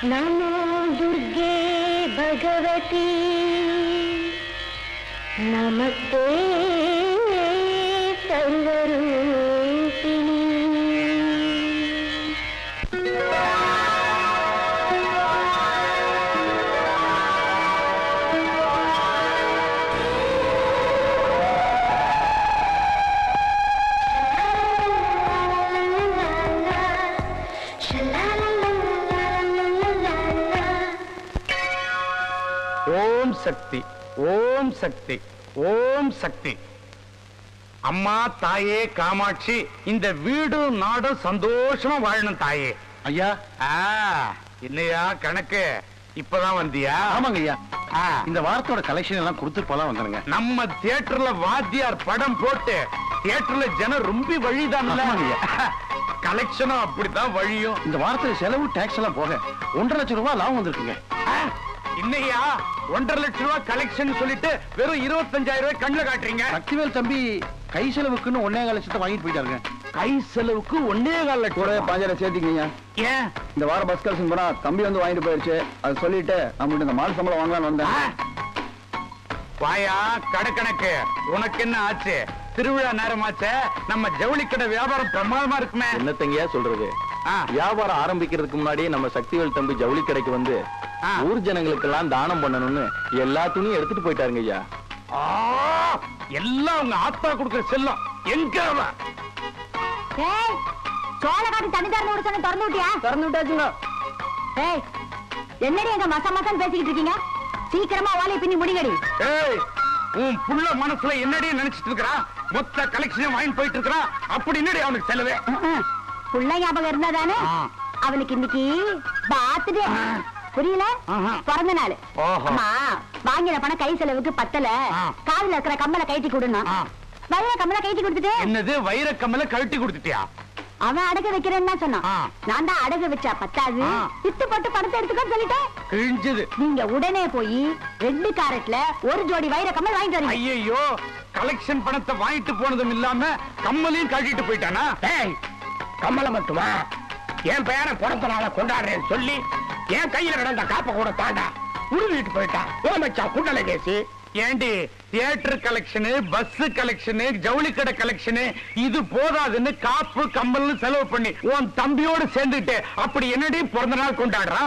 नमो दुर्गे भगवती नमस्ते सर्वरूपिणी ஓம் சக்தி ஓம் சக்தி ஓம் சக்தி அம்மா தாயே காமாட்சி இந்த வீடும் நாடும் சந்தோஷமா வாழணும் தாயே ஐயா ஆ, என்னையா கணக்கு இப்பதான் வந்தியா ஆமாங்க ஐயா ஆ, இந்த வாரத்தோட கலெக்ஷன் எல்லாம் கொடுத்துட்டு போலாம் வந்தானுங்க நம்ம தியேட்டர்ல வாத்தியார் படம் போட்டு தியேட்டர்ல ஜனம் ரொம்ப வழிதான்ல ஆமாங்கய்யா. கலெக்ஷனும் அப்படித்தான் வழியும் இந்த வாரத்துல செலவு டாக்ஸ் எல்லாம் போக ஒன்றரை லட்சம் ரூபாய் லாபம் வந்திருக்குங்க ஆ, இன்னையா ஒன்றரை லட்சம் ரூபாய் கலெக்ஷன் சொல்லிட்டு வெறும் இருபத்தஞ்சாயிரம் ரூபாய் கண்ணுல காட்டுறீங்க சக்திவேல் தம்பி கை செலவுக்குன்னு ஒன்னே கால லட்சத்தை வாங்கிட்டு போயிட்டாருங்க கை செலவுக்கு ஒன்னே கால் கூட லட்சம் பாஞ்சாயிரம் சேர்த்திக்கீங்க ஏன் இந்த வாரம் பஸ் கலெக்ஷன் போனா தம்பி வந்து வாங்கிட்டு போயிருச்சு அது சொல்லிட்டு நம்மகிட்ட இந்த மால் சம்பளம் வாங்கலாம்னு ஆ? வந்தேன் வாயா கடக்கணக்கு உனக்கு என்ன ஆச்சு திருவிழா நேரமாச்சே நம்ம ஜவுளி கடை வியாபாரம் பிரமாதமா இருக்குமே என்னத்தங்கயா சொல்றது ஆ, வியாபாரம் ஆரம்பிக்கிறதுக்கு முன்னாடியே நம்ம சக்திவேல் தம்பி ஜவுளி கடைக்கு வந்து ஆ. ஊர் ஜனங்களுக்கெல்லாம் தானம் பண்ணணும்னு எல்லா துணியும் எடுத்துட்டு போயிட்டாருங்க ஐயா ஆ, எல்லாம் உங்க ஆத்தா கொடுக்குற செல்லம் எங்க அவ? ஏய் சோளக்காட்டு தண்ணி திறந்து விட சொன்ன திறந்து விட்டியா திறந்து விட்டாச்சுங்க ஏய் என்னடி எங்க மச மசம் பேசிக்கிட்டு இருக்கீங்க சீக்கிரமா ஓலை பின்னி முடிங்கடி ஏய் உன் புள்ள மனசுல என்னடி நினைச்சிட்டு இருக்கிறா மொத்த கலெக்ஷன் வாங்கிட்டு போயிட்டு இருக்கிறான் அப்படி என்னடி அவனுக்கு செலவே புள்ள ஞாபகம் இருந்தா தானே ஆ. அவனுக்கு இன்னைக்கு பர்த்டே புரியல ஆஹா. பிறந்த நாள் ஓஹோ. அம்மா வாங்கின பணம் கை செலவுக்கு பத்தல ஆ. காதுல இருக்கிற கம்மலை கைட்டி கொடுணும் ஆ. வைர கம்மலை கைட்டி கொடுத்துட்டு என்னது வைர கம்மல கழட்டி கொடுத்துட்டியா அவன் அடகு வைக்கிறேன்னு தான் சொன்னான் ஆ. நான் தான் அடகு வச்சா பத்தாது ஆ. வித்து போட்டு பணத்தை எடுத்துக்கோன்னு சொல்லிட்டேன் கிழிஞ்சது நீங்க உடனே போய் ரெண்டு கேரட்ல ஒரு ஜோடி வைர கம்மல் வாங்கிட்டு வரீங்க ஐயோ கலெக்ஷன் பணத்தை வாங்கிட்டு போனதும் இல்லாம கம்மலையும் கழட்டிட்டு போயிட்டானா கம்மல மட்டுமா என் பேரன் பிறந்த நாளை கொண்டாடுறேன்னு சொல்லி என் கையில கிடந்த காப்ப கூட தாண்டா உருவிட்டு போயிட்டான் ஓ மச்சான் குண்டலை கேசி ஏண்டி தியேட்டர் கலெக்ஷனு பஸ் கலெக்ஷனு ஜவுளி கடை கலெக்ஷனு இது போதாதுன்னு காப்பு கம்பல்னு செலவு பண்ணி உன் தம்பியோடு சேர்ந்துட்டு அப்படி என்னடி பிறந்த நாள் கொண்டாடுறான்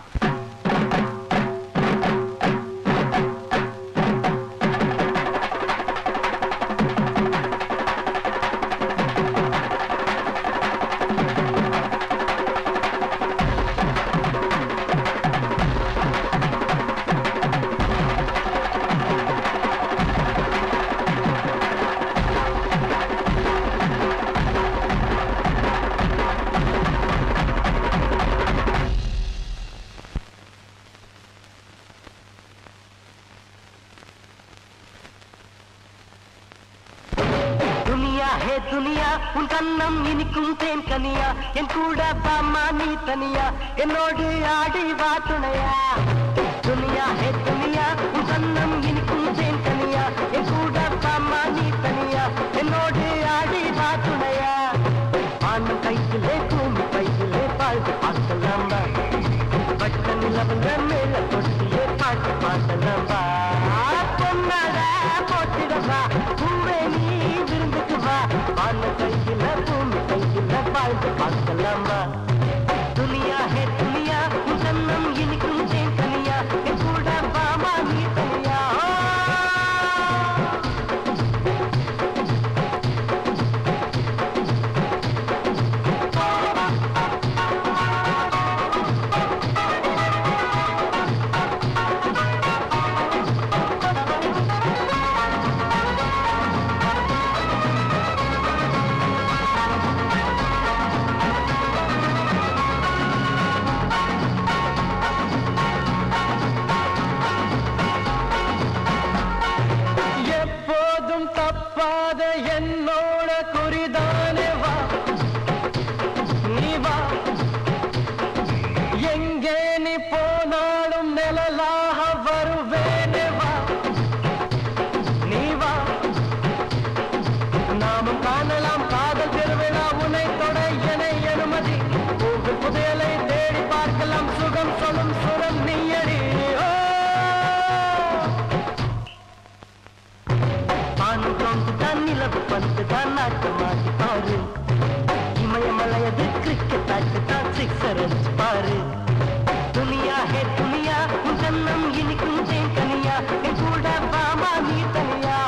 துனியா ஹே துனியா உன் கண்ணம் இனிக்கும் தேன் கனியா என் கூட பாமா நீ தனியா என்னோடு ஆடி வா துணையா துனியா ஹே துனியா உன் கண்ணம் இனிக்கும் தேன் கனியா என் கூட பாமா நீ தனியா என்னோடு ஆடி வா துணையா ஆணும் கையிலே பூமி கையிலே பால் ஆக்கலாம் வா பட்ட நிலவங்க மேல தொட்டிலே பாட்டு பாடலாம் வா பொன்னட போட்டிடவா பூவே நீ விருந்துக்கு வா வான கையில பூமி கையில வாழ்ந்து பார்க்கலாம் வா துனியா ஹே துனியா உன் கண்ணம் இனிக்கும் தேன் கனியா என் கூட பாமா நீ தனியா எப்போதும் தப்பாத என்னோட குறிதானே வா நீ வா எங்கே நீ போனாலும் நிழலாக வருவேனே வா நீ வா நாமும் காணலாம் காதல் திருவிழா உன்னை தொட என அனுமதி பூவு புதையலை தேடி பார்க்கலாம் சுகம் சொல்லும் சோ கதவு பந்து தான் நாட்டமாடி பாரு இமயமலையது கிரிக்கெட் ஆட்டு தான் சிக்ஸர் அடிச்சு பாரு துனியா ஹே துனியா உன் கண்ணம் இனிக்கும் தேன் கனியா என் கூட வாமா நீ தனியா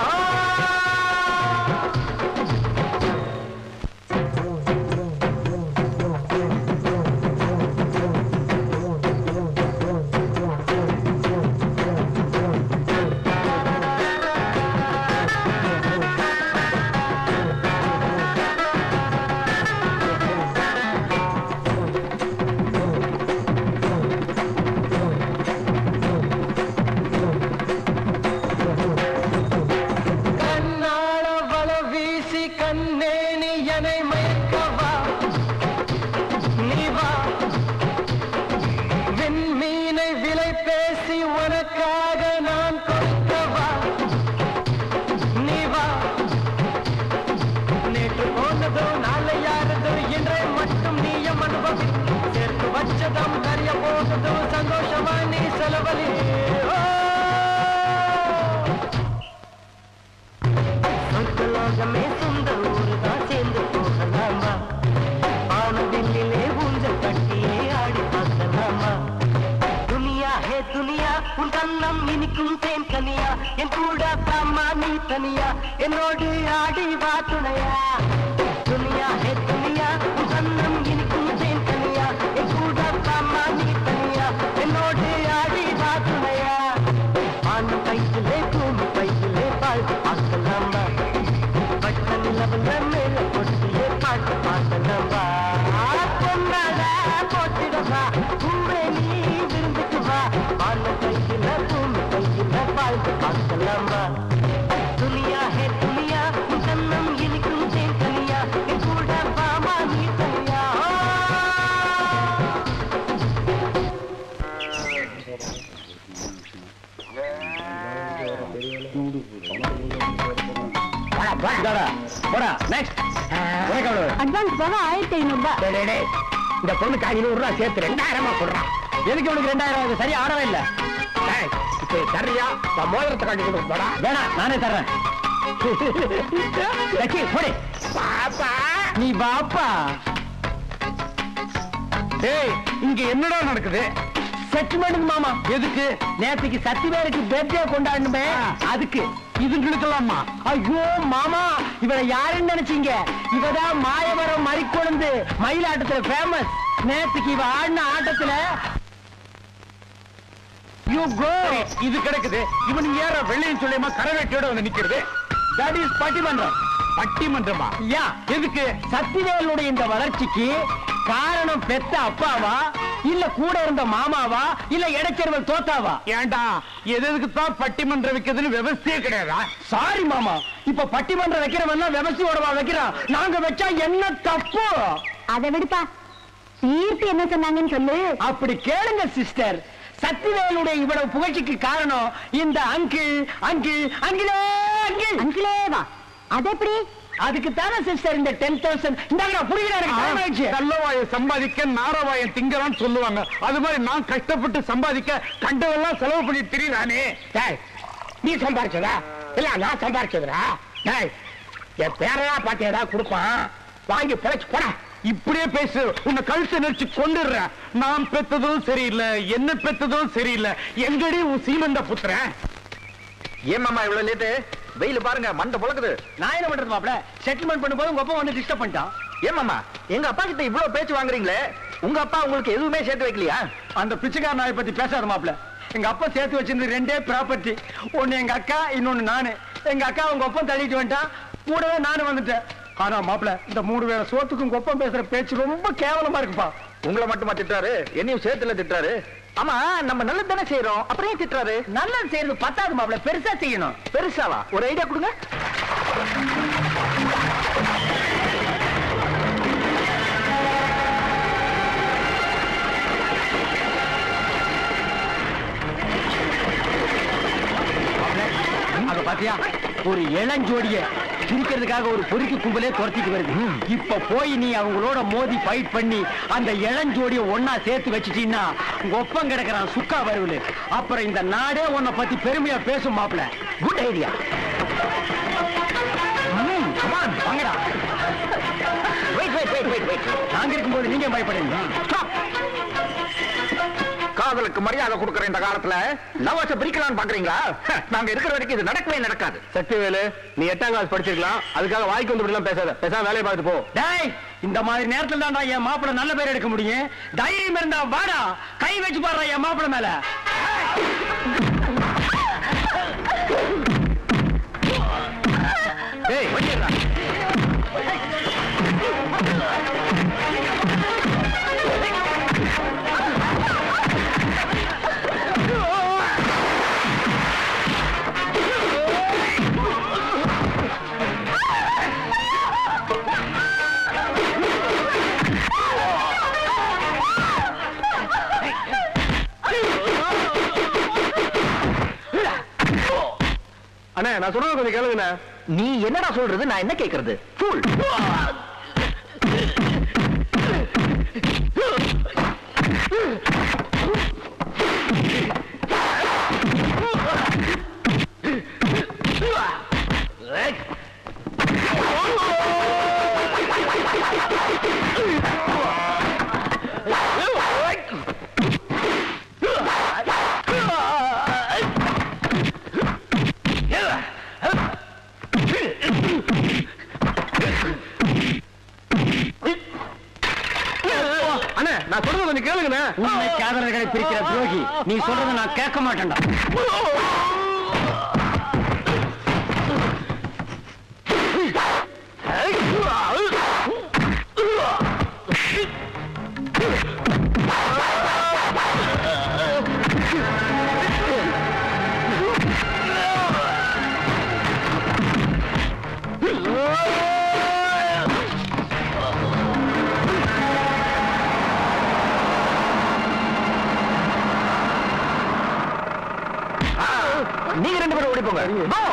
கண்ணாள வள வீசி கண்ணேனி என்னை மயக்கவா நீ வா விண்மீனை விலை பேசி உனக்காக நான் கொடுக்கவா நீ வா நேற்று போனதோ நாளை யாரதோ இன்றை மட்டும் நீயம் அனுபவி சேர்த்து வச்சதம் கரிய போனதோ சந்தோஷமா நீ செலவழி ஓ சொர்க்கலோகமே சொந்த ஊரு தான் சேர்ந்து போகலாமா வானவில்லிலே ஊஞ்சல் கட்டியே ஆடி பார்க்கலாமா துனியா ஹே துனியா உன் கண்ணம் இனிக்கும் தேன் கனியா என் கூட பாமா நீ தனியா என்னோடு ஆடி வா துணையா துனியா ஹே துனியா உன் கண்ணம் இனிக்கும் தேன் கனியா என் கூட பாமா நீ தனியா என்னோடு ஆடி வா துணையா ஆணும் கையிலே பூமி கையிலே பால் பார்க்கலாமா பட்ட நிலவுல மேல கொட்டியே பாட்டு பாடலாமா பொன்னால போட்டிடவா பூவே நீ விருந்துக்கு வா ஆணும் கையில பூமி கையில பால் பார்க்கலாமா துனியா ஹே துனியா உன் கண்ணம் இனிக்கும் தேன் கனியா என் கூட பாமா நீ தனியா இதாடா, போடா நெக்ஸ்ட் உனக்கு அவ்வளவு அட்வான்ஸ் போக ஆயிரத்தி ஐநூறு ரூபாய் டேய், டேய், டேய். இந்த பொண்ணுக்கு ஐநூறு ரூபாய் சேர்த்து ரெண்டாயிரமா கொடுறான் எதுக்கு உனக்கு ரெண்டாயிரம் ஆகுது சரியா ஆடவே இல்ல டேய், இப்ப சரியா நான் மோதிரத்தை காட்டி கொடுக்க போடா வேணாம் நானே தர்றேன் லட்சி, போடு பாப்பா நீ பாப்பா ஏய் இங்க என்னடா நடக்குது செட்டில்மெண்ட் மாமா எதுக்கு நேத்துக்கு சத்திவேருக்கு பர்த்டே கொண்டாடணுமே அதுக்கு இதுங்களுக்கெல்லாமா ஐயோ மாமா இவளை யாருன்னு நினைச்சீங்க இவதான் மாயவரம் மறிக்கொழுந்து மயிலாட்டத்துல ஃபேமஸ் நேத்துக்கு இவ ஆடின ஆட்டத்துல யூ கோ இது கிடைக்குது இவன் ஏற வெள்ளையும் சொல்லியமா கரவேட்டியோட வந்து நிக்கிறது தட் இஸ் பட்டிமன்றம் பட்டிமன்றமா யா எதுக்கு சத்திவேலுடைய இந்த வளர்ச்சிக்கு காரணம் பெத்த அப்பாவா இல்ல கூட இருந்த மாமாவா இல்ல இடைச்செருவல் தோத்தாவா ஏன்டா எது எதுக்கு தான் பட்டிமன்றம் வைக்கிறதுன்னு விவசாயே கிடையாதா சாரி மாமா இப்ப பட்டிமன்றம் வைக்கிறவன் விவசாயோடவா வைக்கிறான் நாங்க வச்சா என்ன தப்பு அதை விடுப்பா தீர்ப்பு என்ன சொன்னாங்கன்னு சொல்லு அப்படி கேளுங்க சிஸ்டர் சத்திவேலுடைய இவ்வளவு புகழ்ச்சிக்கு காரணம் இந்த அங்கிள் அங்கிள் அங்கிளே அங்கிள் அங்கிளே வா அது எப்படி அதுக்கு தானே சிஸ்டர் இந்த டென் தௌசண்ட் இந்தாங்க புரியுதா எனக்கு time ஆயிடுச்சு. கள்ளவாயை சம்பாதிக்க நாரவாயம் திங்கலான்னு சொல்லுவாங்க அது மாதிரி நான் கஷ்டப்பட்டு சம்பாதிக்க கண்டதெல்லாம் செலவு பண்ணி திரியிறானே டேய் நீ சம்பாரிச்சதா இல்ல நான் சம்பாரிச்சதுடா டேய் என் பேரையா பாட்டி ஏதாவது கொடுப்பான் வாங்கி பிழைச்சு போடா இப்படியே பேசு உன்னை கழுத்தை நெரிச்சு கொண்டுடுறேன் நான் பெத்ததும் சரியில்லை என்ன பெத்ததும் சரியில்லை எங்கடி உன் சீமந்த புத்திரன் ஏமாமா இவ்வளவு லேட்டு வெயில் பாருங்க மண்டை புழக்குது நான் என்ன பண்றது மாப்ள செட்டில்மெண்ட் பண்ணும்போது உங்க அப்பா வந்து டிஸ்டர்ப் பண்ணிட்டான் ஏமாமா எங்க அப்பா கிட்ட இவ்வளவு பேச்சு வாங்குறீங்களே உங்க அப்பா உங்களுக்கு எதுவுமே சேர்த்து வைக்கலையா அந்த பிச்சைக்கார நாயை பத்தி பேசாத மாப்ள எங்க அப்பா சேர்த்து வச்சிருந்தது ரெண்டே ப்ராப்பர்ட்டி ஒண்ணு எங்க அக்கா இன்னொன்னு நானு எங்க அக்கா உங்க ஒப்பம் தள்ளிட்டு வந்துட்டான் கூடவே நானும் வந்துட்டேன் ஆனா மாப்ள இந்த மூணு வேளை சோத்துக்கும் கொப்பம் பேசுற பேச்சு ரொம்ப கேவலமா இருக்குப்பா உங்களை மட்டுமா திட்டுறாரு என்னையும் சேர்த்துல திட்டுறாரு ஆமா நம்ம நல்லது தானே செய்யறோம் அப்புறம் ஏன் திட்டுறாரு நல்லது செய்யறது பத்தாது மாப்ள பெருசா செய்யணும் பெருசாவா ஒரு ஐடியா கொடுங்க அத பாத்தியா ஒரு இளஞ்சோடிய பிரிக்கிறதுக்காக ஒரு பொறுக்கி கும்பலே துரத்திட்டு வருது இப்ப போய் நீ அவங்களோட மோதி ஃபைட் பண்ணி அந்த இளஞ்சோடிய ஒன்னா சேர்த்து வச்சிட்டீங்கன்னா ஒப்பம் கிடக்குறான் சுக்கா வருவலு அப்புறம் இந்த நாடே உன்னை பத்தி பெருமையா பேசும் மாப்ள குட் ஐடியா நாங்க இருக்கும்போது நீங்க பயப்படுறீங்க காதலுக்கு மரியாதை கொடுக்கிற இந்த காலத்துல லவர்ஸ பிரிக்கலாம்னு பாக்குறீங்களா ஹ, நாங்க இருக்கிற வரைக்கும் இது நடக்கவே நடக்காது சக்திவேலு நீ எட்டாம் கிளாஸ் படிச்சிருக்கலாம் அதுக்காக வாய்க்கு வந்து இப்படிலாம் பேசாத பேசாம வேலையை பார்த்துட்டு போ டேய் இந்த மாதிரி நேரத்துல தான்டா என் மாப்பிள நல்ல பேர் எடுக்க முடியும் தைரியம் இருந்தா வாடா கை வச்சு பாடுறா என் மாப்பிள மேல டேய் வச்சிடுறா அண்ணே நான் சொல்றது கொஞ்சம் கேளுங்கண்ணே நீ என்னடா சொல்றது நான் என்ன கேக்குறது ஃபுல் அண்ணே நான் சொல்றது கொஞ்சம் கேளுங்கண்ணே உண்மை காதலர்களை பிரிக்கிற துரோகி நீ சொல்றத நான் கேட்க மாட்டேன்டா நீங்க ரெண்டு பேரும் ஓடி போங்க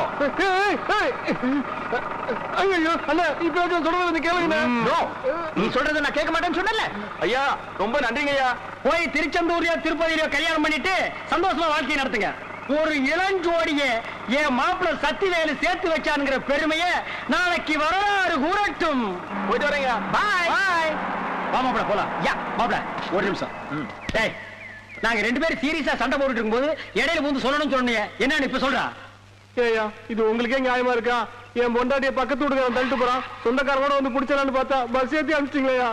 ஐயோ அண்ணா இப்ப சொல்றது கொஞ்சம் கேளுங்கண்ணே No. நீ சொல்றதை நான் கேட்க மாட்டேன்னு சொன்னல ஐயா ரொம்ப நன்றிங்க ஐயா போய் திருச்செந்தூர்லயோ திருப்பதியிலயோ கல்யாணம் பண்ணிட்டு சந்தோஷமா வாழ்க்கை நடத்துங்க ஒரு இளஞ்சோடிய என் மாப்பிள்ள சத்திவேலு சேர்த்து வச்சானுங்கிற பெருமைய நாளைக்கு வரலாறு கூறட்டும் போயிட்டு வரேங்க பாய் பாய் வா மாப்பிள போலாம் யா மாப்பிள ஒரு நிமிஷம் டேய் நாங்க ரெண்டு பேரும் சீரியஸா சண்டை போட்டுட்டு இருக்கும்போது இடையில வந்து சொல்லணும்னு சொன்னீங்க என்னன்னு இப்ப சொல்றா ஏய்யா இது உங்களுக்கே நியாயமா இருக்கா என் பொண்டாட்டிய பக்கத்து வீட்டுக்கு தள்ளிட்டு போறான் சொந்தக்காரனோட வந்து பிடிச்சலான்னு பார்த்தா பஸ் ஏத்தி அனுப்பிச்சிங்களேயா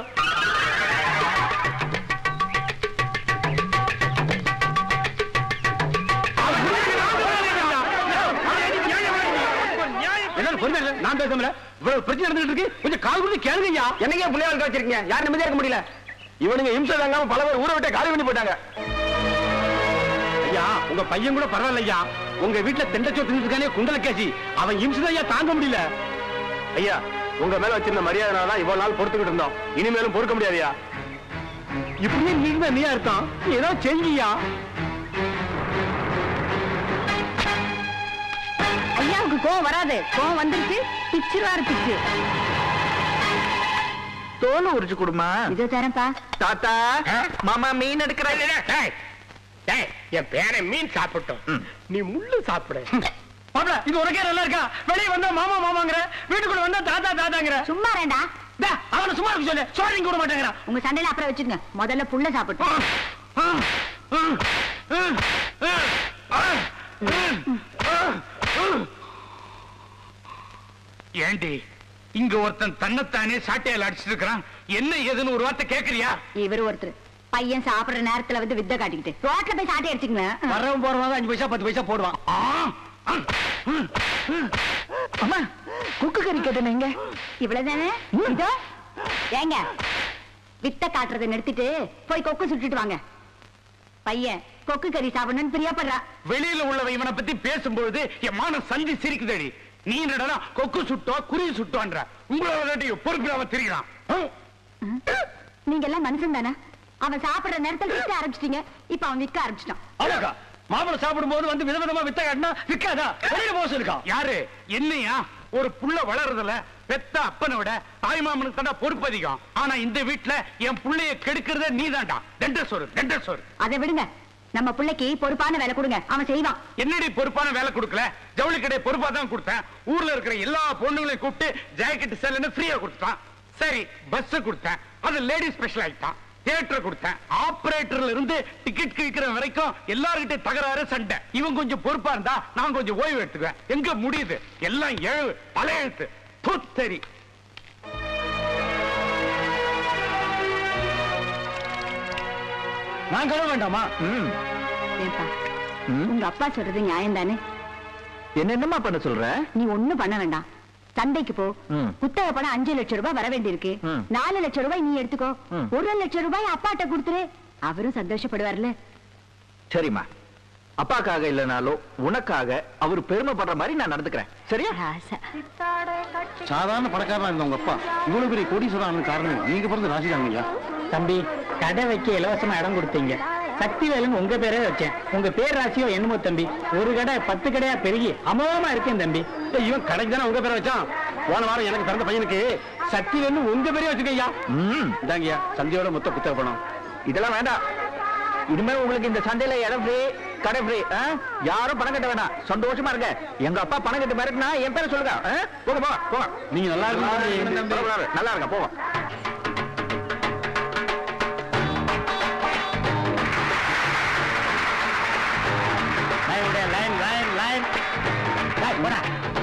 என்ன பொறுமை இல்ல நான் பேசல இவ்வளவு பிரச்சனை நடந்துட்டு இருக்கு கொஞ்சம் கால் கொடுத்து கேளுங்கய்யா என்னங்க பிள்ளையா இருக்க வச்சிருக்கீங்க யாரும் நிம்மதியா இருக்க முடியல இவனுங்க இம்சை தாங்காம பல பேர் ஊரை விட்டே காலி பண்ணி போயிட்டாங்க ஐயா உங்க பையன் கூட பரவாயில்லையா உங்க வீட்டுல தெண்டச்சோ தின்னுட்டு குண்டல கேசி அவன் இம்சதையா தாங்க முடியல ஐயா உங்க மேல வச்சிருந்த மரியாதை தான் இவ்வளவு நாள் பொறுத்துக்கிட்டு இருந்தோம் இனிமேலும் பொறுக்க முடியாதுயா இப்படியே நீங்க நீயா இருக்கான் ஏதோ செய்யா ஐயாவுக்கு கோவம் வராது கோவம் வந்துருச்சு பிச்சிருவாரு பிச்சு தோலை உரிச்சு கொடுமா இதோ தரேன்ப்பா தாத்தா மாமா மீன் எடுக்கிறாங்க டேய், டேய், என் பேரை மீன் சாப்பிட்டோம் ம். நீ முள்ளு சாப்பிடு மாப்ள இது உனக்கே நல்லா இருக்கா வெளியே வந்தா மாமா மாமாங்கிற வீட்டுக்குள்ள வந்தா தாத்தா தாத்தாங்கிற சும்மா ரெண்டா டா, அவனை சும்மா இருக்க சொல்லு சோழிங்க கூட மாட்டேங்கிறான் உங்க சண்டையில அப்புறம் வச்சுங்க முதல்ல புள்ள சாப்பிட்டு ஏண்டி இங்க ஒருத்தன் தன்னைத்தானே சாட்டையால் அடிச்சிட்டு இருக்கிறான் என்ன ஏதுன்னு ஒரு வார்த்தை கேக்குறியா இவர் ஒருத்தர் பையன் சாப்பிடுற நேரத்துல வந்து வித்த காட்டிக்கிட்டு ரோட்ல போய் சாட்டை அடிச்சுங்க வர்றவன் போறவன் அஞ்சு பைசா பத்து பைசா போடுவான் அம்மா குக்கு கறி கேட்டேங்க இவ்வளவுதானே இதோ ஏங்க வித்த காட்டுறதை நிறுத்திட்டு போய் கொக்கு சுட்டுட்டு வாங்க பையன் கொக்கு கறி சாப்பிடணும்னு பிரியப்படுறா வெளியில உள்ளவ இவனை பத்தி பேசும்பொழுது என் மான சந்தி சிரிக்குதடி நீ என்னடா கொக்கு சுட்டோ குருவி சுட்டோன்ற உங்களோட பொறுப்பில்லாம திரிகிறான் நீங்க எல்லாம் மனுஷன் தானே அவன் சாப்பிடுற நேரத்துல விற்க ஆரம்பிச்சிட்டீங்க இப்ப அவன் விற்க ஆரம்பிச்சிட்டான் அவ்வளோக்கா மாப்பிள சாப்பிடும் போது வந்து விதவிதமா வித்த காட்டினா விற்காதா வெளியில போக சொல்லிருக்கா யாரு என்னையா ஒரு புள்ள வளருதுல பெத்த அப்பனை விட தாய் மாமனுக்கு தாண்டா பொறுப்பு அதிகம் ஆனா இந்த வீட்டுல என் புள்ளைய கெடுக்கிறதே நீதான்டா தண்ட சோறு தண்ட சோறு அதை விடுங்க நம்ம பிள்ளைக்கு பொறுப்பான வேலை கொடுங்க அவன் செய்வான் என்னடி பொறுப்பான வேலை கொடுக்கல ஜவுளி கடை பொறுப்பா தான் கொடுத்தேன் ஊர்ல இருக்கிற எல்லா பொண்ணுங்களையும் கூப்பிட்டு ஜாக்கெட் செல்லுன்னு ஃப்ரீயா கொடுத்துட்டான் சரி பஸ் கொடுத்தேன் அது லேடி ஸ்பெஷல் ஆயிட்டான் தியேட்டர் கொடுத்தேன் ஆபரேட்டர்ல இருந்து டிக்கெட் கிழிக்கிற வரைக்கும் எல்லார்கிட்ட தகராறு சண்டை இவன் கொஞ்சம் பொறுப்பா இருந்தா நான் கொஞ்சம் ஓய்வு எடுத்துக்குவேன் எங்க முடியுது எல்லாம் எழு தலையெழுத்து புத்தரி நான் கழுவ வேண்டாமா ஏப்பா உங்க அப்பா சொல்றது நியாயம் தானே என்ன என்னமா பண்ண சொல்ற நீ ஒண்ணும் பண்ண வேண்டாம் சந்தைக்கு போ ம். புத்தக பணம் அஞ்சு லட்சம் ரூபாய் வர வேண்டியிருக்கு ம். நாலு லட்சம் ரூபாய் நீ எடுத்துக்கோ ம். ஒரு லட்சம் ரூபாய் அப்பாட்ட கொடுத்துரு அவரும் சந்தோஷப்படுவார்ல சரிம்மா அப்பாக்காக இல்லைனாலும் உனக்காக அவர் பெருமைப்படுற மாதிரி நான் நடந்துக்கிறேன் சரியா ராசா. சாதாரண பணக்காரனா இருந்த உங்க அப்பா இவ்வளவு பெரிய கோடீஸ்வரன் காரணம் நீங்க பிறந்த ராசிதாங்க ஐயா தம்பி கடை வைக்க இலவசமா இடம் கொடுத்தீங்க சக்தி வேலுன்னு உங்க பேரே வச்சேன் உங்க பேர் ராசியோ என்னமோ தம்பி ஒரு கடை பத்து கடையா பெருகி அமோகமா இருக்கேன் தம்பி ஏய், இவன் கடைக்கு தானே உங்க பேரை வச்சான் போன வாரம் எனக்கு பிறந்த பையனுக்கு சக்தி வேணும் உங்க பேரே வச்சுக்கய்யா ம் இதாங்கய்யா சந்தையோட மொத்த புத்தக பணம் இதெல்லாம் வேண்டாம் இனிமே உங்களுக்கு இந்த சந்தையில இடம் ஃப்ரீ கடை ஃப்ரீ யாரும் பணம் கட்ட வேண்டாம் சந்தோஷமா இருங்க எங்க அப்பா பணம் கட்ட மிரட்டினா என் பேரை சொல்லுங்க ஆ? போங்க போங்க போங்க நீங்க நல்லா இருக்கணும் பரவாயில்ல, நல்லா இருங்க போங்க லைன் லைன் லைன் லைன் போடா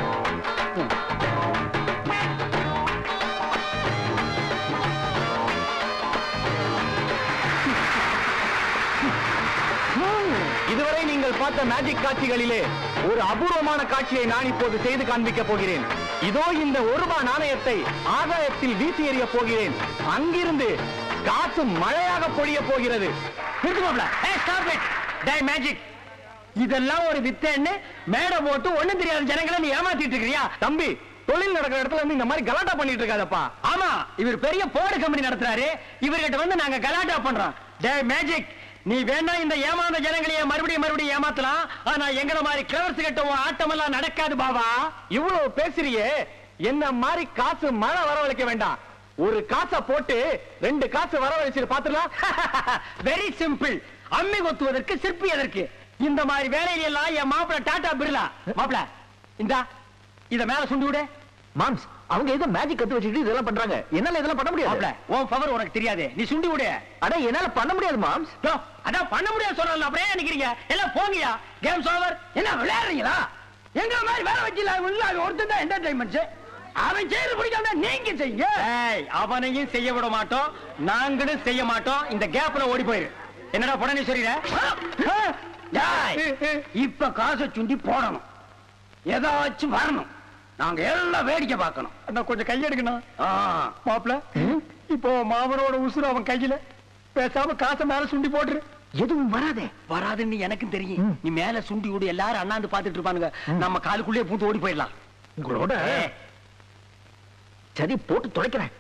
இதுவரை நீங்கள் பார்த்த மேஜிக் காட்சிகளிலே ஒரு அபூர்வமான காட்சியை நான் இப்போது செய்து காண்பிக்க போகிறேன் இதோ இந்த ஒரு ரூபாய் நாணயத்தை ஆகாயத்தில் வீசி எறிய போகிறேன் அங்கிருந்து காசு மழையாக பொழிய போகிறது நிறுத்துமாப்ல ஏய் ஸ்டாப் இட் டை மேஜிக் இதெல்லாம் ஒரு வித்தேன்னு மேடை போட்டு ஒண்ணும் தெரியாத ஜனங்களை நீ ஏமாத்திட்டு இருக்கிறியா தம்பி தொழில் நடக்கிற இடத்துல இருந்து இந்த மாதிரி கலாட்டா பண்ணிட்டு இருக்காதப்பா ஆமா இவர் பெரிய போர்டு கம்பெனி நடத்துறாரு இவர்கிட்ட வந்து நாங்க கலாட்டா பண்றோம் டே மேஜிக் நீ வேணா இந்த ஏமாந்த ஜனங்களையே மறுபடியும் மறுபடியும் ஏமாத்தலாம் ஆனா எங்கள மாதிரி கிளவர்ஸ் கிட்ட உன் ஆட்டம் எல்லாம் நடக்காது பாபா இவ்வளவு பேசுறியே என்ன மாதிரி காசு மழை வரவழைக்க வேண்டாம் ஒரு காசை போட்டு ரெண்டு காசு வரவழைச்சு பாத்துலாம் வெரி சிம்பிள் அம்மி கொத்துவதற்கு சிற்பி எதற்கு இந்த மாதிரி வேலையில எல்லாம் என் மாப்பிள டாடா பிர்லா மாப்பிள இந்தா இத மேல சுண்டி விடு மாம்ஸ் அவங்க ஏதோ மேஜிக் கத்து வச்சுட்டு இதெல்லாம் பண்றாங்க என்னால இதெல்லாம் பண்ண மாப்பிள முடியாது உன் பவர் உனக்கு தெரியாது நீ சுண்டி விடு அட என்னால பண்ண முடியாது மாம்ஸ் யோ, அதான் பண்ண முடியாது சொல்றேன் அப்படியே நிக்கிறீங்க எல்லாம் போங்கயா கேம்ஸ் ஓவர் என்ன விளையாடுறீங்களா எங்க மாதிரி வேலை வச்சில உள்ள ஒருத்தன் தான் என்டர்டைன்மெண்ட்ஸ் அவன் செய்யறது பிடிக்காம நீங்க செய்யுங்க அவனையும் செய்ய விட மாட்டோம் நாங்களும் செய்ய மாட்டோம் இந்த கேப்ல ஓடி போயிரு என்னடா புடனே சொல்லிட இப்ப காசை சுண்டி போடணும் ஏதாச்சும் வரணும் நாங்க எல்லாம் வேடிக்கை பார்க்கணும் நான் கொஞ்சம் கையெடுக்கணும் ஆ. மாப்பிள இப்போ மாமனோட உசுறு அவன் கையில பேசாம காசை மேல சுண்டி போட்டுரு எதுவும் வராதே வராதுன்னு எனக்கும் தெரியும் நீ மேல சுண்டி விடு எல்லாரும் அண்ணாந்து பாத்துட்டு இருப்பானுங்க நம்ம காலுக்குள்ளே பூந்து ஓடி போயிடலாம் உங்களோட சரி போட்டு துடைக்கிறேன்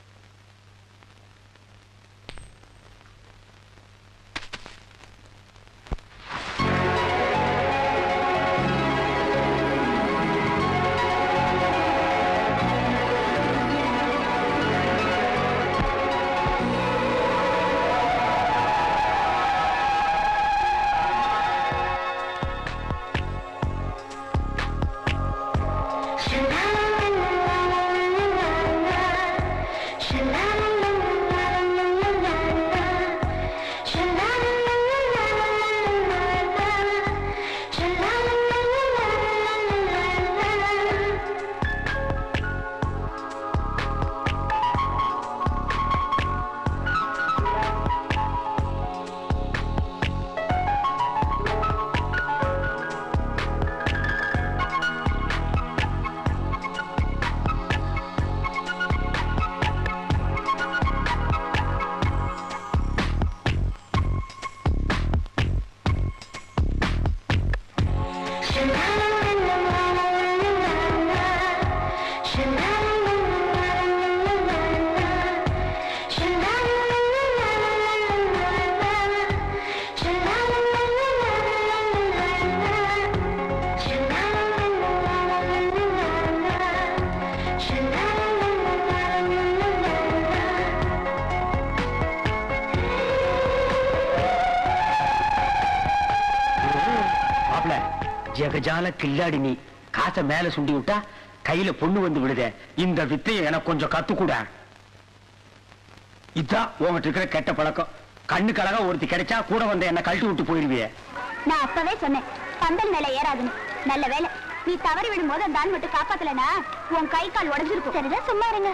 மாப்ள ஜெகஜால கில்லாடி நீ காசை மேல சுண்டி விட்டா கையில பொண்ணு வந்து விடுதே இந்த வித்தையை எனக்கு கொஞ்சம் கத்துக்கூட இதான் உங்ககிட்ட இருக்கிற கெட்ட பழக்கம் கண்ணுக்கு அழகா ஒருத்தி கிடைச்சா கூட வந்து என்ன கழட்டி விட்டு போயிருவியே நான் அப்பவே சொன்னேன் பந்தல் மேல ஏறாதுன்னு நல்ல வேலை நீ தவறி விடும் போது அந்த ஆள் மட்டும் காப்பாத்தலனா உன் கை கால் உடஞ்சிருக்கும் சரிதான் சும்மா இருங்க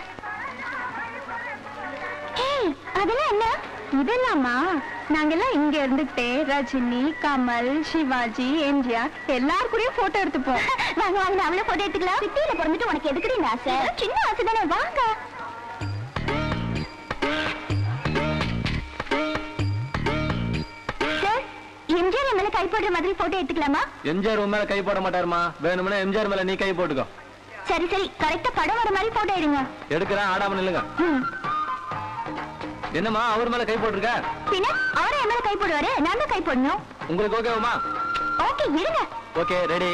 ஏய், அதெல்லாம் என்ன இதெல்லாமா நாங்கெல்லாம் இங்க இருந்துகிட்டே ரஜினி கமல் சிவாஜி எம்ஜிஆர் எல்லார் கூடயும் போட்டோ எடுத்துப்போம் வாங்க வாங்க அவளே போட்டோ எடுத்துக்கலாம் சிட்டியில பிறந்துட்டு உனக்கு எதுக்குடி இந்த ஆசை சின்ன ஆசை தானே வாங்க சார் எம்ஜிஆர் என் மேல கை போடுற மாதிரி போட்டோ எடுத்துக்கலாமா எம்ஜிஆர் உன் மேல கை போட மாட்டாருமா வேணும்னா எம்ஜிஆர் மேல நீ கை போட்டுக்கோ சரி சரி கரெக்டா படம் வர மாதிரி போட்டோ எடுங்க எடுக்கிறேன் ஆடாம நில்லுங்க ம். என்னம்மா அவர் மேல கை போட்டிருக்க பின்ன அவரை என் மேல கை போடுவாரு நான் தான் கை போடணும் உங்களுக்கு ஓகேவாமா ஓகே இருங்க ஓகே ரெடி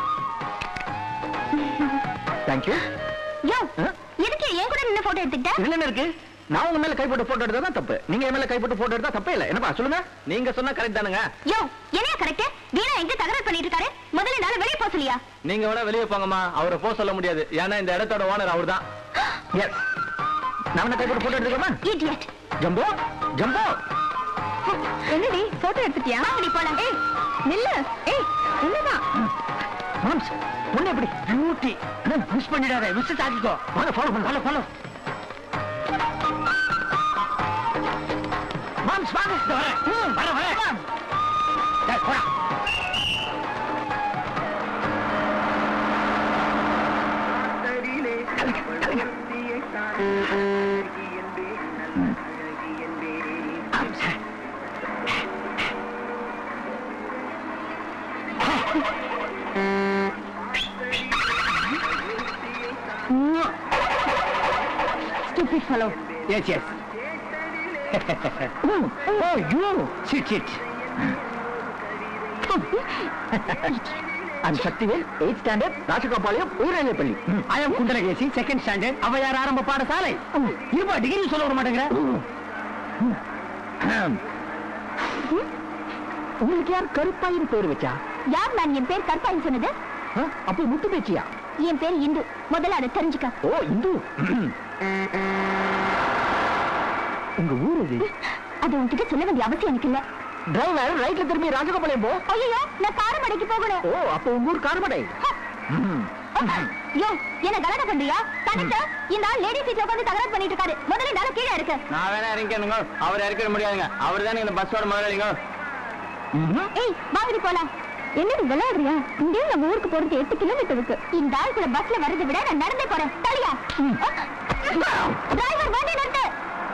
தேங்க்யூ யோ எதுக்கு என் கூட நின்னு போட்டோ எடுத்துக்கிட்ட இதுல என்ன இருக்கு நான் உங்க மேல கை போட்டு போட்டோ எடுத்தா தான் தப்பு நீங்க என் மேல கை போட்டு போட்டோ எடுத்தா தப்பே இல்ல என்னப்பா சொல்லுங்க நீங்க சொன்னா கரெக்ட் தானுங்க யோ என்னையா கரெக்ட் வீணா எங்க தகராறு பண்ணிட்டு இருக்காரு முதல்ல நாள வெளிய போக சொல்லியா நீங்க வேணா வெளியே போங்கம்மா அவரை போக சொல்ல முடியாது ஏன்னா இந்த இடத்தோட ஓனர் அவர் தான் எஸ் நான் வேணா கை போட்டு போட்டோ எடுத்துக்கோமா இடியட் ஜம்போ ஜம்போ என்னடி போட்டோ எடுத்துட்டியா வாங்கடி போலாம் ஏய் நில்லு ஏய் என்னதான் மாம்ஸ் பொண்ணு எப்படி பியூட்டி மிஸ் பண்ணிடாத மிஸ் தாக்கிக்கோ வாங்க ஃபாலோ பண்ணு ஃபாலோ ஃபாலோ மாம்ஸ் வாங்க இதோ வரேன் ம், வரேன் வரேன் டேய், போடா stupid fellow Yes, yes. oh, oh, you. Sit, sit. I'm Sakthivel eight standard Rasagopalayam உயர்நிலை பள்ளி I am Kundalakesi second standard Avaiyar ஆரம்ப பாடசாலை இருப்பா டிகிரி சொல்ல விட மாட்டேங்கிற உங்களுக்கு யார் கருப்பாயின் பேர் வச்சா யார் நான் என் பேர் கற்பாயின் சொன்னது ஆ, அப்போ முத்து பேச்சியா என் பேர் இந்து முதல்ல அதை தெரிஞ்சுக்க ஓ இந்து உங்க ஊர் இது அது உன்கிட்ட சொல்ல வேண்டிய அவசியம் எனக்கு இல்ல டிரைவர் ரைட்ல திரும்பி ராஜகோபாளையம் போ ஐயோ நான் காரமடைக்கு போகணும் ஓ அப்போ உங்க ஊர் காரமடை யோ என்ன கலாட்டா பண்றியா தனிச்ச இந்த ஆள் லேடி சீட்ல உட்கார்ந்து தகராறு பண்ணிட்டு இருக்காரு முதல்ல இந்த ஆளு கீழே இருக்கு நான் வேணா இறங்கிக்கணுங்க அவர் இறக்கிட முடியாதுங்க அவர் தானே இந்த பஸ்ஸோட முதலாளிங்க ஏய் வாங்கடி போலாம் என்னடி விளையாடுறியா இங்கே நம்ம ஊருக்கு போறது எட்டு கிலோமீட்டர் இருக்கு இந்த ஆள் கூட பஸ்ல வரதை விட நான் நடந்தே போறேன் தலையா டிரைவர் வண்டி நிறுத்து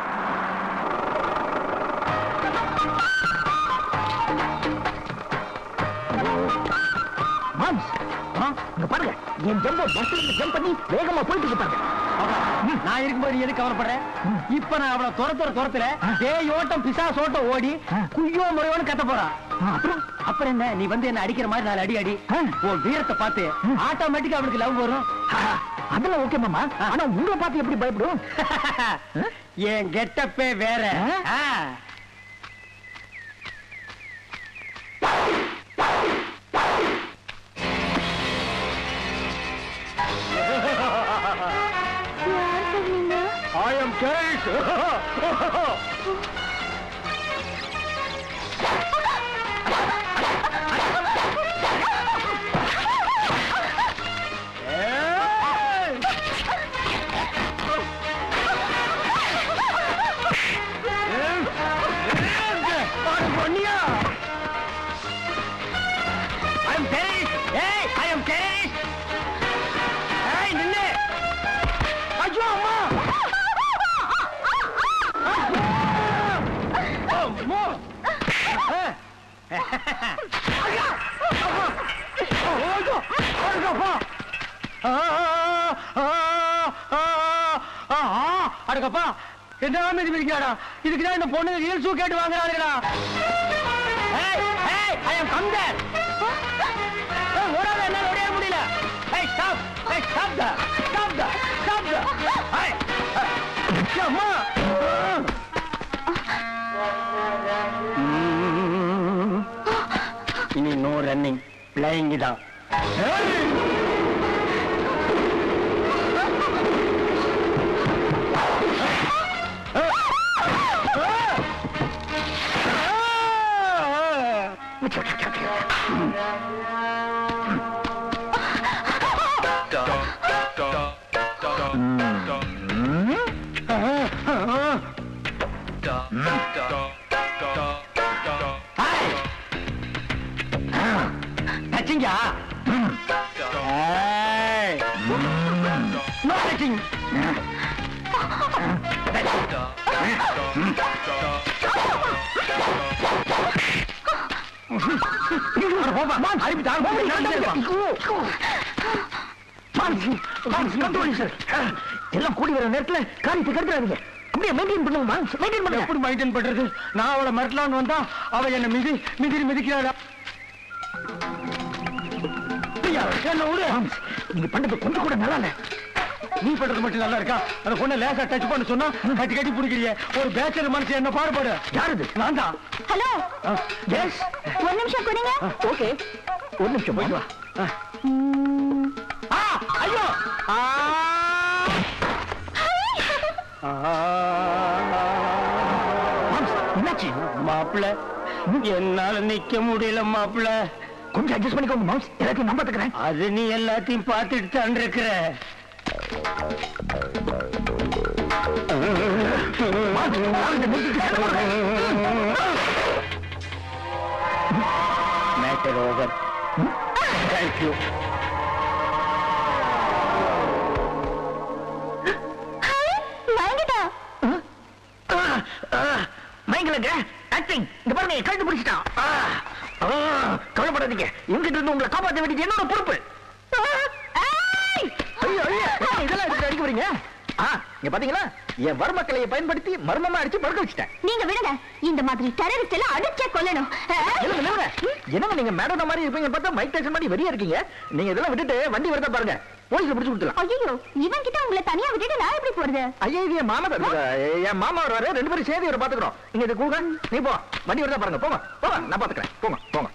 மாம்ஸ் ஆ, இங்க பாருங்க என் ஜம்போ பஸ்ல இருந்து ஜம்ப் பண்ணி வேகமா போயிட்டு இருக்கு பாருங்க நான் இருக்கும்போது நீ எதுக்கு கவலைப்படுற இப்ப நான் அவளை துரத்துற துரத்துல பேய் ஓட்டம் பிசாஸ் ஓட்டம் ஓடி குய்யோ முறையோன்னு கத்த போறான் அப்புறம் அப்புறம் என்ன நீ வந்து என்ன அடிக்கிற மாதிரி நாலு அடி அடி உன் வீரத்தை பார்த்து ஆட்டோமேட்டிக்கா அவளுக்கு லவ் வரும் அதெல்லாம் ஓகே மாமா ஆனா உங்களை பார்த்து எப்படி பயப்படும் என் கெட்டப்பே வேற ஆ. I am Kate. I am Kate. Hey, I am Kate. Hey, நில்லு. ஐயோ அம்மா அம்மா அடக்கப்பா என்ன மீதி மிதிக்காடா இதுக்கு தான் இந்த பொண்ணு ரீல் ஷூ கேட்டு வாங்குறாங்கடா ஏய் ஏய் ஐ அம் கம் தேர் ஓடாத என்னால ஓடிய முடியல ஏய் ஸ்டாப் ஏய் stop the stop the stop the ஏய் அம்மா இனி நோ ரன்னிங் பிளேயிங் தான் டச்சிங்கா நோ டச்சிங் அனுப்பி எல்லாம் கூடி வர நேரத்துல காரியத்தை கட்டுறாதீங்க அப்படியே மெயின்டைன் பண்ணுங்க மெயின்டைன் பண்ணுங்க எப்படி மெயின்டைன் பண்றது நான் அவளை மிரட்டலான்னு வந்தா அவ என்ன மிதி மிதி மிதிக்கிறாளா ஐயா, என்ன விடு. நீங்க பண்றது கொஞ்சம் கூட நல்லா இல்ல நீ பண்றது மட்டும் நல்லா இருக்கா அந்த பொண்ணை லேசா டச் பண்ண சொன்னா கட்டி கட்டி பிடிக்கிறிய ஒரு பேச்சர் மனசு என்ன பாடுபாடு யாருது நான் தான் ஹலோ எஸ் ஒரு நிமிஷம் கொடுங்க ஓகே ஒரு நிமிஷம் போயிட்டு வா ஆ, ஐயோ ஆ. ஆ. மாம்ஸ், என்னாச்சு மாப்பிள என்னால நிக்க முடியல மாப்பிள கொஞ்சம் அட்ஜஸ்ட் பண்ணிக்கோங்க மாம்ஸ் எல்லாத்தையும் நான் பாத்துக்கிறேன் அது நீ எல்லாத்தையும் பார்த்துட்டு தான் இருக்கிற மேட்டர் ஓவர் தேங்க்யூ வாங்கிட்டா மைங்களங்க ஆக்டிங் இந்த பாருங்க என் கழுத்து பிடிச்சிட்டான் ஆ, ஆ, கவலைப்படாதீங்க எங்கிட்ட இருந்து உங்களை காப்பாற்ற வேண்டியது என்னோட பொறுப்பு ஐயோ ஐயோ ஏன் இதெல்லாம் எடுத்து அடிக்க வரீங்க ஆ இங்க பாத்தீங்களா என் வர்மக்கலையை பயன்படுத்தி மர்மமா அடிச்சு படுக்க வச்சுட்டேன் நீங்க விடுங்க இந்த மாதிரி டெரரிஸ்ட் எல்லாம் அடிச்சே கொல்லணும் இல்லங்க இல்லங்க என்னங்க நீங்க மேடம் மாதிரி இருப்பீங்க பார்த்தா மைக் டேஷன் மாதிரி வெறியா இருக்கீங்க நீங்க இதெல்லாம் விட்டுட்டு வண்டி வரதா பாருங்க போலீஸ்ல பிடிச்சு கொடுத்துலாம் ஐயோ இவன் கிட்ட உங்களை தனியா விட்டுட்டு நான் எப்படி போறது ஐயா இது என் மாமா தான் என் மாமா வருவாரு ரெண்டு பேரும் சேர்ந்து இவரை பாத்துக்கிறோம் நீங்க இது கூங்க நீ போ வண்டி வரதா பாருங்க போங்க போங்க நான் பாத்துக்கிறேன் போங்க போங்க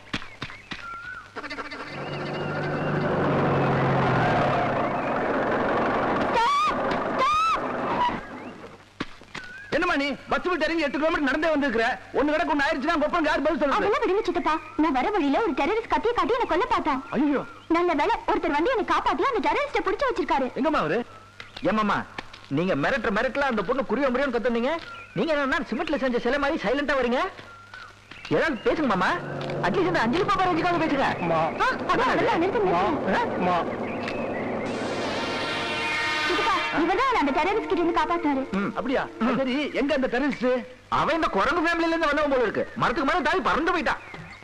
என்னமா நீ பஸ் விட்டு இறங்கி எட்டு கிலோமீட்டர் நடந்தே வந்திருக்கிற ஒண்ணு கிடக்கு ஒண்ணு ஆயிடுச்சுன்னா கொப்பன் யார் பதில் சொல்றது அதெல்லாம் விடுங்க சித்தப்பா நான் வர வழியில ஒரு டெரரிஸ்ட் கத்திய காட்டி என்ன கொல்ல பார்த்தான் ஐயோ நல்ல வேலை ஒருத்தர் வந்து என்ன காப்பாத்தி அந்த டெரரிஸ்ட புடிச்சு வச்சிருக்காரு எங்கம்மா அவரு ஏமாமா நீங்க மிரட்டுற மிரட்டல அந்த பொண்ணு குறிய முடியும்னு கத்துனீங்க நீங்க என்ன சிமெண்ட்ல செஞ்ச சிலை மாதிரி சைலண்டா வரீங்க ஏதாவது பேசுங்க மாமா அட்லீஸ்ட் இந்த அஞ்சலி பாப்பா ரேஞ்சுக்காக பேசுங்க ஆ, அதான், அதெல்லாம் நிறுத்து, நிறுத்து. சித்தப்பா இவதான் அந்த டெரரிஸ்ட் கிட்ட இருந்து காப்பாத்தினாரு அப்படியா சரி எங்க அந்த டெரரிஸ்ட் அவன் இந்த குரங்கு ஃபேமிலில இருந்து வந்தவன் போல இருக்கு மரத்துக்கு மேல தாவி பறந்து போயிட்டான்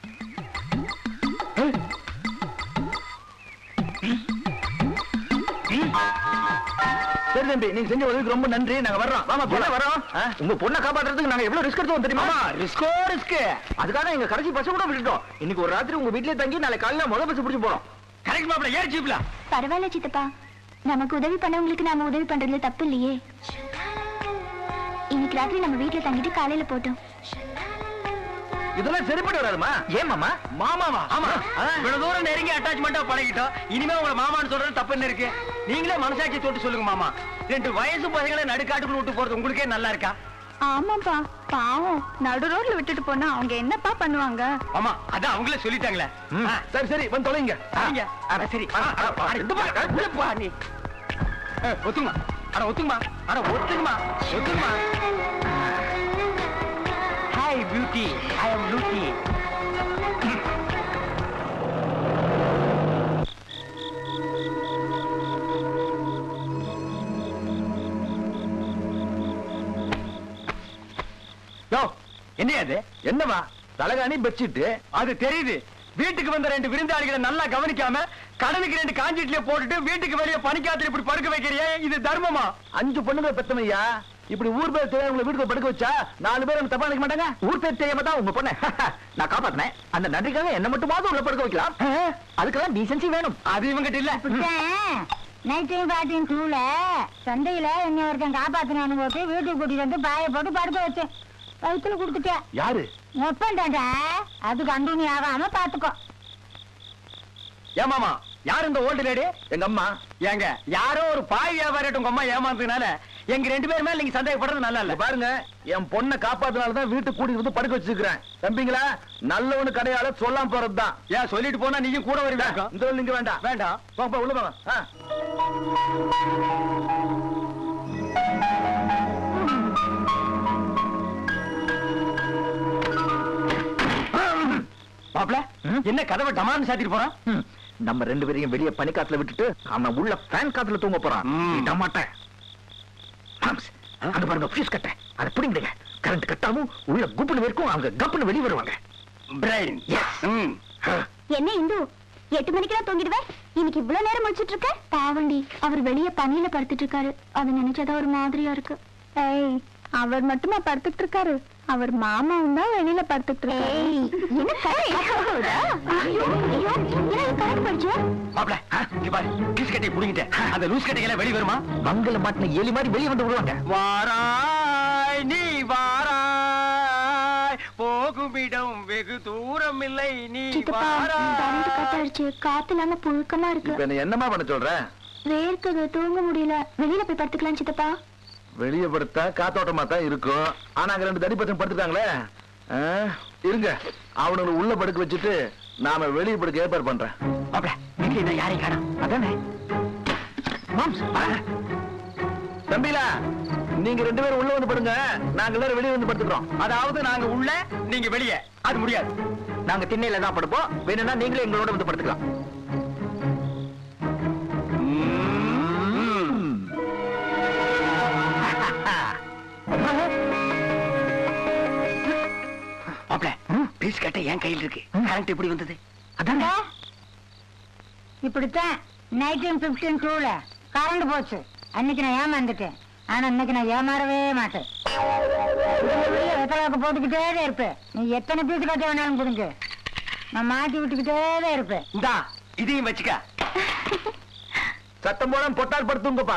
சரி தம்பி நீங்க செஞ்ச உதவிக்கு ரொம்ப நன்றி நாங்க வர்றோம் வாமா போல வரோம் ஆ, உங்க பொண்ணை காப்பாத்துறதுக்கு நாங்க எவ்வளவு ரிஸ்க் எடுத்தோம் தெரியுமா ரிஸ்கோ ரிஸ்க் அதுக்காக எங்க கடைசி பஸ் கூட விட்டுட்டோம் இன்னைக்கு ஒரு ராத்திரி உங்க வீட்லயே தங்கி நாளை காலையில முத பஸ் பிடிச்சு போறோம் கரெக்ட் மாப்பிள ஏறி ஜீப்ல பரவாயில்ல சித்தப்பா நமக்கு உதவி பண்ணவங்களுக்கு நாம உதவி பண்றதுல தப்பு இல்லையே இன்னைக்கு ராத்திரி நம்ம வீட்டுல தங்கிட்டு காலையில போட்டோம் இதெல்லாம் சரிப்பட்டு வராதுமா ஏன் மாமா மாமாவா ஆமா இவ்வளவு தூரம் நெருங்கி அட்டாச்மெண்டா பழகிட்டோம் இனிமே உங்களை மாமான்னு சொல்றது தப்பு என்ன இருக்கு நீங்களே மனசாட்சி தொட்டு சொல்லுங்க மாமா ரெண்டு வயசு பசங்களை நடுக்காட்டுக்குள்ள விட்டு போறது உங்களுக்கே நல்லா இருக்கா ஆமாப்பா பாவம் நடு ரோட்ல விட்டுட்டு போனா அவங்க என்னப்பா பண்ணுவாங்க ஆமா அதான் அவங்களே சொல்லிட்டாங்களே ஆ, சரி சரி வந்து தொலைங்க சரிங்க. அட, சரி ஆ, அட, அட, இந்த பாரு, உள்ள போ, நீ ஏ, ஒத்துங்கம்மா அட ஒத்துங்கம்மா அட ஒத்துங்கம்மா ஒத்துங்கம்மா ஹாய் பியூட்டி ஐ அம் லூட்டி யோ என்ன அது என்னவா தலகாணி பெட்ஷீட் அது தெரியுது வீட்டுக்கு வந்த ரெண்டு விருந்தாளிகளை நல்லா கவனிக்காம கடனுக்கு ரெண்டு காஞ்சிட்லயே போட்டுட்டு வீட்டுக்கு வெளியே பனிக்காத்துல இப்படி படுக்க வைக்கிறியே இது தர்மமா அஞ்சு பொண்ணுங்க பெத்தமையா இப்படி ஊர் பேர் தெரியாத உங்களை வீட்டுக்கு படுக்க வச்சா நாலு பேர் எனக்கு தப்பா நினைக்க மாட்டாங்க ஊர் பேர் தெரியாம தான் உங்க பொண்ணு நான் காப்பாத்தினேன் அந்த நன்றிக்காக என்ன மட்டுமாவது உள்ள படுக்க வைக்கலாம் அதுக்கெல்லாம் டீசென்சி வேணும் அது இவங்கிட்ட இல்ல நைட்டையும் பாட்டியும் டூல சந்தையில என்ன ஒருத்தன் காப்பாத்தினானு போட்டு வீட்டுக்கு கூட்டிட்டு வந்து பாய போட்டு படுக்க வச்சேன் வயிற்றுல கொடுத்துட்டேன் யாரு எப்பண்டாண்டா அது கண்டினியூ ஆகாம பாத்துக்கோ ஏமாமா யார் இந்த ஓல்டு லேடி எங்க அம்மா ஏங்க யாரோ ஒரு பாய் வியாபாரிட்ட உங்க அம்மா ஏமாந்ததுனால எங்க ரெண்டு பேர் மேல நீங்க சந்தேகப்படுறது நல்லா இல்ல இங்க பாருங்க என் பொண்ணை காப்பாத்தினால தான் வீட்டுக்கு கூட்டிட்டு வந்து படுக்க வச்சிருக்கிறேன் தம்பிங்களா நல்லவனு கடையால சொல்லாம போறதுதான் ஏன் சொல்லிட்டு போனா நீயும் கூட வருவீங்க இந்த நீங்க வேண்டாம் வேண்டாம் போங்க, போங்க, உள்ள போங்க ஆ. மாப்ள என்ன கதவை டமான்னு சாத்திட்டு போறான் நம்ம ரெண்டு பேரையும் வெளியே பனிக்காத்துல விட்டுட்டு அவன் உள்ள ஃபேன் காத்துல தூங்க போறான் ம். விட மாட்டேன் மாம்ஸ், அங்க பாருங்க ஃபீஸ் கட்ட அதை பிடிங்க கரண்ட் கட்டாவும் உள்ள குப்புன்னு இருக்கும் அவங்க கப்புன்னு வெளியே வருவாங்க பிரெயின் ம் என்ன இந்து எட்டு மணிக்கெல்லாம் தூங்கிடுவேன் இன்னைக்கு இவ்வளவு நேரம் முடிச்சிட்டு இருக்க பாவண்டி அவர் வெளிய பனியில படுத்துட்டு இருக்காரு அது நினைச்சதா ஒரு மாதிரியா இருக்கு ஏய் அவர் மட்டுமா படுத்துட்டு இருக்காரு அவர் மாமாவும் தான் வெளியில படுத்துட்டு இருக்காரு என்ன கரெக்ட் படிச்சு மாப்ள இங்க பாரு லூஸ் கட்டையை புடிங்கிட்டேன் அந்த லூஸ் கட்டைகளை வெளியே வருமா மங்கள மாட்டின எலி மாதிரி வெளியே வந்து விடுவாங்க வாராய் நீ வாராய் போகும் இடம் வெகு தூரம் இல்லை நீ சித்தப்பா கரண்ட் கட் ஆயிடுச்சு காத்து இல்லாம புழுக்கமா இருக்கு இப்ப என்ன என்னமா பண்ண சொல்ற வேர்க்குது தூங்க முடியல வெளியில போய் படுத்துக்கலாம் சித்தப்பா வெளிய படுத்தா காத்தோட்டமா தான் இருக்கும் ஆனா அங்க ரெண்டு தடி பசங்க படுத்துட்டாங்களே ஆ, இருங்க அவனுங்களை உள்ள படுக்க வச்சுட்டு நாம வெளிய படுக்க ஏற்பாடு பண்றேன் மாப்ள வீட்டுல என்ன யாரையும் காணும் அதானே மாம்ஸ் வாங்க. தம்பிலா நீங்க ரெண்டு பேரும் உள்ள வந்து படுங்க நாங்க எல்லாரும் வெளிய வந்து படுத்துக்கிறோம் அதாவது நாங்க உள்ள நீங்க வெளியே அது முடியாது நாங்க திண்ணையில தான் படுப்போம் வேணும்னா நீங்களே எங்களோட வந்து படுத்துக்கலாம் மாப்ள பீஸ் கட்ட என் கையில் இருக்கு கரண்ட் எப்படி வந்தது அதானே இப்படித்தான் நைன்டீன் பிப்டீன் டூல கரண்ட் போச்சு அன்னைக்கு நான் ஏமாந்துட்டேன் ஆனா இன்னைக்கு நான் ஏமாறவே மாட்டேன் வெத்தலாக்க போட்டுக்கிட்டே தான் இருப்பேன் நீ எத்தனை பீஸ் கட்ட வேணாலும் கொடுங்க நான் மாட்டி விட்டுக்கிட்டே தான் இருப்பேன் இந்தா இதையும் வச்சுக்க சத்தம் போடாம பொட்டால் படுத்துங்கப்பா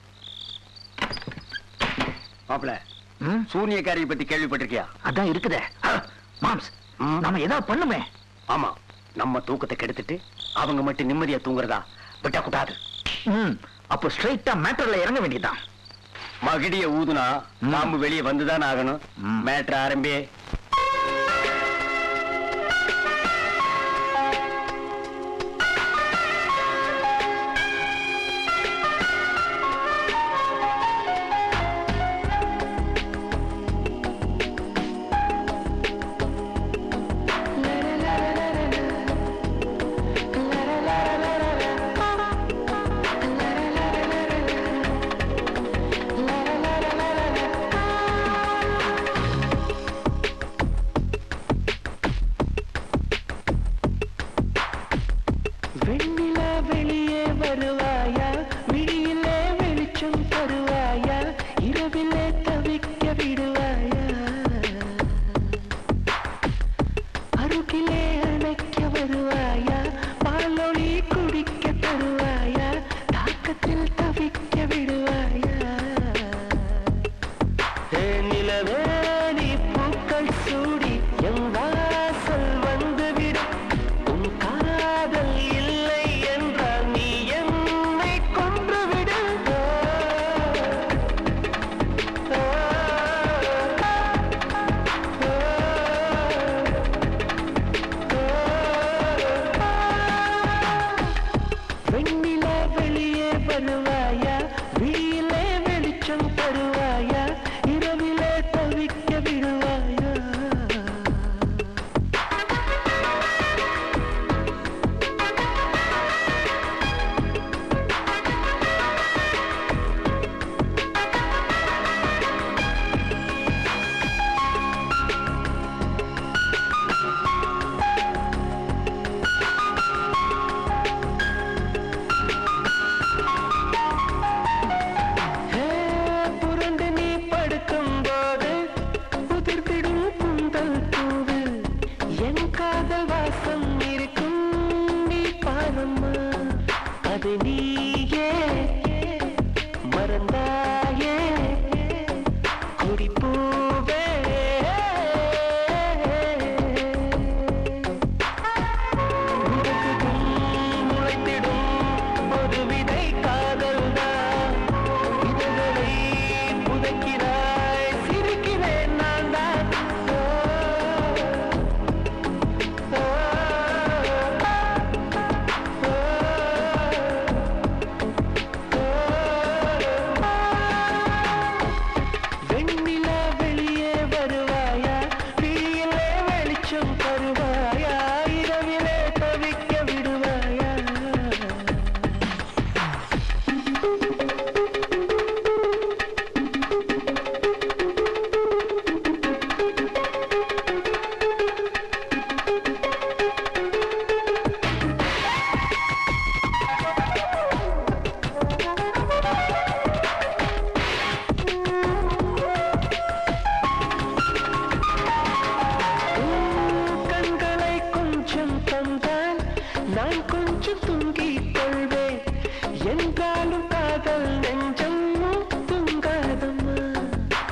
மாப்ள ம்? சூனியக்காரியை பத்தி கேள்விப்பட்டிருக்கியா அதான் இருக்குதே ஆ, மாம்ஸ் ம். நாம ஏதாவது பண்ணுமே ஆமா நம்ம தூக்கத்தை கெடுத்துட்டு அவங்க மட்டும் நிம்மதியா தூங்குறதா விட்டா கூடாது ம், அப்போ ஸ்ட்ரைட்டா மேட்டர்ல இறங்க வேண்டியதுதான் மகிடிய ஊதுனா ம். பாம்பு வெளியே வந்துதான் ஆகணும் ம். மேட்ரு ஆரம்பி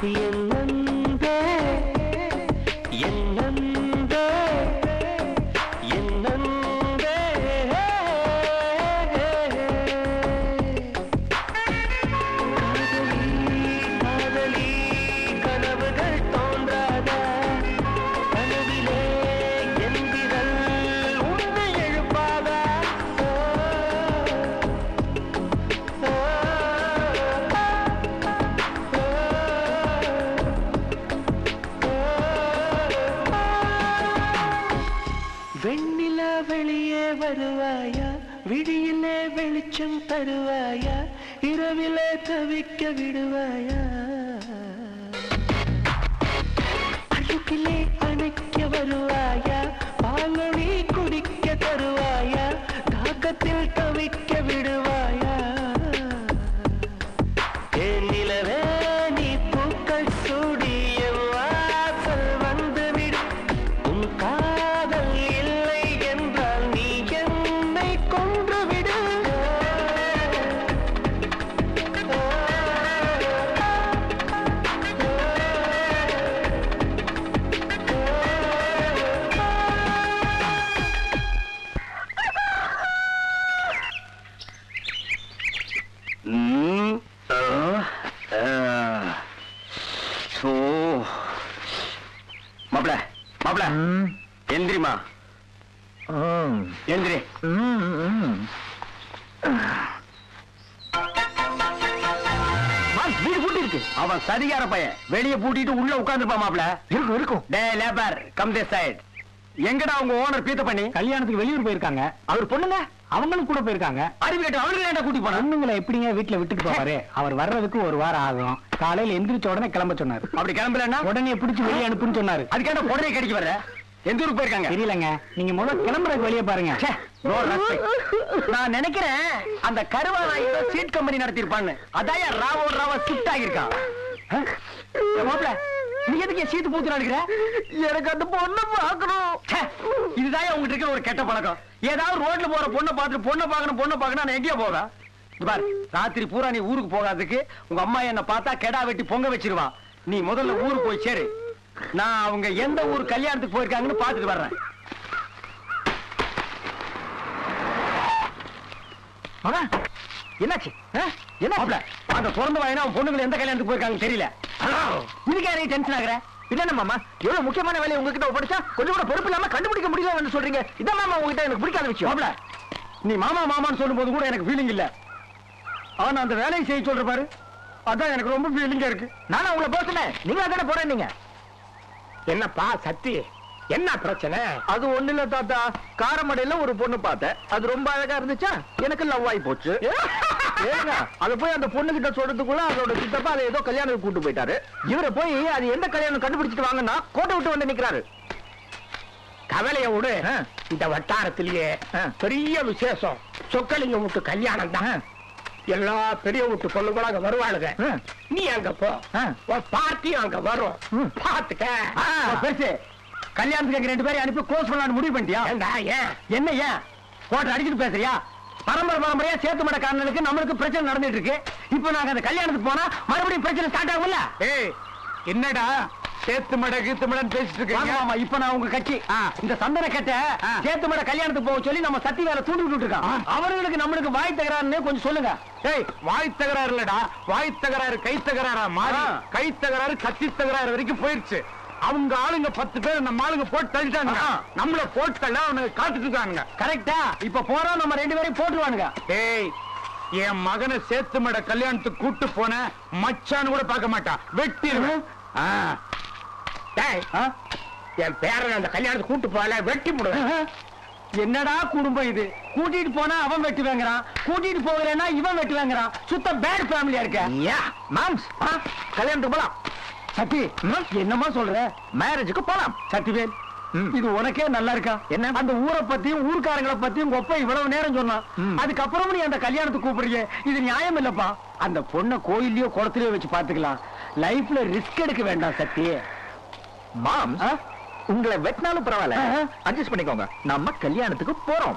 என்னந்தே என்னந்தே என்னந்தே காதலி கனவுகள் தோன்றாத கனவிலே என் விரல் உன்னை எழுப்பாதா வெண்ணிலா வெளியே வருவாயா விடியிலே வெளிச்சம் தருவாயா இரவிலே தவிக்க விடுவாயா அழுக்கிலே அணைக்க வருவாயா பாலனி குடிக்க தருவாயா தாக்கத்தில் தவிக்க விடுவாயா ஏன் நிலவே நீ பூக்கள் சூடிய வாசல் வந்து விடு உன் காதல் இல்லை என்றால் நீ என்னை கொன்று விடு ம், ஆ, ஆ. சோ. மாப்ள மாப்ள எந்திரிமா எந்திரி வீடு பூட்டி இருக்கு அவன் சதிகார பையன் வெளிய பூட்டிட்டு உள்ள உட்கார்ந்துருப்பான் மாப்ள இருக்கும் இருக்கும் டே லேபர் கம் திஸ் சைடு எங்கடா உங்க ஓனர் பீத்த பண்ணி கல்யாணத்துக்கு வெளியூர் போயிருக்காங்க அவர் பொண்ணுங்க அவங்களும் கூட போயிருக்காங்க அறிவு கேட்டு அவனுக்கு ஏன்டா கூட்டி போனா பொண்ணுங்களை எப்படிங்க வீட்டுல விட்டுட்டு போவாரு அவர் வர்றதுக்கு ஒரு வாரம் ஆகும் காலையில எந்திரிச்ச உடனே கிளம்ப சொன்னாரு அப்படி கிளம்பலன்னா உடனே பிடிச்சு வெளியே அனுப்புன்னு சொன்னாரு அதுக்கான உடனே கிடைக்க வர எந்த ஊருக்கு போயிருக்காங்க தெரியலங்க நீங்க முதல்ல கிளம்புறதுக்கு வெளியே பாருங்க ச்சே, no respect. நான் நினைக்கிறேன் அந்த கருவானா ஏதோ சீட் கம்பெனி நடத்திருப்பான்னு அதான் ராவோ ராவா ஷிஃப்ட் ஆகியிருக்கான் ஆ? ஏய் மாப்ள நீ எதுக்கு சீட்டு பூத்து நடக்கிற எனக்கு அந்த பொண்ணை பார்க்கணும் ச்சே, இதுதான் உங்ககிட்ட இருக்கிற ஒரு கெட்ட பழக்கம் ஏதாவது ரோட்ல போற பொண்ணை பார்த்துட்டு பொண்ணை பார்க்கணும் பொண்ணை பார்க்கணும் நான் எங்கேயோ போவேன் இங்க பாரு ராத்திரி பூரா நீ ஊருக்கு போகாததுக்கு உங்க அம்மா என்ன பார்த்தா கெடா வெட்டி பொங்க வச்சிருவா நீ முதல்ல ஊருக்கு போய் சேரு நான் அவங்க எந்த ஊர் கல்யாணத்துக்கு போயிருக்காங்கன்னு பார்த்துட்டு வர்றேன் மகா என்னாச்சு என்ன அந்த பிறந்த வாயினா அவன் பொண்ணுங்களை எந்த கல்யாணத்துக்கு போயிருக்காங்க தெரியல இதுக்கு யாரையும் டென்ஷன் ஆகுற இல்ல மாமா எவ்வளவு முக்கியமான வேலையை உங்ககிட்ட ஒப்படைச்சா கொஞ்சம் கூட பொறுப்பு இல்லாம கண்டுபிடிக்க முடியல சொல்றீங்க இதான் மாமா உங்ககிட்ட எனக்கு பிடிக்காத விஷயம் நீ மாமா மாமான்னு சொல்லும் போது கூட எனக்கு ஃபீலிங் இல்ல ஆனா அந்த வேலையை செய்ய சொல்ற பாரு அதான் எனக்கு ரொம்ப ஃபீலிங்கா இருக்கு நானும் உங்களை போக சொன்னேன் நீங்க தானே போறேன் நீங்க என்னப்பா சத்தி என்ன பிரச்சனை அது ஒண்ணு இல்ல தாத்தா காரமடையில ஒரு பொண்ணு பார்த்தேன் அது ரொம்ப அழகா இருந்துச்சா எனக்கு லவ் ஆகி போச்சு ஏங்க அத போய் அந்த பொண்ணு கிட்ட சொல்றதுக்குள்ள அதோட சித்தப்பா அதை ஏதோ கல்யாணத்துக்கு கூட்டு போயிட்டாரு இவரை போய் அது எந்த கல்யாணம் கண்டுபிடிச்சிட்டு வாங்கன்னா கோட்டை விட்டு வந்து நிக்கிறாரு கவலைய விடு ஆ. இந்த வட்டாரத்திலேயே ஆ. பெரிய விசேஷம் சொக்கலிங்க வீட்டு கல்யாணம் தான் எல்லா பெரிய வீட்டு பொண்ணுங்களும் அங்க வருவாளுங்க ஆ. நீ அங்க போ ஆ. உன் பார்ட்டியும் அங்க வரும் ம். பாத்துக்க பெருசு கல்யாணத்துக்கு எங்க ரெண்டு பேரையும் அனுப்பி க்ளோஸ் பண்ணலாம்னு முடிவு பண்ணிட்டியா ஏண்டா ஏன் என்ன ஏன் கோட்டை அடிச்சுட்டு பேசுறியா பரம்பரை பரம்பரையா சேத்து மட காரணனுக்கு நம்மளுக்கு பிரச்சனை நடந்துட்டு இருக்கு இப்போ நாங்க அந்த கல்யாணத்துக்கு போனா மறுபடியும் பிரச்சனை ஸ்டார்ட் ஆகும்ல ஏய் என்னடா சேத்து மட கீத்து மடன்னு பேசிட்டு ஆமா, இருக்கீங்க ஆமா, இப்ப நான் உங்க கட்சி இந்த சந்தன கட்ட ஆ. சேத்து மட கல்யாணத்துக்கு போக சொல்லி நம்ம சத்தி வேலை தூண்டி விட்டு இருக்கான் அவர்களுக்கு நம்மளுக்கு வாய் தகராறுன்னு கொஞ்சம் சொல்லுங்க ஏய் வாய் தகராறு இல்லடா வாய் தகராறு கை தகராறா மாறி ஆ. கை தகராறு கத்தி தகராறு வரைக்கும் போயிருச்சு அவங்க ஆளுங்க பத்து பேர் நம்ம ஆளுங்க போட்டு தள்ளிட்டாங்க ஆ. நம்மள போட்டு அவனுக்கு காத்துட்டு இருக்கானுங்க கரெக்டா இப்ப போறோம் நம்ம ரெண்டு பேரையும் போட்டுருவானுங்க ஏய் என் மகனை சேத்து மட கல்யாணத்துக்கு கூட்டு போன மச்சான்னு கூட பார்க்க மாட்டான் வெட்டிடுவேன் ஆ. டேய், ஆ? என் பேரன் அந்த கல்யாணத்துக்கு கூட்டு போல வெட்டி போடுவேன் என்னடா குடும்பம் இது கூட்டிட்டு போனா அவன் வெட்டு வாங்குறான் கூட்டிட்டு போகலன்னா இவன் வெட்டு வாங்குறான் சுத்த பேட் ஃபேமிலியா இருக்க மாம்ஸ் கல்யாணத்துக்கு போலாம் சத்தி என்னமா சொல்ற மேரேஜுக்கு போலாம் சத்திவேல் இது உனக்கே நல்லா இருக்கா என்ன அந்த ஊரை பத்தியும் ஊர்க்காரங்களை பத்தியும் உங்க அப்பா இவ்வளவு நேரம் சொன்னான் அதுக்கப்புறம் நீ அந்த கல்யாணத்துக்கு கூப்பிடுறீங்க இது நியாயம் இல்லப்பா அந்த பொண்ணை கோயில்லயோ குளத்திலயோ வச்சு பாத்துக்கலாம் லைஃப்ல ரிஸ்க் எடுக்க வேண்டாம் சத்தி மாம் உங்களை வெட்டினாலும் பரவாயில்ல அட்ஜஸ்ட் பண்ணிக்கோங்க நம்ம கல்யாணத்துக்கு போறோம்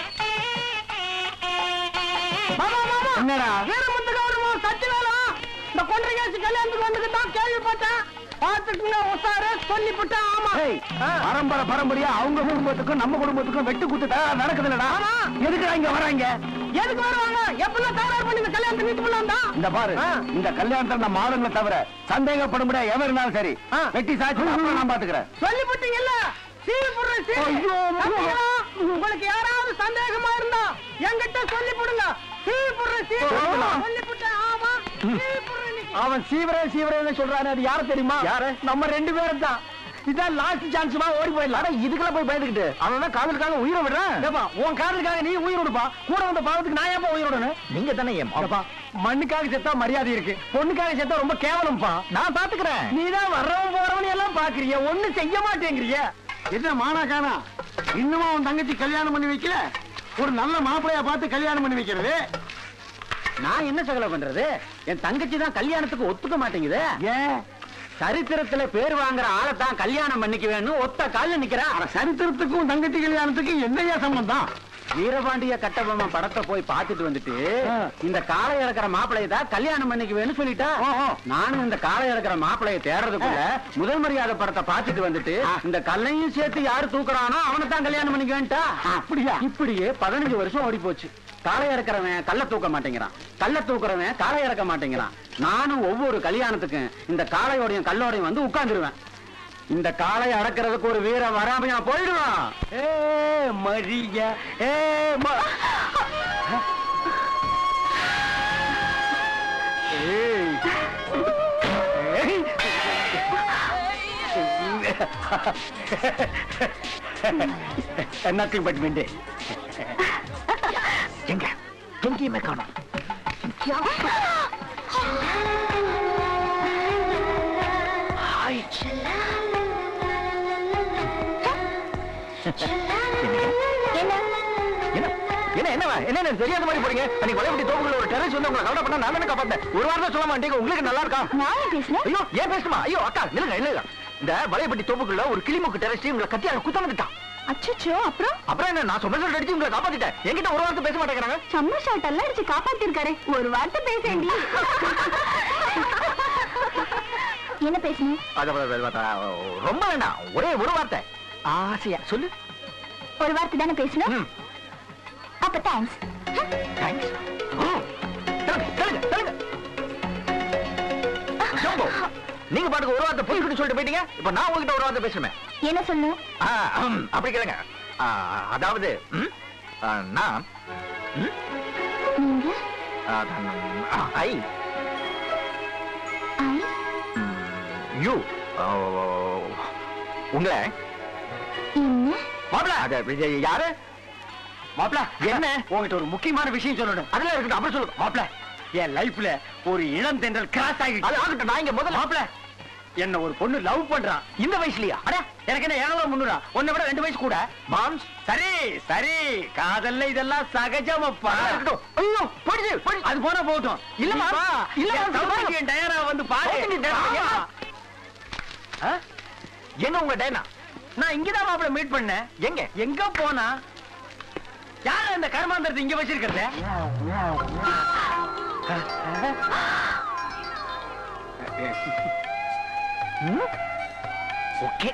என்னடா இந்த கொண்டரிகாசி கல்யாணத்துக்கு வந்துக்கிட்டான் கேள்விப்பட்டேன் பார்த்துக்குங்க உசாரு சொல்லிவிட்டேன் ஆமா பரம்பரை பரம்பரையா அவங்க குடும்பத்துக்கும் நம்ம குடும்பத்துக்கும் வெட்டு குத்து தகராறு நடக்குதுல்லடா எதுக்கு இங்க வராங்க எதுக்கு வருவாங்க எப்படிலாம் தகராறு பண்ணி இந்த கல்யாணத்தை நிறுத்தி பண்ணலாம் தான் இந்த பாரு இந்த கல்யாணத்துல நம்ம ஆளுங்களை தவிர சந்தேகப்படும்படியா எவன் இருந்தாலும் சரி வெட்டி சாட்சி அப்புறம் நான் பாத்துக்கிறேன் சொல்லிவிட்டீங்கல்ல சீவி போடுற சீவி பாத்தீங்களா? உங்களுக்கு யாராவது சந்தேகமா இருந்தா என்கிட்ட சொல்லி போடுங்க சீவி போடுற சீவி சொல்லிவிட்டேன் ஆமா சீவி போடுற இன்னைக்கு. அவன் சீவரே சீவரேன்னு சொல்றானே அது யாரு தெரியுமா யாரு நம்ம ரெண்டு பேரும் தான் இதான் லாஸ்ட் சான்ஸ்மா ஓடி போயிடலாம் இதுக்கெல்லாம் போய் பயந்துக்கிட்டு அவன் தான் காதலுக்காக உயிரை விடுறான் உன் காதலுக்காக நீ உயிர் விடுப்பா கூட வந்த பாவத்துக்கு நான் ஏன் உயிர் விடணும் நீங்க தானே மண்ணுக்காக செத்தா மரியாதை இருக்கு பொண்ணுக்காக செத்தா ரொம்ப கேவலம்ப்பா நான் பாத்துக்கிறேன் நீ தான் வர்றவன் போறவன் எல்லாம் பாக்குறிய ஒண்ணு செய்ய மாட்டேங்கிறிய என்ன மானா காணா இன்னுமா உன் தங்கச்சி கல்யாணம் பண்ணி வைக்கல ஒரு நல்ல மாப்பிளையா பார்த்து கல்யாணம் பண்ணி வைக்கிறது நான் என்ன சகல பண்றது என் தங்கச்சி தான் கல்யாணத்துக்கு ஒத்துக்க மாட்டேங்குது ஏன் சரித்திரத்துல பேர் வாங்குற ஆளை தான் கல்யாணம் பண்ணிக்குவேன்னு ஒத்த கால்ல நிக்கிறான் சரித்திரத்துக்கும் தங்கச்சி கல்யாணத்துக்கு என்னையா சம்பந்தம் வீரபாண்டிய கட்டபொம்மன் படத்தை போய் பார்த்துட்டு வந்துட்டு இந்த காளை இறக்குற மாப்பிளைய தான் கல்யாணம் பண்ணிக்குவேன்னு சொல்லிட்டா நானும் இந்த காளை இறக்குற மாப்பிளைய தேடுறதுக்குள்ள முதல் மரியாதை படத்தை பார்த்துட்டு வந்துட்டு இந்த கல்லையும் சேர்த்து யாரு தூக்குறானோ அவனை தான் கல்யாணம் பண்ணிக்குவேன்ட்டா அப்படியா இப்படியே பதினஞ்சு வருஷம் ஓடி போச்சு காளை இறக்குறவன் கல்ல தூக்க மாட்டேங்கிறான் கல்ல தூக்குறவன் காளை இறக்க மாட்டேங்கிறான் நானும் ஒவ்வொரு கல்யாணத்துக்கும் இந்த காளையோடையும் கல்லோடையும் வந்து உட்கார்ந்துருவேன் இந்த காளை அடக்கிறதுக்கு ஒரு வீர வராமையா போயிடுவான் ஏ மரியா ஏ ம- ஏய். ஏய். Nothing but wind. எங்க எங்கேயுமே காணோம் என்ன என்ன என்னவா என்ன தெரியாத மாதிரி போறீங்க அன்னைக்கு வலைப்பட்டி தோப்புக்குள்ள ஒரு டெரஸ் வந்து உங்களை கவலை பண்ணா நான் தானே காப்பாத்தேன் ஒரு வாரம் சொல்ல மாட்டீங்க உங்களுக்கு நல்லா இருக்கா நான் பேசுனேன் ஐயோ ஏன் பேசுமா ஐயோ அக்கா நில்லுங்க இல்லைங்க இந்த வலைப்பட்டி தோப்புக்குள்ள ஒரு கிளிமுக்கு டெரஸ் உங்களை கத்தியால குத்த வந்துட்டான் அச்சோ அப்புறம் அப்புறம் என்ன நான் சொன்ன சொல்லி அடிச்சு உங்களை காப்பாத்திட்டேன் என்கிட்ட ஒரு வார்த்தை பேச மாட்டேங்கிறாங்க சம்ம ஷாட் எல்லாம் அடிச்சு காப்பாத்திருக்காரு ஒரு வார்த்தை பேசேண்டி என்ன பேசணும் அது, அது, அது, அது, ரொம்ப வேண்டாம் ஒரே ஒரு வார்த்தை ஆசையா சொல்லு ஒரு வார்த்தை தானே பேசணும் ம். அப்ப தேங்க்ஸ் தேங்க்ஸ் ஜம்போ நீங்க பாட்டுக்கு ஒரு வார்த்தை போய் சொல்லிட்டு போயிட்டீங்க இப்ப நான் உங்ககிட்ட ஒரு வார்த்தை பேசுறேன் என்ன சொல்லணும் ஆ, ம், அப்படி கேளுங்க ஆ, அதாவது ம், ஆ, நான் ம், நீங்க ஆ, ம், ஆ, ஐ ஐ ம், யூ ஆ, உங்களை என்ன மாப்பிள அது இது யாரு மாப்பிள என்ன உங்ககிட்ட ஒரு முக்கியமான விஷயம் சொல்லணும் அதெல்லாம் இருக்கட்டும் அப்புறம் சொல்லு மாப்பிள என் லைஃப்ல ஒரு இளம் தென்றல் கிராஸ் ஆகிட்டு அது ஆகட்டும் நான் இங்க முதல்ல மாப்பிள என்ன ஒரு பொண்ணு லவ் பண்றான் இந்த வயசுலயா அட எனக்கு என்ன ஏழோ முன்னூறா உன்னை விட ரெண்டு வயசு கூட மாம்ஸ் சரி சரி காதல்ல இதெல்லாம் சகஜமப்பா இருக்கட்டும் ஐயோ போடுது போடுது அது போனா போகட்டும் இல்ல இல்ல என் டயரா வந்து பாரு ஆ? எங்க உங்க டேனா நான் இங்கதான் மாப்பிள மீட் பண்ணேன் எங்க எங்க போனா யார இந்த கர்மாந்தரத்தை இங்க வச்சிருக்கிறது okay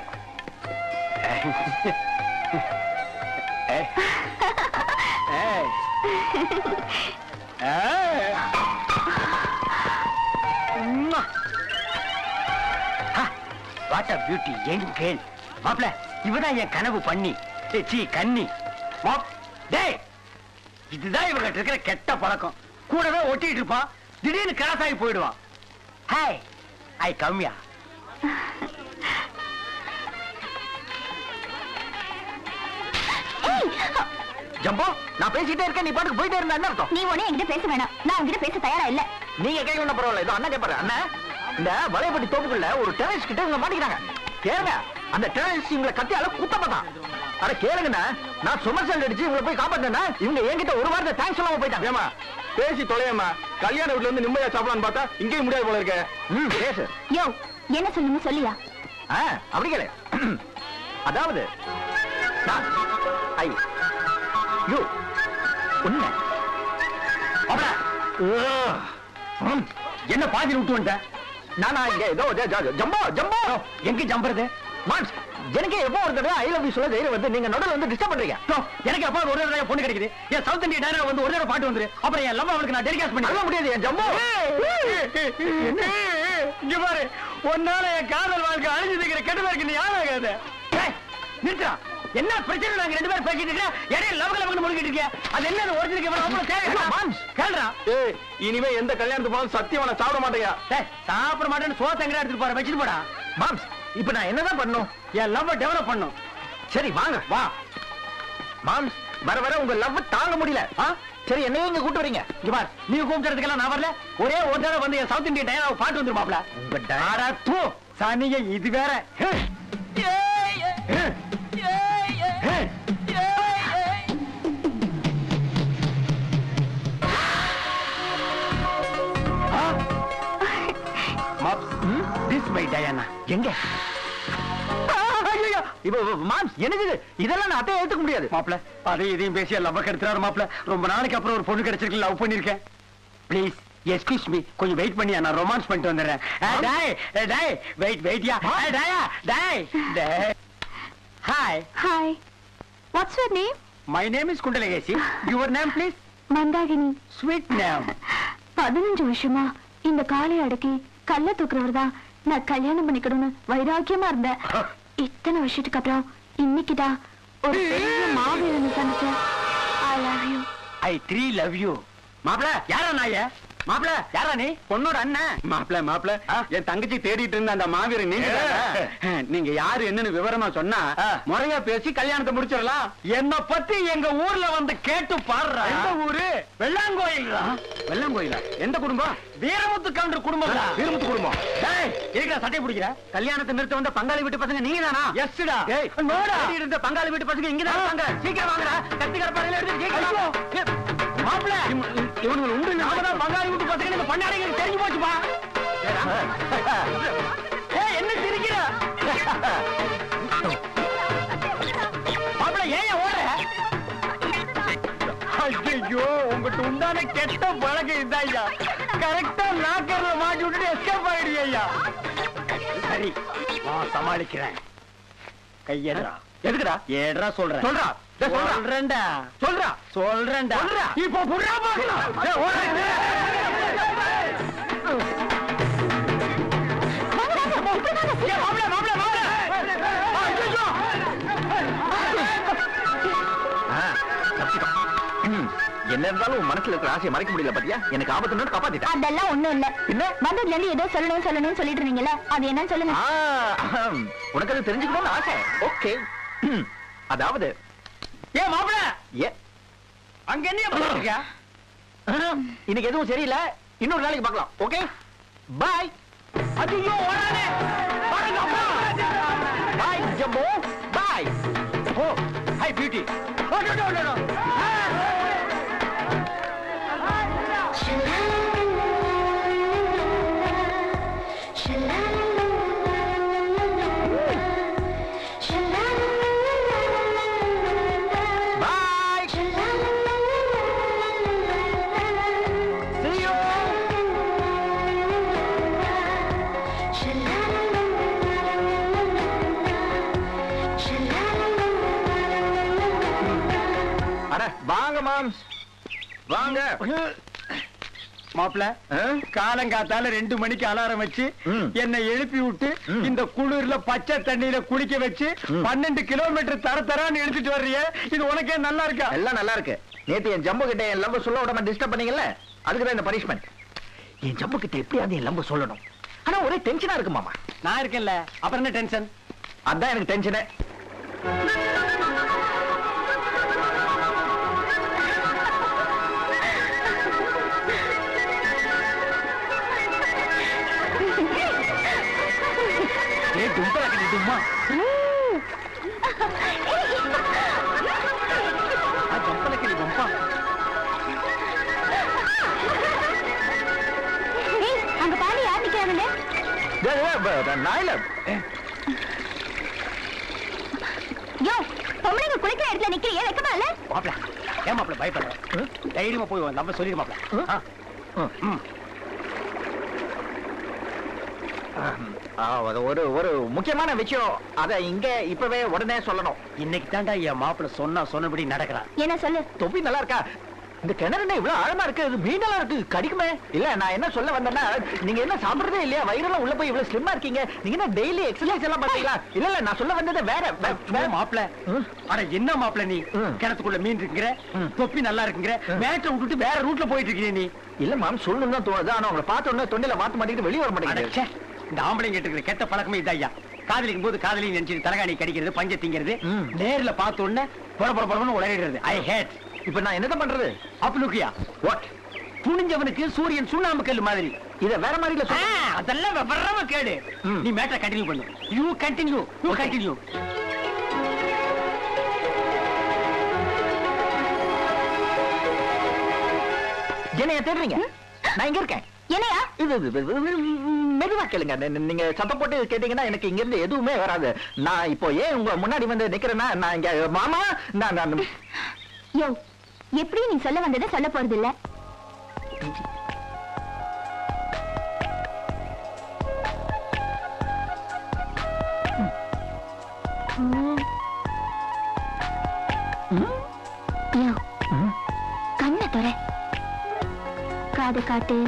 what a beauty young girl மாப்ள இவதான் என் கனவு பண்ணி ஏ, சீ கன்னி மாப் டேய் இதுதான் இவங்க இருக்கிற கெட்ட பழக்கம் கூடவே ஒட்டிட்டு இருப்பான் திடீர்னு கிராஸ் ஆகி போயிடுவான் ஹாய் ஐ கம்யா ஜம்போ நான் பேசிட்டே இருக்கேன் நீ பாட்டுக்கு போயிட்டே இருந்தா என்ன அர்த்தம் நீ ஒண்ணு என்கிட்ட பேச வேணாம் நான் உன்கிட்ட பேச தயாரா இல்ல நீங்க கேட்க ஒண்ணும் பரவாயில்ல இதோ அண்ணன் கேட்பாரு அண்ணன் இந்த வலையப்பட்டி தோப்புக்குள்ள ஒரு டெரரிஸ்ட் கிட்ட இவங்க மாட்டிக்கிறாங்க கேளுங்க அந்த டெரரிஸ்ட் இவங்களை கத்தியால குத்தப்பட்டான் அட கேளுங்கண்ணா நான் சுமர்சல் அடிச்சு இவங்களை போய் காப்பாத்தேன்னா இவங்க என்கிட்ட ஒரு வாரத்தை தேங்க்ஸ் சொல்லாம போயிட்டாங்க ஏமா பேசி தொலையம்மா கல்யாண வீட்டுல வந்து நிம்மதியா சாப்பிடலாம்னு பார்த்தா இங்கேயும் முடியாது போல இருக்க ம் பேசு யோ என்ன சொல்லணும் சொல்லியா ஆ, அப்படி கேளு அதாவது நான் ஐ யூ உன்ன அவள ம் என்ன பாதியில் விட்டு வந்துட்டேன் நானா இங்க ஏதோ ஜ- ஜ- ஜம்போ ஜம்போ எங்க ஜம்புறது மாம்ஸ் எனக்கு எப்போ ஒரு தடவை ஐ லவ் யூ சொல்ல தைரியம் வந்து நீங்க நடுவில் வந்து டிஸ்டர்ப் பண்றீங்க யோ, எனக்கு அப்பா ஒரு தடவை பொண்ணு கிடைக்குது என் சவுத் இந்தியன் டைரக்டர் வந்து ஒரு தடவை பாட்டு வந்துரு அப்புறம் என் லவ் அவளுக்கு நான் டெடிகேட் பண்ணி சொல்ல முடியாது என் ஜம்போ இங்க பாரு ஒன்னால என் காதல் வாழ்க்கை அழிஞ்சு நிக்கிற கெட்டதா இருக்கு நீ யாராகாத நிறுத்தா என்ன பிரச்சனை நாங்க ரெண்டு பேரும் பேசிட்டு இருக்கேன் இடையில லவ் லவ்னு முடிக்கிட்டு இருக்கேன் அது என்ன ஒரிஜினல் அவ்வளவு தேவை மாம்ஸ். கேள்றா ஏய் இனிமே எந்த கல்யாணத்துக்கு போனாலும் சத்தியமா நான் சாப்பிட மாட்டேயா டேய், சாப்பிட மாட்டேன்னு சோத்த எங்கடா எடுத்துட்டு போற வச்சுட்டு போடா மாம்ஸ் இப்போ நான் என்னதான் பண்ணும் என் லவ் டெவலப் பண்ணும் சரி வாங்க வா மாம்ஸ் வர வர உங்க லவ் தாங்க முடியல ஆ? சரி என்னையும் இங்க கூட்டு வரீங்க இங்க பார் நீ கூப்பிடுறதுக்கெல்லாம் நான் வரல ஒரே ஒரு தடவை வந்து என் சவுத் இந்தியன் டைலாக் பாட்டு வந்துருமாப்ல உங்க டை- ஆடா தூ சனிய இது வேற ஹே. ஹே. ஹே. ஆ? மாப்ஸ், ம்? This my Diana. எங்க ஐயோ இப்போ மாம்ஸ் என்னது இது இதெல்லாம் நான் அத்தையை ஏத்துக்க முடியாது மாப்ள அதையும் இதையும் பேசி லவ் கெடுத்துறாரு மாப்ள ரொம்ப நாளைக்கு அப்புறம் ஒரு பொண்ணு கிடைச்சிருக்கு லவ் பண்ணிருக்கேன் ப்ளீஸ் எஸ்கியூஸ் மீ கொஞ்சம் வெயிட் பண்ணி நான் ரொமான்ஸ் பண்ணிட்டு வந்துடுறேன் ஏய், டேய் ஏய், டேய் வெயிட் வெயிட்யா ஏய், டேயா டேய் டேய் hi hi what's your name my name is Kundalakesi your name please Mandakini sweet name பதினஞ்சு வருஷமா இந்த காலை அடக்கி கல்ல தூக்குறவர் தான் நான் கல்யாணம் பண்ணிக்கணும்னு வைராக்கியமா இருந்தேன் இத்தனை வருஷத்துக்கு அப்புறம் இன்னைக்குதான் ஒரு பெரிய மாவீரனை சந்திச்சேன் I love you I three love you மாப்ள யாரா நாய மாப்ள யாரா நீ பொண்ணோட அண்ணன் மாப்பிள மாப்பிள ஆ? என் தங்கச்சி தேடிட்டு இருந்த அந்த மாவீரன் நீங்க தானே? நீங்க யாரு என்னன்னு விவரமா சொன்னா ஆ. முறையா பேசி கல்யாணத்தை முடிச்சிடலாம் என்ன பத்தி எங்க ஊர்ல வந்து கேட்டு பாடுறா எந்த ஊரு வெள்ளாங்கோயில் வெள்ளம் கோயிலா எந்த குடும்பம் வீரமுத்து கவுண்டர் குடும்பம் வீரமுத்து குடும்பம் டேய் இருக்கிற சட்டை பிடிக்கிற கல்யாணத்தை நிறுத்த வந்த பங்காளி வீட்டு பசங்க நீங்க தானா எஸ்டா ஏய், நோடா தேடி இருந்த பங்காளி வீட்டு பசங்க இங்க தான் இருக்காங்க சீக்கிரம் வாங்கடா கத்தி கடப்பாறையில எடுத்து சீக்கிரம் வாங்க. மாப்ள இவனுங்க உண்டு நாம தான் பங்காளி வீட்டு பசங்க இந்த பண்ணாடிங்க தெரிஞ்சு போச்சுப்பா ஏய் என்ன சிரிக்கிற மாப்ள ஏன் ஓட ஐயோ உங்ககிட்ட உண்டான கெட்ட பழக்கம் இதாய்யா கரெக்டா லாக்கர்ல மாட்டி விட்டுட்டு எஸ்கேப் ஆயிடுங்க ஐயா சரி நான் சமாளிக்கிறேன் கையேடா எதுக்குடா ஏடா சொல்றேன் சொல்றா. டேய், சொல்றா. சொல்றேன்டா சொல்றா சொல்றேன்டா சொல்றா. இப்போ புறா பார்க்கலாம் டேய், ஓடு. ஏய், மாப்ள, மாப்ள, மாப்ள. ஆ, ஐயையோ. என்ன இருந்தாலும் உன் மனசுல இருக்கிற ஆசையை மறைக்க முடியல பாத்தியா எனக்கு ஆபத்து காப்பாத்திட்டேன் அதெல்லாம் ஒண்ணும் இல்ல என்ன? வந்ததுல இருந்து ஏதோ சொல்லணும் சொல்லணும்னு சொல்லிட்டு இருந்தீங்கல்ல அது என்னன்னு சொல்லுங்க ஆ, அஹம். உனக்கு அது தெரிஞ்சுக்கணும்னு ஆசை ஓகே அதாவது ஏய், மாப்ள, ஏ அங்க என்ன பண்ணிட்டு இருக்க? இன்னைக்கு எதுவும் சரியில்லை இன்னொரு நாளைக்கு பார்க்கலாம் ஓகே பாய் ஐயையோ, ஓடாதே. பாருங்க, அப்பா. Bye Jumbo bye oh, hi beauty. Oh, no, no, no, no. Bye see you அட வாங்க மாம்ஸ் வாங்க மாப்ள ஆ? காலங்காத்தால ரெண்டு மணிக்கு அலாரம் வச்சு ம். என்னை எழுப்பி விட்டு ம். இந்த குளிர்ல பச்சை தண்ணியில குளிக்க வச்சு ம். பன்னெண்டு கிலோமீட்டர் தர தரான்னு எடுத்துட்டு வர்றியே இது உனக்கே நல்லா இருக்கா எல்லாம் நல்லா இருக்கு நேத்து என் ஜம்பு கிட்ட என் லவ் சொல்ல விடாம டிஸ்டர்ப் பண்ணீங்கல்ல அதுக்கு தான் இந்த பனிஷ்மெண்ட் என் ஜம்பு கிட்ட எப்படியாவது என் லவ் சொல்லணும் ஆனா ஒரே டென்ஷனா இருக்கு மாமா நான் இருக்கேன்ல அப்புறம் என்ன டென்ஷன் அதான் எனக்கு டென்ஷனே ஏ தும்பல கட்டிட்டுமா ஜம்பல கட்டி தும்பா ஏய், அங்க பாரு யார் நிக்கிறாங்கன்னு நாயில யோ பொம்பளைங்க குளிக்கிற இடத்துல நிக்கிறியே வெக்கமா இல்ல மாப்ள ஏன் மாப்ள பயப்படுற தைரியமா போய் நம்ம சொல்லிடு மாப்ள ஆ. ம். ஒரு ஒரு முக்கியமான விஷயம் அத இங்க இப்பவே உடனே சொல்லணும் இன்னைக்கு தாண்டா என் மாப்பிள்ள சொன்னா சொன்னபடி நடக்கிறான் என்ன சொல்லு தொப்பி நல்லா இருக்கா இந்த கிணறு என்ன இவ்வளவு ஆழமா இருக்கு இது மீனெல்லாம் இருக்கு கடிக்குமே இல்ல நான் என்ன சொல்ல வந்தேன்னா நீங்க என்ன சாப்பிடுறதே இல்லையா வயிறெல்லாம் உள்ள போய் இவ்வளவு ஸ்லிம்மா இருக்கீங்க நீங்க என்ன டெய்லி எக்ஸசைஸ் எல்லாம் பண்றீங்களா இல்ல இல்ல நான் சொல்ல வந்தது வேற வே- சும்மா வே- மாப்பிள்ள அட என்ன மாப்பிள்ள நீ ம். கிணத்துக்குள்ள மீன் இருக்குங்கிற ம். தொப்பி நல்லா இருக்குங்கிற மேட்டை விட்டுட்டு வேற ரூட்ல போயிட்டு இருக்கீங்க நீ இல்ல மேம் சொல்லணும் தான் தோணுது ஆனா உங்களை பார்த்த உடனே தொண்டையில வாத்து மாட்டிக்கிட்டு வெளியே வர அட, மாட்டேங்குது ச்சே. இந்த ஆம்பளைங்க கிட்ட இருக்கிற கெட்ட பழக்கமே இதாய்யா காதலிக்கும் போது காதலி நினைச்சு தலகாணி கடிக்கிறது பஞ்ச திங்கிறது ம். நேர்ல பார்த்த உடனே பொற பொற பொறன்னு உளறிடுறது ஐ ஹேட் இப்ப நான் என்னதான் பண்றது அப்ப லுக்கியா வாட் துணிஞ்சவனுக்கு சூரியன் சுண்ணாம்பு கல்லு மாதிரி இத வேற மாதிரி இல்ல ஆ, சொல்லுங்க. அதெல்லாம் விவரமா கேடு ம். நீ மேட்டரை கண்டினியூ பண்ணு யூ கண்டினியூ யூ கண்டினியூ என்னைய தேடுறீங்க நான் இங்க இருக்கேன் என்னையா இது இது, இது, இது, மெதுவா கேளுங்க நீ- நீங்க சத்தம் போட்டு கேட்டீங்கன்னா எனக்கு இங்க இருந்து எதுவுமே வராது நான் இப்போ ஏன் உங்க முன்னாடி வந்து நிக்கிறேன்னா நான் இங்க மாமா நான் நான் யோ எப்படி நீ சொல்ல வந்ததை சொல்ல போறது இல்ல யோ கண்ணை துற காது காட்டு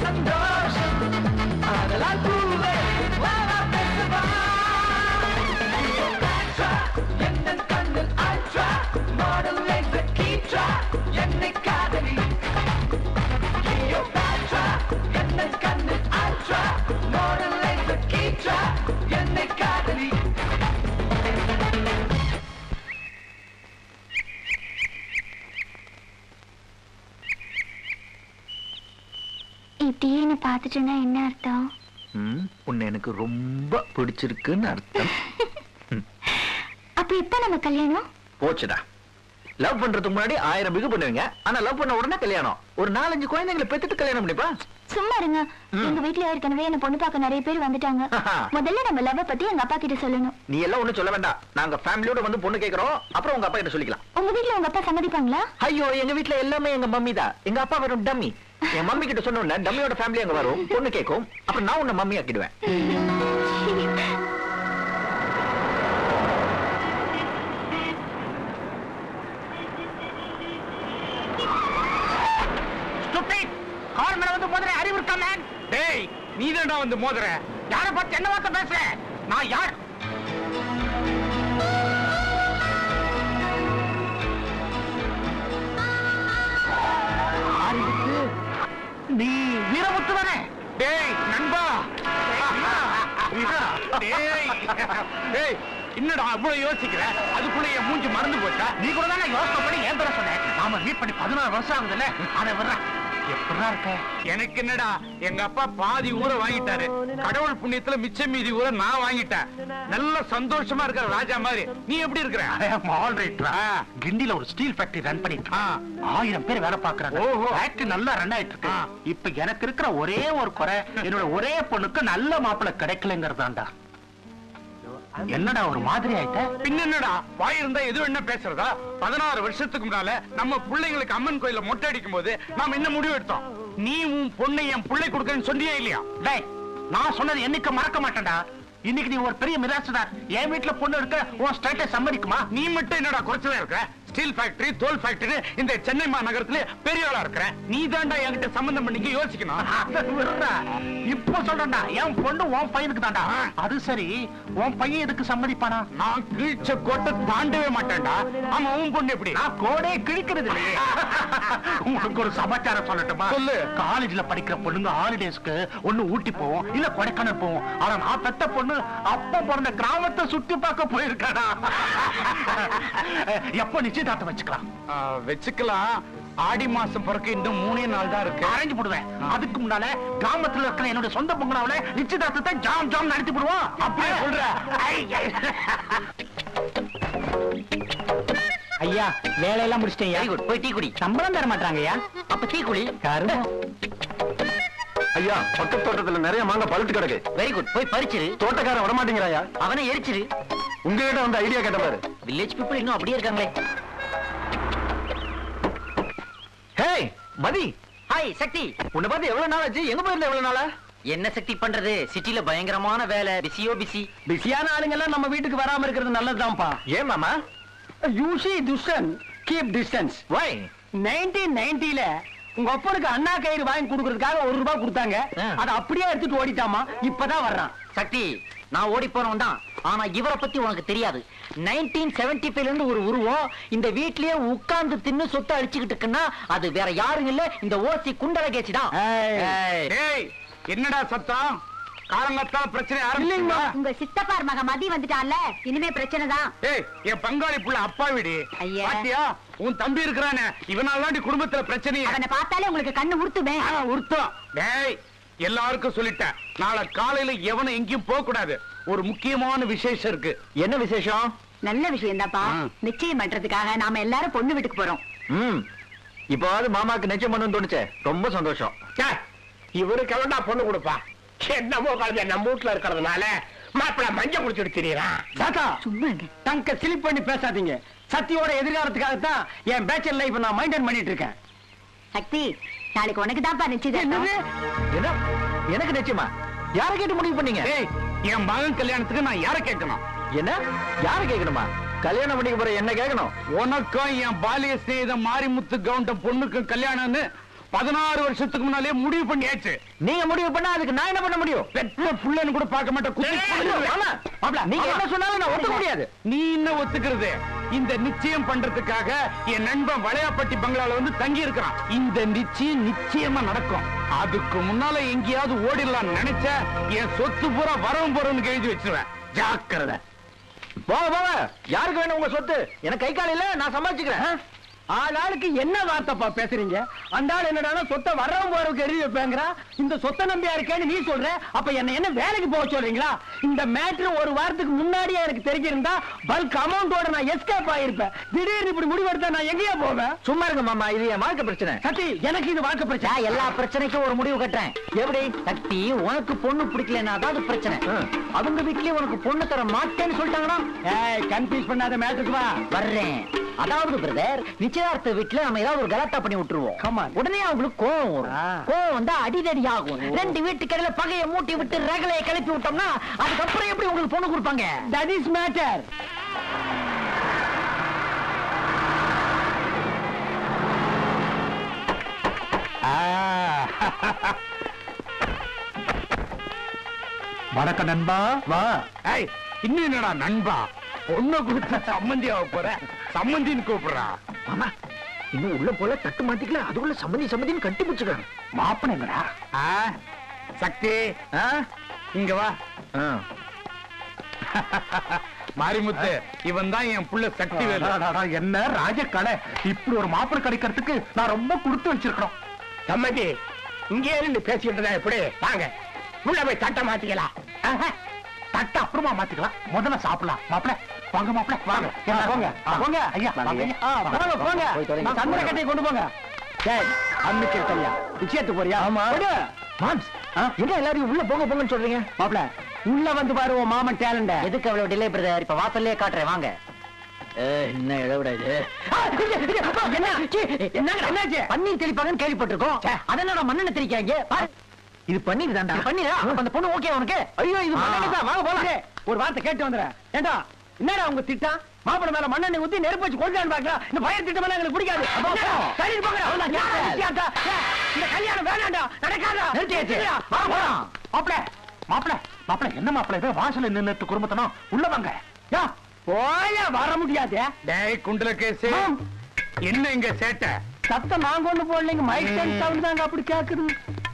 சந்தோஷம் அதெல்லாம் பூவே வா வா பேசவா என்ன கண்ணில் அல்ட்ரா மாடல் லைஃப் கீட்ரா என்னை காதலி கிளியோபாட்ரா என்ன கண்ணில் அல்ட்ரா மாடல் லைஃப் கீட்ரா என்னை காதலி இப்படியே என்ன பார்த்துட்டுன்னா என்ன அர்த்தம் ம், உன்னை எனக்கு ரொம்ப பிடிச்சிருக்குன்னு அர்த்தம் அப்ப எப்ப நம்ம கல்யாணம் போச்சுடா லவ் பண்றதுக்கு முன்னாடி ஆயிரம் பிகு பண்ணுவீங்க ஆனா லவ் பண்ண உடனே கல்யாணம் ஒரு நாலஞ்சு குழந்தைங்களை பெத்துட்டு கல்யாணம் பண்ணிப்பா சும்மா இருங்க எங்க வீட்ல ஏற்கனவே என்ன பொண்ணு பார்க்க நிறைய பேர் வந்துட்டாங்க முதல்ல நம்ம லவ் பத்தி எங்க அப்பா கிட்ட சொல்லணும் நீ எல்லாம் ஒண்ணும் சொல்ல வேண்டாம் நாங்க ஃபேமிலியோட வந்து பொண்ணு கேக்குறோம் அப்புறம் உங்க அப்பா கிட்ட சொல்லிக்கலாம் உங்க வீட்ல உங்க அப்பா சம்மதிப்பாங்களா ஐயோ எங்க வீட்ல எல்லாமே எங்க மம்மி தான் எங்க அப்பா வெறும் டம்மி என் மம்மி கிட்ட சொன்ன டம்மியோட ஃபேமிலி அங்க வரும் பொண்ணு கேட்கும் அப்புறம் நான் உன்னை மம்மி ஆக்கிடுவேன் கார் மேல வந்து மோதுற அறிவு இருக்கா மேன் டேய் நீ வந்து மோதுற யார பார்த்து என்ன வார்த்தை பேசுற நான் யார் நீ வீரமுத்து தானே டேய் நண்பா டேய் டேய் என்னடா அவ்வளவு யோசிக்கிற அதுக்குள்ள என் மூஞ்சி மறந்து போச்சா நீ கூட தானே யோசனை பண்ணி ஏன் தர சொன்னேன் நாம மீட் பண்ணி பதினாறு வருஷம் ஆகுதுல்ல அதை வர்ற எப்படா இருக்க எனக்கு என்னடா எங்க அப்பா பாதி ஊரை வாங்கிட்டாரு கடவுள் புண்ணியத்துல மிச்சம் மீதி ஊரை நான் வாங்கிட்டேன் நல்ல சந்தோஷமா இருக்கிற ராஜா மாதிரி நீ எப்படி இருக்கிற ஆல்ரைட்ரா கிண்டில ஒரு ஸ்டீல் ஃபேக்டரி ரன் பண்ணிட்டு இருக்கேன். ஆயிரம் பேர் வேலை பாக்குறாங்க ஓஹோ. ஃபேக்டரி நல்லா ரன் ஆயிட்டு இருக்கு ஆ. இப்ப எனக்கு இருக்கிற ஒரே ஒரு குறை என்னோட ஒரே பொண்ணுக்கு நல்ல மாப்பிள்ளை கிடைக்கலங்கிறதாண்டா என்னடா ஒரு மாதிரி ஆயிட்ட பின்ன என்னடா வாய் இருந்தா எது என்ன பேசுறதா பதினாறு வருஷத்துக்கு முன்னால நம்ம பிள்ளைங்களுக்கு அம்மன் கோயில மொட்டை அடிக்கும் போது நாம என்ன முடிவு எடுத்தோம் நீ உன் பொண்ணை என் பிள்ளை கொடுக்கறேன்னு சொன்னியா இல்லையா டேய் நான் சொன்னது என்னைக்கு மறக்க மாட்டேன்டா இன்னைக்கு நீ ஒரு பெரிய மிராசுதார் என் வீட்டுல பொண்ணு இருக்க உன் ஸ்டேட்டஸ் சம்மதிக்குமா நீ மட்டும் என்னடா குறைச்சலா இருக்க ஸ்டீல் ஃபேக்டரி தோல் ஃபேக்டரி இந்த சென்னை மாநகரத்துல பெரிய ஆளா இருக்கிற நீ தாண்டா என்கிட்ட சம்பந்தம் பண்ணிக்க யோசிக்கணும் அத விடுடா. இப்போ சொல்றேன்டா என் பொண்ணு உன் பையனுக்கு தான்டா அது சரி உன் பையன் எதுக்கு சம்மதிப்பானா நான் கீழ்ச்ச கோட்டை தாண்டவே மாட்டேன்டா ஆமா உன் பொண்ணு எப்படி நான் கோடே கிழிக்கிறது இல்லையே உங்களுக்கு ஒரு சமாச்சாரம் சொல்லட்டுமா சொல்லு. காலேஜ்ல படிக்கிற பொண்ணுங்க ஹாலிடேஸ்க்கு ஒண்ணு ஊட்டி போவோம் இல்ல கொடைக்கானல் போவோம் ஆனா நான் பெத்த பொண்ணு அப்ப பிறந்த கிராமத்தை சுத்தி பார்க்க போயிருக்காடா எப்போ நிச்சயதார்த்தம் வச்சுக்கலாம் ஆ, வச்சுக்கலாம் ஆடி மாசம் பிறகு இன்னும் மூணே நாள் தான் இருக்கு அரைஞ்சு போடுவேன் அதுக்கு முன்னால கிராமத்துல இருக்கிற என்னோட சொந்த பொங்கலாவில நிச்சயதார்த்தத்தை ஜாம் ஜாம் நடத்தி போடுவோம் அப்படியே சொல்ற ஐயா வேலையெல்லாம் முடிச்சிட்டேன் வெரி குட் போய் டீ குடி சம்பளம் தர மாட்டாங்க ஐயா அப்ப டீ குடி ஐயா பக்கத்து தோட்டத்துல நிறைய மாங்காய் பழுத்து கிடக்கு வெரி குட் போய் பறிச்சிரு தோட்டக்காரன் விட மாட்டேங்கிறாயா அவனை எரிச்சிரு உங்ககிட்ட வந்து ஐடியா கேட்ட பாரு வில்லேஜ் பீப்புள் இன்னும் அப்படியே இருக்காங்களே ஹேய் மதி ஹாய் சக்தி உன்னை பார்த்து எவ்வளவு நாள் ஆச்சு எங்க போயிருந்த எவ்வளவு நாளா என்ன சக்தி பண்றது சிட்டில பயங்கரமான வேலை பிஸியோ பிஸி பிஸியான ஆளுங்க எல்லாம் நம்ம வீட்டுக்கு வராம இருக்கிறது நல்லதுதான்ப்பா ஏன் மாமா யூசி துஷன் கீப் டிஸ்டன்ஸ் வை நைன்டீன் நைன்டில உங்க அப்பனுக்கு அண்ணா கயிறு வாங்கி கொடுக்கறதுக்காக ஒரு ரூபாய் கொடுத்தாங்க ஆ. அதை அப்படியே எடுத்துட்டு ஓடிட்டாமா இப்பதான் வர்றான் சக்தி நான் ஓடி போனவன் தான் ஆனா இவரை பத்தி உனக்கு தெரியாது நைன்டீன் செவன்டி ஃபைவ்ல இருந்து ஒரு உருவம் இந்த வீட்லயே உட்கார்ந்து தின்னு சொத்தை அடிச்சுக்கிட்டு இருக்குன்னா அது வேற யாரும் இல்ல இந்த ஓசி குண்டலகேசி தான் ஏய். ஏய். டேய் என்னடா சத்தம் காரணத்தால பிரச்சனை ஆரம்பிச்சுங்களா உங்க சித்தப்பார் மக மதி வந்துட்டான்ல இனிமே பிரச்சனை தான் ஏய் என் பங்காளி புள்ள அப்பா வீடு ஐயா. பாத்தியா உன் தம்பி இருக்கிறானே இவனால தாண்டி குடும்பத்துல பிரச்சனையே அவனை பார்த்தாலே உங்களுக்கு கண்ணு உறுத்துமே ஆ, உருத்தம் டேய் எல்லாருக்கும் சொல்லிட்டேன் நாளை காலையில எவனும் எங்கேயும் போக கூடாது ஒரு முக்கியமான விசேஷம் இருக்கு என்ன விசேஷம் நல்ல விஷயம் தான்ப்பா ஆ. நிச்சயம் பண்றதுக்காக நாம எல்லாரும் பொண்ணு வீட்டுக்கு போறோம் ம் இப்போவாது மாமாக்கு நிச்சயம் பண்ணணும்னு தோணுச்சே ரொம்ப சந்தோஷம் இவருக்கு எவன்டா பொண்ணு கொடுப்பா என்னமோ கலந்த நம்ம வீட்டுல இருக்கிறதுனால மாப்பிள்ள மஞ்ச குடிச்சிட்டு தெரியறான் தாத்தா சும்மாங்க தங்க சிலிப் பண்ணி பேசாதீங்க சத்தியோட எதிர்காலத்துக்காக தான் என் பேச்சர் லைஃப் நான் மெயின்டைன் பண்ணிட்டு இருக்கேன் சக்தி நாளைக்கு உனக்கு தான்ப்பா நிச்சயம் என்ன எனக்கு நிச்சயமா யாரை கேட்டு முடிவு பண்ணீங்க டேய் என் மகன் கல்யாணத்துக்கு நான் யாரை கேட்கணும் என்ன யாரை கேட்கணுமா கல்யாணம் பண்ணிக்க போற என்ன கேட்கணும் உனக்கும் என் பாலிய சிநேகிதம் மாரிமுத்து கவுண்டம் பொண்ணுக்கும் கல்யாணம்னு பதினாறு வருஷத்துக்கு முன்னாலே முடிவு பண்ணியாச்சு நீங்க முடிவு பண்ணா அதுக்கு நான் என்ன பண்ண முடியும் பெத்த புள்ளன்னு கூட பார்க்க மாட்டேன் குத்தி கொன்னுடுவேன். ஆமா மாப்ள நீங்க என்ன சொன்னாலும் நான் ஒத்துக்க முடியாது நீ என்ன ஒத்துக்கிறது இந்த நிச்சயம் பண்றதுக்காக என் நண்பன் வளையாப்பட்டி பங்களால வந்து தங்கி இருக்கிறான் இந்த நிச்சயம் நிச்சயமா நடக்கும் அதுக்கு முன்னால எங்கேயாவது ஓடிடலாம் நினைச்ச என் சொத்து பூரா வரவும் போறோம்னு எழுதி வச்சிருவேன் ஜாக்கிரதை போங்க போங்க யாருக்கு வேணும் உங்க சொத்து எனக்கு கை கால் இல்ல நான் சமாளிச்சுக்கிறேன் ஆள் ஆளுக்கு என்ன வார்த்தைப்பா பேசுறீங்க அந்த ஆள் என்னடா சொத்தை வர்றவன் போறவங்க எழுதி வைப்பாங்கறா இந்த சொத்தை நம்பியா இருக்கேன்னு நீ சொல்ற அப்ப என்ன என்ன வேலைக்கு போக சொல்றீங்களா இந்த மேட்ரு ஒரு வாரத்துக்கு முன்னாடியே எனக்கு தெரிஞ்சிருந்தா பல்க் அமௌண்டோட நான் எஸ்கேப் ஆயிருப்பேன் திடீர்னு இப்படி முடிவெடுத்தா நான் எங்கேயா போவேன் சும்மா இருங்க மாமா இது என் வாழ்க்கை பிரச்சனை சத்தி எனக்கு இது வாழ்க்கை பிரச்சனை நான் எல்லா பிரச்சனைக்கும் ஒரு முடிவு கட்டுறேன் எப்படி சக்தி உனக்கு பொண்ணு பிடிக்கலன்னா தான் அது பிரச்சனை அவங்க வீட்லயே உனக்கு பொண்ணு தர மாட்டேன்னு சொல்லிட்டாங்கன்னா ஏய் கன்ஃபியூஸ் பண்ணாத மேட்ருக்கு வா வர்றேன் அதாவது பிரதர் நிச்சயதார்த்த வீட்டுல நம்ம ஏதாவது ஒரு கலாட்டா பண்ணி விட்டுருவோம் Come on. உடனே அவங்களுக்கு கோவம் வரும் ஆ. கோவம் வந்தா அடிதடி ஆகும் ரெண்டு வீட்டுக்கடையில பகையை மூட்டி விட்டு ரகலையை கிளப்பி விட்டோம்னா அதுக்கப்புறம் எப்படி உங்களுக்கு பொண்ணு கொடுப்பாங்க தட் இஸ் மேட்டர் வணக்கம் நண்பா வா ஏய் இன்னும் என்னடா நண்பா பொண்ணை கொடுத்து சம்மந்தி ஆக போற சம்மந்தின்னு கூப்பிடுறா மாமா இன்னும் உள்ள போல தட்டு மாத்திக்கல அதுக்குள்ள சம்மந்தி சம்மந்தின்னு கட்டி பிடிச்சுக்கிறாங்க மாப்பினங்கடா சக்தி ஆ? இங்க வா ஆ. மாரிமுத்து இவன் தான் என் புள்ள சக்தி வேலு என்ன ராஜக்கடை இப்படி ஒரு மாப்பிளை கிடைக்கிறதுக்கு நான் ரொம்ப கொடுத்து வச்சிருக்கணும் சம்மந்தி இங்கே இருந்து பேசிட்டு இருந்தா எப்படி வாங்க உள்ள போய் தட்டை மாத்திக்கலாம் தட்டை அப்புறமா மாத்திக்கலாம் முதல்ல சாப்பிடலாம் மாப்பிள வாங்க மாப்பிள வாங்க ஆ, போங்க ஆ. போங்க ஐயா வாங்க வாங்க ஐயா. ஆ, போங்க போங்க போய் தொலைங்க. சந்திர கட்டையை கொண்டு போங்க டேய் அம்மிக்கு சரியா நிச்சயத்துக்கு போறியா ஆமா மாம்ஸ் எங்க எல்லாரையும் உள்ள போங்க போங்கன்னு சொல்றீங்க மாப்பிள உள்ள வந்து பாரு உன் மாமன் டேலண்ட எதுக்கு அவ்வளவு டிலே பிரதர் இப்ப வாசல்லே காட்டுறேன் வாங்க ஏய், என்ன இழவிட இது என்ன என்னங்க என்னாச்சு பன்னீர் தெளிப்பாங்கன்னு கேள்விப்பட்டிருக்கோம் அதனால மண்ணெண்ண தெளிக்காங்க பாரு. இது பன்னீர் தான்டா பன்னீரா அப்ப அந்த பொண்ணு ஓகே உனக்கு ஐயோ இது ஆ. மண்ணெண்ணெய் தான் வாங்க போலாம் ஒரு வார்த்தை கேட்டு வந்துடுறேன் ஏண்டா என்னடா உங்க திட்டம் மாப்பிள மேல மண்ணெண்ணெய் ஊத்தி நெருப்பு வச்சு கொண்டான்னு பாக்கலாம் இந்த பயிர் திட்டம் எல்லாம் எங்களுக்கு பிடிக்காது சரி போங்க அவ்வளவுதான், நிறுத்து. இந்த கல்யாணம் வேணாண்டா நடக்காதா நிறுத்தியாச்சு. வா, போலாம். மாப்பிள மாப்பிள மாப்பிள என்ன மாப்பிள இது வாசல்ல நின்னுட்டு குடும்பத்தனம் உள்ள வாங்க யா போயா வர முடியாது டேய் குண்டல கேசு ஆம். என்ன இங்க சேட்டை சத்தம் நாங்க ஒண்ணு போடலைங்க மைக் சென்ஸ் சவுண்ட் தாங்க அப்படி கேக்குது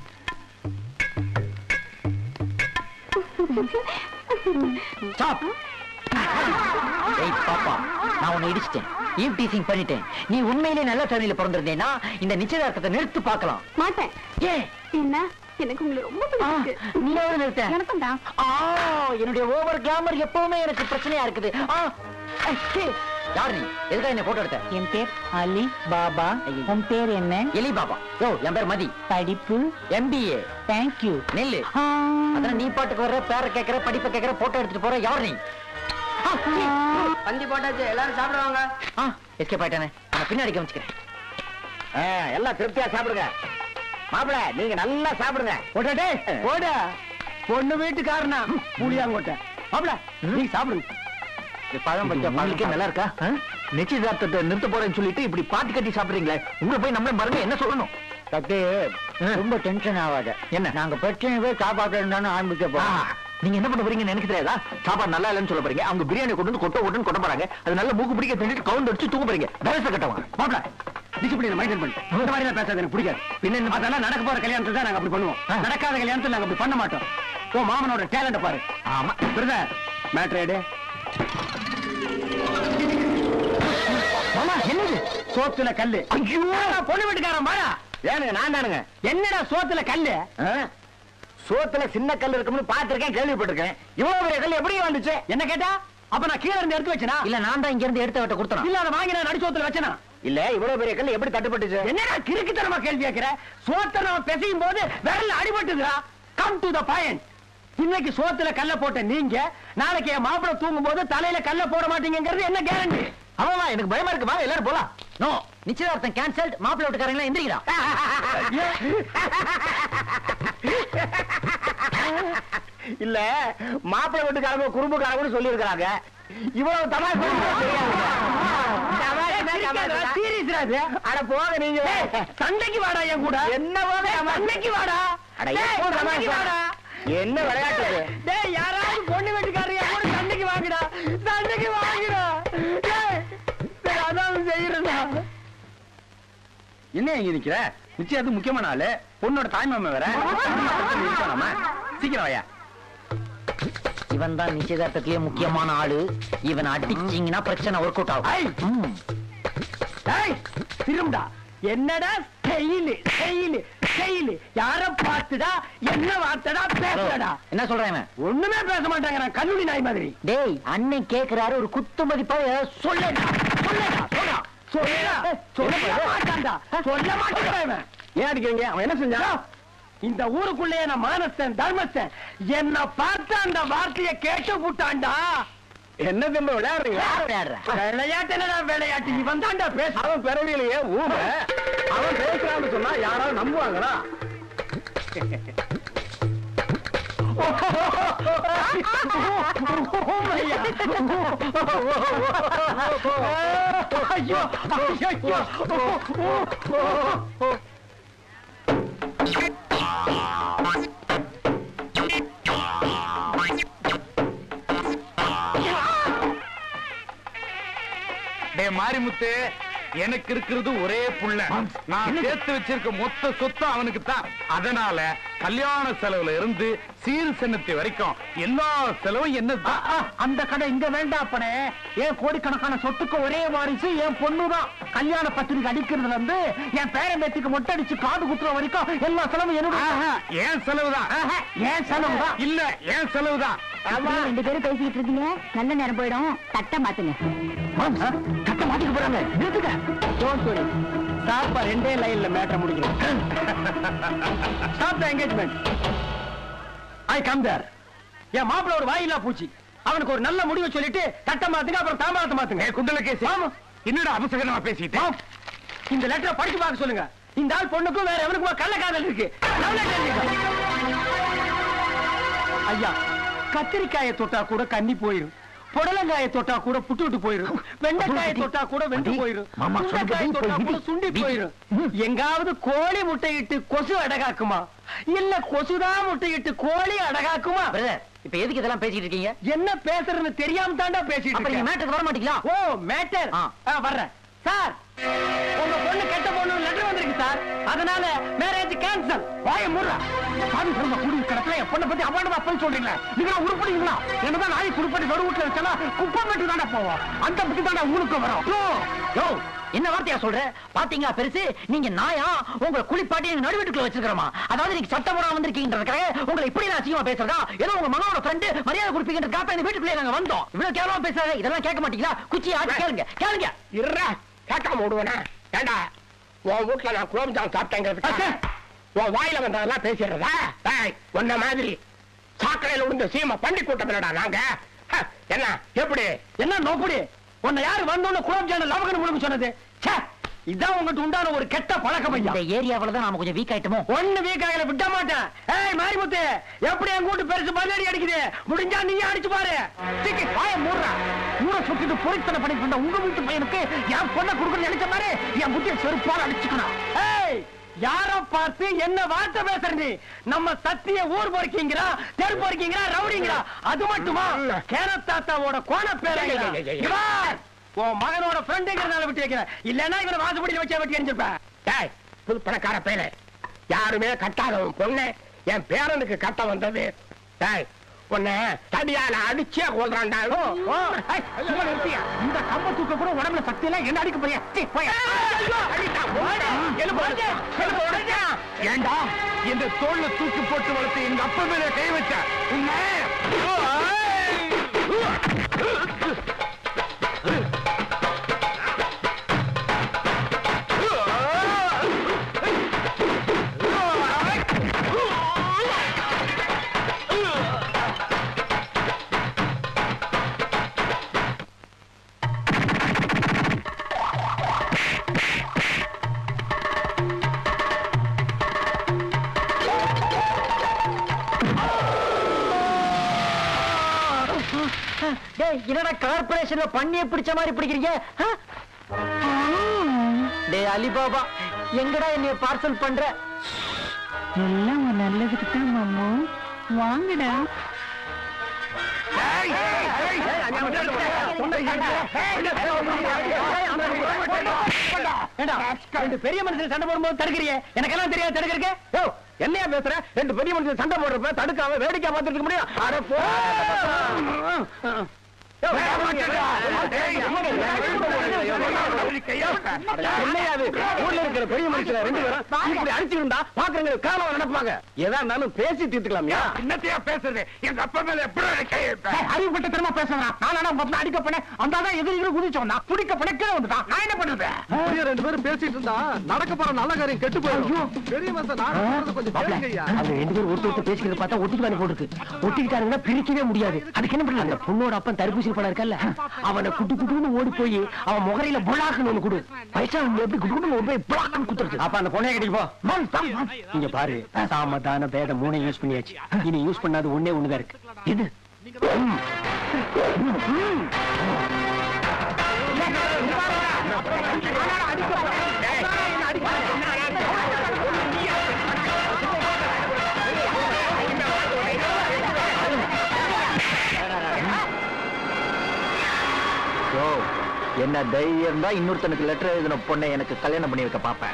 ஸ்டாப் ஏய் பாப்பா நான் உன்னை இடிச்சிட்டேன் ஈவ் டீசிங் பண்ணிட்டேன் நீ உண்மையிலே நல்ல ஃபேமிலியில பிறந்திருந்தேன்னா இந்த நிச்சயதார்த்தத்தை நிறுத்து பார்க்கலாம் மாட்டேன் ஏன் என்ன எனக்கு உங்களை ரொம்ப ஆ, பிடிச்சிருக்கு நீ எவ்வளவு நிறுத்த எனக்கும் தான் ஆ, என்னுடைய ஓவர் கிளாமர் எப்பவுமே எனக்கு பிரச்சனையா இருக்குது ஆ, ஐ, சீ. யார் நீ எதுக்காக என்ன போட்டோ எடுத்த என் பேர் அலி பாபா உன் பேர் என்ன எலி பாபா யோ என் பேர் மதி படிப்பு எம்பிஏ தேங்க்யூ நெல்லு அதான் நீ பாட்டுக்கு வர்ற பேரை கேக்குற படிப்பை கேக்குற போட்டோ எடுத்துட்டு போற யார் நீ ஆ, சீ. பந்தி போட்டாச்சு எல்லாரும் சாப்பிடுவாங்க ஆ எஸ்கேப் ஆயிட்டானே நான் பின்னாடி கவனிச்சுக்கிறேன் எல்லாம் திருப்தியா சாப்பிடுங்க மாப்பிள நீங்க நல்லா சாப்பிடுங்க போட்டே போட பொண்ணு வீட்டுக்காரனா புளியாங்கோட்டை மாப்பிள நீங்க சாப்பிடுங்க இது பழம் பச்சை பாலுக்கே நல்லா இருக்கா ஆ? நிச்சயதார்த்தத்தை நிறுத்த போறேன்னு சொல்லிட்டு இப்படி பாட்டு கட்டி சாப்பிடுறீங்களே உங்களை போய் நம்மள மருந்து என்ன சொல்லணும் சக்தி ரொம்ப டென்ஷன் ஆகாத என்ன நாங்க பிரச்சனையே சாப்பாடு இருந்தாலும் ஆரம்பிக்க போறோம் நீங்க என்ன பண்ண போறீங்கன்னு எனக்கு தெரியாதா சாப்பாடு நல்லா இல்லைன்னு சொல்ல போறீங்க அவங்க பிரியாணி கொண்டு வந்து கொட்ட ஓட்டுன்னு கொட்ட போறாங்க அது நல்ல மூக்கு பிடிக்க திண்டிட்டு கவுண்ட் அடிச்சு தூங்க போறீங்க பேச கட்டவங்க மாப்பிள டிசிப்ளின் மெயின்டைன் பண்ணு இந்த மாதிரி எல்லாம் பேசாத எனக்கு பிடிக்காது பின்ன என்ன அதெல்லாம் நடக்க போற கல்யாணத்துல தான் நாங்க அப்படி பண்ணுவோம் ஆ. நடக்காத கல்யாணத்துல நாங்க அப்படி பண்ண மாட்டோம் ஓ மாமனோட டேலண்ட பாரு ஆமா பிரதர் மேட்ரு எடு மாமா என்னது சோத்துல கல்லு ஐயோ பொண்ணு வீட்டுக்காரன் பாடா ஏனுங்க நான் தானுங்க என்னடா சோத்துல கல்லு ஆ? சோத்துல சின்ன கல் இருக்கும்னு பாத்திருக்கேன் கேள்விப்பட்டிருக்கேன் இவ்வளவு பெரிய கல் எப்படி வந்துச்சு என்ன கேட்டா அப்ப நான் கீழ இருந்து எடுத்து வச்சனா இல்ல நான் தான் இங்க இருந்து எடுத்த விட்ட கொடுத்தேன் இல்ல அதை வாங்கி நான் நடிச்சோத்துல வச்சனா இல்ல இவ்வளவு பெரிய கல் எப்படி தட்டுப்பட்டுச்சு என்னடா கிறுக்குத்தனமா கேள்வி கேட்கிற சோத்தை நம்ம பிசையும் போது விரல்ல அடிபட்டுதுடா கம் டு த பாயிண்ட் இன்னைக்கு சோத்துல கல்ல போட்ட நீங்க நாளைக்கு என் மாப்பிளை தூங்கும் போது தலையில கல்ல போட மாட்டீங்கிறது என்ன கேரண்டி ஆமாமா எனக்கு பயமா இருக்கு வாங்க எல்லாரும் போலாம் நோ நிச்சயதார்த்தம் கேன்சல் மாப்பிள்ளை வீட்டுக்காரங்க எந்திரிக்கிறா இல்ல மாப்பிளை வீட்டுக்காரங்க குறும்புக்காரங்க சொல்லி இருக்காங்க இவ்வளவு தமாஷ் இது அட போக நீங்க சண்டைக்கு வாடா என் கூட என்ன சண்டைக்கு வாடா அட, டேய், எப்போ சண்டைக்கு தமாஷா? வாடா என்ன விளையாட்டு இது? டேய் யாராவது பொண்ணு வீட்டுக்காரங்க என் கூட சண்டைக்கு வாங்கடா சண்டைக்கு வாங்கடா டேய் டேய், அதான் செய்யறதா என்ன இங்க நிக்கிற நிச்சயம் முக்கியமான ஆளு பொண்ணோட தாய்மாமன் வேற இருக்கானாமா சீக்கிரம் வாயா இவன் தான் நிச்சயதார்த்தத்திலேயே முக்கியமான ஆளு இவன் அடிச்சீங்கன்னா பிரச்சனை ஒர்க் அவுட் ஆகும் ம். டேய் திரும்புடா என்னடா ஸ்டைலு ஸ்டைலு ஸ்டைலு யார பார்த்துடா என்ன வார்த்தைடா பேசுறடா என்ன சொல்றேன் இவன்? ஒண்ணுமே பேச மாட்டாங்க நான் கல்லூரி நாய் மாதிரி டேய் அண்ணன் கேக்குறாரு ஒரு குத்து மதிப்பா ஏதாவது சொல்லுடா சொல்லுடா சொல்லுடா சொல்லடா சொல்ல மாட்டான்டா சொல்ல மாட்டான்டா இவன் ஏன் அடிக்கிறீங்க அவன் என்ன செஞ்சான் இந்த ஊருக்குள்ளே நான் மானஸ்தன் தர்மஸ்தன் என்ன பார்த்து அந்த வார்த்தையை கேட்டு விட்டான்டா என்ன திரும்ப விளையாடுறீங்க யார் விளையாடுற விளையாட்டு என்னடா விளையாட்டு இவன் தான்டா பேச அவன் பிறவியிலேயே ஊம அவன் பேசுறான்னு சொன்னா யாராவது நம்புவாங்களா ஐயோ ஐயோ டேய் மாரிமுத்து எனக்கு இருக்கிறது ஒரே புள்ள நான் சேர்த்து வச்சிருக்க மொத்த சொத்து அவனுக்கு தான் அதனால கல்யாண செலவுல இருந்து சீர் சின்னத்தை வரைக்கும் எல்லா செலவும் என்ன அந்த கடை இங்க வேண்டாம் அப்பனே ஏன் கோடிக்கணக்கான சொத்துக்கு ஒரே வாரிசு என் பொண்ணுதான் கல்யாண பத்திரிக்கை அடிக்கிறதுல இருந்து என் பேரன் பேத்திக்கு மொட்டை அடிச்சு காது குத்துற வரைக்கும் எல்லா செலவும் என்னோட ஏன் செலவுதான் ஏன் செலவுதான் இல்ல ஏன் செலவுதான் இப்படியே ரெண்டு பேரும் பேசிக்கிட்டு இருக்கீங்க நல்ல நேரம் போயிடும் தட்டை மாத்துங்க கட்ட மாட்டிக்க போறாங்க நிறுத்துக்க டோன்ட் வரி சாப்பா ரெண்டே லைன்ல மேட்டர் முடிக்கணும் stop the engagement I come there என் மாப்பிள ஒரு வாயிலா பூச்சி அவனுக்கு ஒரு நல்ல முடிவை சொல்லிட்டு தட்ட மாத்துங்க அப்புறம் தாம்பாளத்தை மாத்துங்க ஏ குண்டல கேசி ஆமா. என்னடா அபசகனமா பேசிட்டேன் ஆம். இந்த லெட்டரை படிச்சு பார்க்க சொல்லுங்க இந்த ஆள் பொண்ணுக்கும் வேற எவனுக்குமா கள்ளக்காதல் இருக்கு Love letter எழுதிக்க. ஐயா கத்திரிக்காயை தொட்டா கூட கன்னி போயிரும் புடலங்காயை தொட்டா கூட புட்டு விட்டு போயிரும் வெண்டைக்காயை தொட்டா கூட வெந்து போயிரும் மாமா, சுண்டைக்காயை சொல்லுங்க, தொட்டா போய் கூட விதி. சுண்டி விதி. போயிரும் எங்காவது கோழி முட்டையிட்டு கொசு அடகாக்குமா இல்ல கொசுதான் முட்டையிட்டு கோழி அடகாக்குமா பிரதர் இப்ப எதுக்கு இதெல்லாம் பேசிட்டு இருக்கீங்க என்ன பேசுறதுன்னு தெரியாம தாண்டா பேசிட்டு அப்ப நீங்க இருக்கேன். மேட்டுக்கு வர மாட்டீங்களா ஓ மேட்டர் ஆ. வர்றேன் சார் உங்க பொண்ணு கெட்ட பொண்ணு லெட்டர் வந்திருக்கு சார் அதனால மேரேஜ் கேன்சல் வாய மூடுறா சாமி சொல்லுங்க கூடி கிடத்துல என் பொண்ணை பத்தி அவாண்டமா போய் சொல்றீங்களா நீங்க உருப்படிங்களா என்னதான் நாய் குடுப்படி நடு வீட்டுல வச்சா குப்பை மட்டும் தானே போவோம் அந்த பத்தி தானே உங்களுக்கு வரும் யோ, யோ என்ன வார்த்தையா சொல்ற பாத்தீங்களா பெருசு நீங்க நாயா உங்களை குளிப்பாட்டி எங்க நடுவீட்டுக்குள்ள வச்சிருக்கிறோமா அதாவது நீங்க சட்டம் போடாம வந்திருக்கீங்கன்றதுக்காக உங்களை இப்படி நான் அசிங்கமா பேசுறதா ஏதோ உங்க மகனோட ஃப்ரெண்டு மரியாதை கொடுப்பீங்கன்றதுக்காக இந்த வீட்டுக்குள்ளே நாங்க வந்தோம் இவ்வளவு கேவலமா பேசுறாங்க இதெல்லாம் கேட்க மாட்டீங்களா குச்சி ஆட்டி கேளுங்க கேளுங்க இருடா கேட்காம விடுவேனா ஏண்டா உன் வீட்டுல நான் குலோப் ஜாம் சாப்பிட்டேங்கிறது உன் வாயில வந்ததெல்லாம் பேசிடுறதா டேய், உன்ன மாதிரி சாக்கடையில விழுந்த சீமை பண்டி கூட்டமில்லடா நாங்க ஹ, என்ன எப்படி என்ன நோப்படி உன்னை யாரு வந்தோன்னு குலோப் ஜாம் லவகன் முழுக்க சொன்னது ச்சே, இதான் உங்ககிட்ட உண்டான ஒரு கெட்ட பழக்கம் ஐயா இந்த ஏரியாவுல தான் நாம கொஞ்சம் வீக் ஆயிட்டோமோ ஒண்ணு வீக்காகல விட மாட்டேன் ஏய் மாரிமுத்து எப்படி என் கூட்டு பெருசு பதிலடி அடிக்குது முடிஞ்சா நீ அடிச்சு பாரு சீக்கி வாய மூடுறா ஊரை சுத்திட்டு பொறித்தனை பண்ணிட்டு இருந்த உங்க வீட்டு பையனுக்கு என் பொண்ணை கொடுக்கணும்னு நினைச்ச மாதிரி என் புத்திய செருப்பால் அடிச்சுக்கணும் ஏய் யார பார்த்து என்ன வார்த்தை பேசுற நீ நம்ம சத்திய ஊர் பொறுக்கீங்களா தெரு பொறுக்கீங்களா ரவுடிங்களா அது மட்டுமா கேரத்தாத்தாவோட கோண பேர உன் மகனோட ஃப்ரெண்டுங்கிறனால விட்டு வைக்கிறேன் இல்லன்னா இவனை வாசப்படியில் வச்சா வெட்டி அணிஞ்சிருப்பேன் டேய் புது பணக்கார பேரு யாருமே கட்டாதவன் பொண்ணு என் பேரனுக்கு கட்ட வந்தது டேய் உன்னை தடியால அடிச்சே கொள்றான்டா இந்த கம்ப தூக்க கூட உடம்புல சக்தி எல்லாம் என்ன அடிக்க போறியா சீ, போயா. அடிடா, ஓடு. எலும்பு உடைஞ்சா, எலும்பு உடைஞ்சா. ஏண்டா இந்த தோல்ல தூக்கி போட்டு வளர்த்து எங்க அப்பா மேல கை வச்ச உன்னை டேய் என்னடா கார்பரேஷன்ல பண்ணிய பிடிச்ச மாதிரி பிடிக்கிறீங்க ஆ? டேய் அலிபாபா எங்கடா என்னைய பார்சல் பண்ற எல்லாம் உன் நல்லதுக்கு தான் மாமு வாங்கடா ஏண்டா, ரெண்டு பெரிய மனுஷன் சண்டை போடும்போது தடுக்கிறியே எனக்கெல்லாம் தெரியாது தடுக்கிறக்க யோ என்னையா பேசுற ரெண்டு பெரிய மனுஷன் சண்டை போடுறப்ப தடுக்காம வேடிக்கை பார்த்துட்டு இருக்க முடியும் அட போ யோ, என்னையா அது? ஊர்ல இருக்கிற பெரிய மனுஷன் ரெண்டு பேரும் இப்படி அடிச்சுக்கிட்டா பாக்குறவங்க காலம் நினைப்பாங்க எதா இருந்தாலும் பேசி தீர்த்துக்கலாம்யா என்னத்தையா பேசுறது எங்க அப்பா மேல எப்படி கை வைப்பேன் அறிவுப்பட்ட திறமா பேசுறான் நான் முதல்ல அடிக்க போனேன் அந்த தான் எதிரிகள் குதிச்சோம் பிடிக்க போன கீழே வந்துட்டான் நான் என்ன பண்றது அப்படியே ரெண்டு பேரும் பேசிட்டு இருந்தா நடக்க போற நல்ல காரியம் கெட்டு போயிடும் பெரிய மனுஷன் நான் சொல்றதை கொஞ்சம் கேளுங்க ஐயா அவங்க ரெண்டு பேரும் ஒருத்தர் ஒருத்தர் பேசிக்கிறத பார்த்தா ஒட்டிக்கான போட்டுருக்கு ஒட்டிக்கிட்டாருன்னா பிரிக்கவே முடியாது அதுக்கு என்ன பண்ணலாம் அந்த பொண்ணோட அப்பன் தடுப்பூசி படம் இருக்கல்ல அவனை குட்டு குட்டுன்னு ஓடி போய் அவன் முகரையில புலாக்குன்னு ஒண்ணு கொடு பைசா அவங்க எப்படி குட்டு குட்டு போய் புலாக்குன்னு குத்துறது அப்ப அந்த பொண்ணைய கட்டிக்கு போ இங்க பாரு சாமதான பேத மூணை யூஸ் பண்ணியாச்சு இனி யூஸ் பண்ணாது ஒண்ணே ஒண்ணுதான் இருக்கு இது என்ன தைரியம் தான் இன்னொருத்தனுக்கு லெட்டர் எழுதின பொண்ணை எனக்கு கல்யாணம் பண்ணி வைக்க பாப்பேன்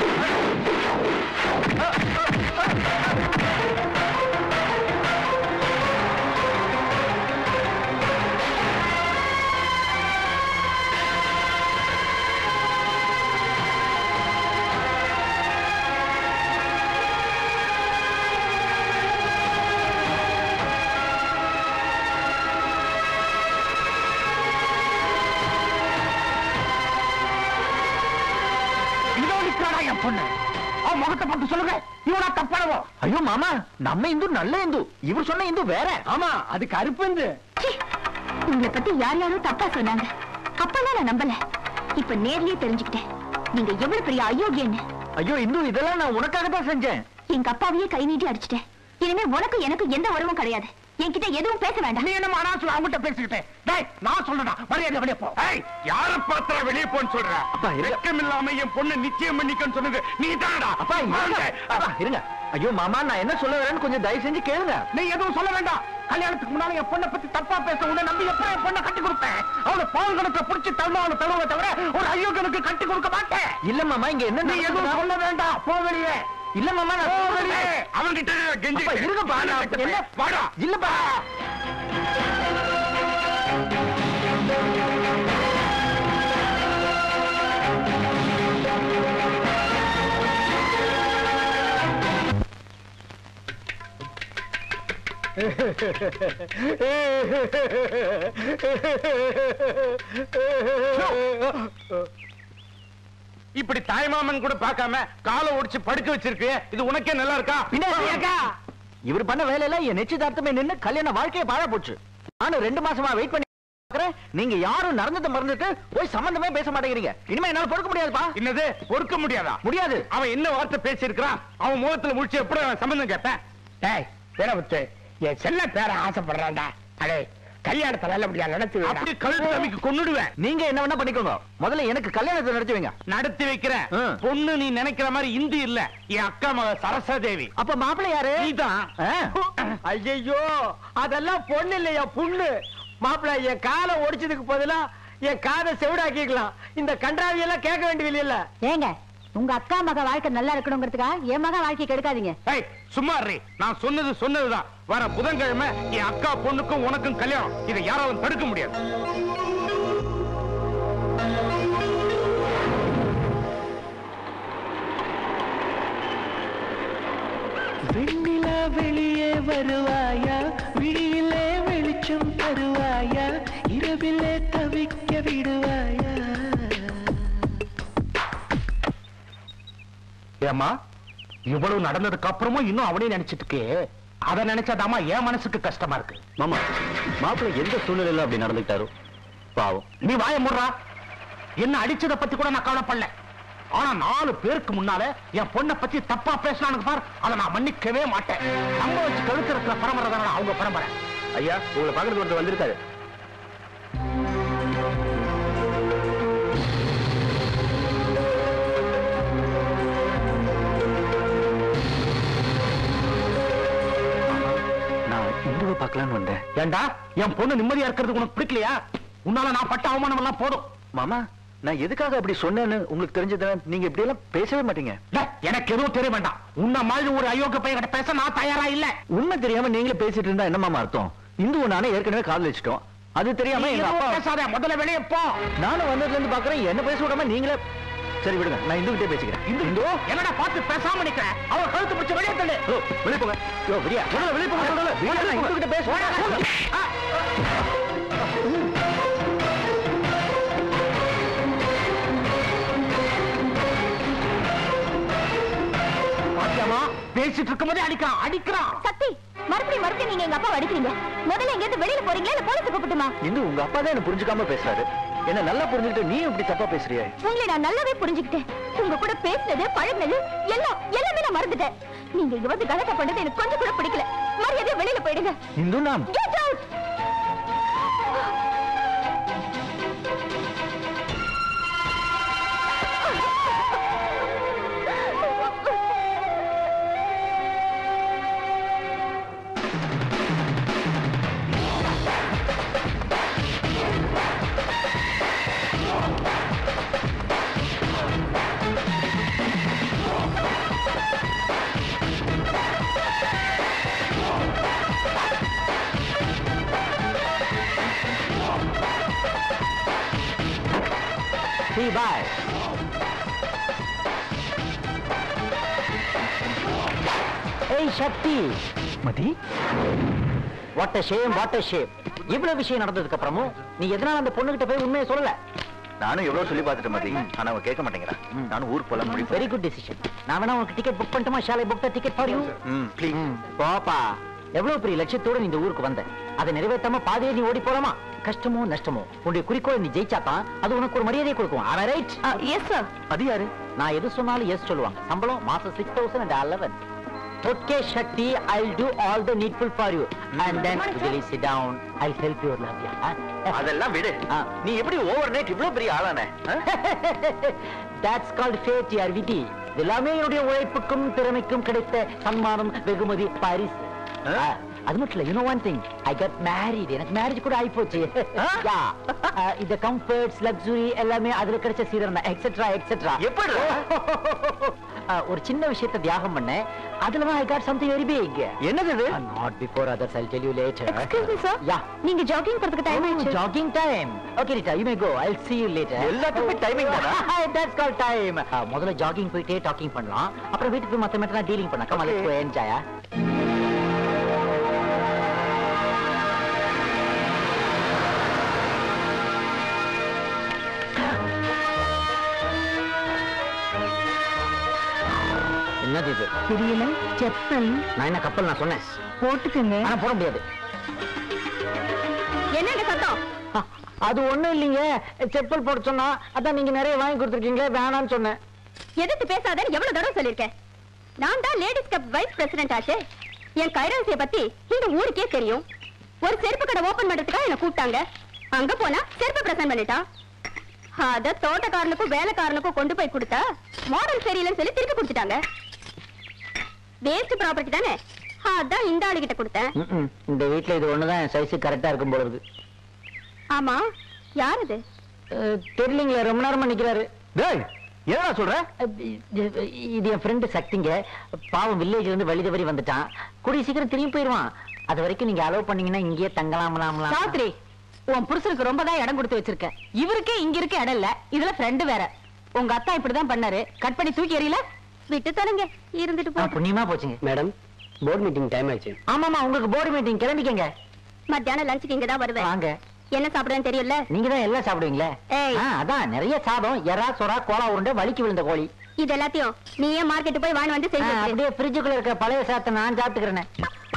இதோ நிக்கிறாடா என் பொண்ணு அவன் முகத்தை பார்த்து சொல்லுங்க இவனா தப்பானவோ ஐயோ மாமா நம்ம இந்து நல்ல இந்து இவர் சொன்ன இந்து வேற ஆமா அது கருப்பு இந்து சீ, உங்களை பத்தி யார் யாரும் தப்பா சொன்னாங்க அப்பெல்லாம் நான் நம்பல இப்ப நேர்லயே தெரிஞ்சுக்கிட்டேன் நீங்க எவ்வளவு பெரிய அயோக்கியன்னு ஐயோ இந்து இதெல்லாம் நான் உனக்காக தான் செஞ்சேன் எங்க அப்பாவையே கை நீட்டி அடிச்சிட்டேன் இனிமே உனக்கு எனக்கு எந்த உறவும் கிடையாது என்கிட்ட எதுவும் பேச வேண்டாம் நீ என்ன அனாச்சு அவங்ககிட்ட பேசிக்கிட்டேன் டேய் நான் சொல்றேன் மரியாதை வெளியே போ ஏய், யார பாத்திர வெளியே போன்னு சொல்ற அப்பா, இருங்க. வெட்கம் இல்லாம என் பொண்ணு நிச்சயம் பண்ணிக்கன்னு சொன்னது நீ தானடா அப்பா இருங்க. அப்பா, இருங்க ஐயோ மாமா நான் என்ன சொல்ல வரேன்னு கொஞ்சம் தயவு செஞ்சு கேளுங்க நீ எதுவும் சொல்ல வேண்டாம் கல்யாணத்துக்கு முன்னால என் பொண்ணை பத்தி தப்பா பேச உடனே நம்பி எப்ப என் பொண்ணை கட்டி கொடுப்பேன் அவளை பால் கணக்குல புடிச்சு தள்ள அவளை தழுவ தவிர ஒரு ஐயோக்கனுக்கு கட்டி கொடுக்க மாட்டேன் இல்ல மாமா இங்க என்ன நீ எதுவும் நடக்குதுன்னா- சொல்ல வேண்டாம் போ வெளியே இல்ல மாமா நான் போ வெளியே அவன்கிட்ட கெஞ்சி அப்பா, இருங்கப்பா நான் என்ன வாடா இல்லப்பா இப்படி தாய்மாமன் கூட பார்க்காம காலை ஒடிச்சு படுக்க வச்சிருக்கு இது உனக்கே நல்லா இருக்கா பின்ன இவர் பண்ண வேலையில என் நிச்சயதார்த்தமே நின்னு கல்யாண வாழ்க்கையை பாழ போச்சு நானும் ரெண்டு மாசமா வெயிட் பண்ணி பார்க்கறேன். நீங்க யாரும் நடந்ததை மறந்துட்டு போய் சம்பந்தமே பேச மாட்டேங்கிறீங்க இனிமே என்னால பொறுக்க முடியாதுப்பா என்னது பொறுக்க முடியாதா முடியாது அவன் என்ன வார்த்தை பேசியிருக்கிறான் அவன் முகத்துல முடிச்சு எப்படி அவன் சம்பந்தம் கேட்பேன் டேய் வீரமுத்து என் செல்ல பேர ஆசைப்படுறான்டா அடே கல்யாணத்தை நல்லபடியா நடத்தி வைடா. அப்படி கழுத்து அமைக்கு கொன்னுடுவேன் நீங்க என்ன வேணா பண்ணிக்கோங்க முதல்ல எனக்கு கல்யாணத்தை நடத்தி வைங்க நடத்தி வைக்கிறேன் ஆ. பொண்ணு நீ நினைக்கிற மாதிரி இந்தி இல்ல என் அக்கா மக சரசாதேவி அப்ப மாப்பிள்ளை யாரு நீதான் ஐயோ அதெல்லாம் பொண்ணு இல்லையா புண்ணு மாப்பிள்ள என் காலை ஒடிச்சதுக்கு பதிலா என் காதை செவிடாக்கிக்கலாம் இந்த கன்றாவியெல்லாம் கேட்க வேண்டியது இல்ல ஏங்க உங்க அக்கா மக வாழ்க்கை நல்லா இருக்கணுங்கிறதுக்கா என் மக வாழ்க்கை கெடுக்காதீங்க ஏய், சும்மா இருடி. நான் சொன்னது சொன்னதுதான் வர புதன்கிழமை என் அக்கா பொண்ணுக்கும் உனக்கும் கல்யாணம் இதை யாராலும் தடுக்க முடியாது வெண்ணிலா வெளியே வருவாயா விழியிலே வெளிச்சம் தருவாயா இரவிலே தவிக்க விடுவாயா ஏமா இவ்வளவு நடந்ததுக்கு அப்புறமும் இன்னும் அவனே நினைச்சிட்டு இருக்கே அதை நினைச்சாதாமா என் மனசுக்கு கஷ்டமா இருக்கு மாமா மாப்பிள்ளை எந்த சூழ்நிலையில அப்படி நடந்துக்கிட்டாரோ பாவம் நீ வாய முடுறா என்ன அடிச்சத பத்தி கூட நான் கவலைப்படல ஆனா நாலு பேருக்கு முன்னால என் பொண்ணை பத்தி தப்பா பேசினானுங்க பார் அதை நான் மன்னிக்கவே மாட்டேன் நம்ம வச்சு கழுத்து இருக்கிற பரம்பரை தானே அவங்க பரம்பரை ஐயா உங்களை பாக்குறது ஒருத்தர் வந்திருக்காரு பார்க்கலான்னு வந்தேன் ஏண்டா என் பொண்ணு நிம்மதியா இருக்கிறது உனக்கு பிடிக்கலையா உன்னால நான் பட்ட அவமானம் எல்லாம் போதும் மாமா நான் எதுக்காக அப்படி சொன்னேன்னு உங்களுக்கு தெரிஞ்சது நீங்க இப்படி எல்லாம் பேசவே மாட்டீங்க டேய், எனக்கு எதுவும் தெரிய வேண்டாம் உன்ன மாதிரி ஒரு அயோக்கிய பையன் பேச நான் தயாரா இல்ல உண்மை தெரியாம நீங்களே பேசிட்டு இருந்தா என்ன மாமா அர்த்தம் இந்து நானே ஏற்கனவே காதலிச்சிட்டோம் அது தெரியாம நீ எங்க எதுவும் அப்பா பேசாத முதல்ல வெளியே போ நானும் வந்ததுல இருந்து பாக்குறேன் என்ன பேச விடாம நீங்களே சரி விடுங்க நான் இந்து கிட்டே பேசிக்கிறேன் இந்து இந்து என்னடா பார்த்து பேசாம நிக்கிற அவ கழுத்து பிடிச்சு வெளியே தள்ளு ஓ, வெளிய போங்க யோ விடியா முதல்ல வெளிய போங்க சொல்றேன்ல. வீட்டுல நான் இந்து கிட்ட பேசுறேன் பாத்தியாமா பேசிட்டு இருக்கும்போதே அடிக்கிறான் அடிக்கிறான் சக்தி மறுபடியும் மறுபடியும் நீங்க எங்க அப்பா அடிக்கிறீங்க முதல்ல எங்கேயிருந்து வெளியில போறீங்களா இல்ல போலீஸ் கூப்பிட்டுமா இந்து உங்க அப்பா தான் என்ன புரிஞ்சுக்காம பேசுறாரு என்ன நல்லா புரிஞ்சுக்கிட்டு நீ இப்படி தப்பா பேசுறியே உங்களை நான் நல்லாவே புரிஞ்சுக்கிட்டேன் உங்க கூட பேசுனது பழகுனது எல்லாம் எல்லாமே நான் மறந்துட்டேன் நீங்க இங்க வந்து கலக்க பண்ணது எனக்கு கொஞ்சம் கூட பிடிக்கல மரியாதையா வெளியில போயிடுங்க இந்து நாம் Get out! See, bye. ஏய் Sakthi Mathi what shame what shame இவ்வளவு விஷயம் நடந்ததுக்கு அப்புறமும் நீ எதனால அந்த பொண்ணுகிட்ட போய் உண்மையை சொல்லல நானும் எவ்வளவு சொல்லி பார்த்துட்டேன் மதி ஆனா அவன் கேட்க மாட்டேங்கிறான் நானும் ஊர் போல முடிவு வெரி குட் டிசிஷன் நான் வேணா உனக்கு டிக்கெட் புக் பண்ணட்டுமா shall I book ticket for you ம் ப்ளீஸ் பாப்பா எவ்வளவு பெரிய லட்சியத்தோட நீ இந்த ஊருக்கு வந்த அதை நிறைவேற்றாம பாதையே நீ ஓடி போலாமா கஷ்டமோ நஷ்டமோ உன்னுடைய குறிக்கோள் நீ ஜெயிச்சாதான் அது உனக்கு ஒரு மரியாதையை கொடுக்கும் ஆனா ரைட் எஸ் சார் அது யாரு நான் எது சொன்னாலும் எஸ் சொல்லுவாங்க சம்பளம் மாசம் six thousand and eleven okay Sakthi I do all the needful for you and then really sit down i'll help your love yeah அதெல்லாம் விடு ஆ. நீ எப்படி ஓவர் நைட் இவ்வளவு பெரிய ஆளான that's called fate யார் விதி எல்லாமே என்னுடைய உழைப்புக்கும் திறமைக்கும் கிடைத்த சன்மானம் வெகுமதி பரிசு ஆ? ஆ, அது மட்டும் இல்ல you know one thing I got married எனக்கு மேரேஜ் கூட ஆயிப்போச்சு யா இந்த கம்ஃபர்ட்ஸ் லக்ஸுரி எல்லாமே அதுல கிடைச்ச சீதனம் தான் எக்ஸெட்ரா எக்ஸெட்ரா எப்படி? ஒரு சின்ன விஷயத்தை தியாகம் பண்ணேன் அதுல தான் I got something very big என்னது இது not before others I tell you later excuse me sir யா நீங்க ஜாகிங் போறதுக்கு டைம் ஆயிடுச்சு jogging time okay Rita you may go I see you later எல்லாத்துக்குமே timing தானா? தட்ஸ் கால் டைம் முதல்ல jogging போயிட்டே டாக்கிங் பண்ணலாம் அப்புறம் வீட்டுக்கு போய் மத்த மேட்டர் டீலிங் பண்ணலாம் கம் லெட்ஸ் கோ என்ஜாய் என்னது இது தெரியல செப்பல் நான் என்ன கப்பல் நான் சொன்னேன் போட்டுக்குங்க ஆனா போட முடியாது என்னங்க சத்தம் அ, அது ஒண்ணும் இல்லைங்க செப்பல் போட சொன்னா அதான் நீங்க நிறைய வாங்கி கொடுத்துருக்கீங்களே வேணாம்னு சொன்னேன் எதிர்த்து பேசாதன்னு எவ்வளவு தடவை சொல்லிருக்கேன் நான் தான் லேடிஸ் கப் வைஸ் பிரசிடென்ட் ஆச்சு என் கைராசியை பத்தி இந்த ஊருக்கே தெரியும் ஒரு செருப்பு கடை ஓபன் பண்றதுக்காக என்ன கூப்பிட்டாங்க அங்க போனா செருப்பு பிரசன்ட் பண்ணிட்டான் அத தோட்டக்காரனுக்கும் வேலைக்காரனுக்கும் கொண்டு போய் கொடுத்தா மாடல் சரியில்லைன்னு சொல்லி திருப்பி கொடுத்துட்டாங்க வேஸ்ட் ப்ராப்பர்ட்டி தானே அதான் இந்த ஆளு கிட்ட கொடுத்தேன் ம்ம். இந்த வீட்ல இது ஒண்ணுதான் சைஸ் கரெக்டா இருக்கும் போல இருக்கு ஆமா யார் இது அஹ், தெரியலீங்களே ரொம்ப நேரமா நிக்கிறாரு டேய் என்னடா சொல்ற அஹ், இது இது என் ஃப்ரெண்டு சக்திங்க பாவம் வில்லேஜ்ல இருந்து வழி தவறி வந்துட்டான் கூடிய சீக்கிரம் திரும்பி போயிருவான் அது வரைக்கும் நீங்க அலோவ் பண்ணீங்கன்னா இங்கேயே தங்கலாமலாமலாம் சாத்ரி உன் புருஷனுக்கு ரொம்ப தான் இடம் கொடுத்து வச்சிருக்க இவருக்கே இங்க இருக்க இடம் இல்ல இதுல ஃப்ரெண்டு வேற உங்க அத்தா இப்படிதான் பண்ணாரு கட் பண்ணி தூக்கி எறியல விட்டு தொலைங்க இருந்துட்டு ஆ, போ புண்ணியமா போச்சுங்க மேடம் போர்ட் மீட்டிங் டைம் ஆயிடுச்சு ஆமாமா உங்களுக்கு போர்டு மீட்டிங் கிளம்பிக்கங்க மத்தியானம் லஞ்சுக்கு இங்க தான் வருவேன் வாங்க என்ன சாப்பிடுறேன்னு தெரியும்ல நீங்க தான் எல்லாம் சாப்பிடுவீங்களே ஏய். ஆ, அதான் நிறைய சாதம் எறா சொரா கோலா உருண்டை வலிக்கு விழுந்த கோழி இது எல்லாத்தையும் நீயே மார்க்கெட் போய் வாங்கி வந்து ஆ, செஞ்சு வச்சிரு. அப்படியே ஃப்ரிட்ஜுக்குள்ள இருக்க பழைய சாதத்தை நான் சாப்பிட்டுக்கிறேன்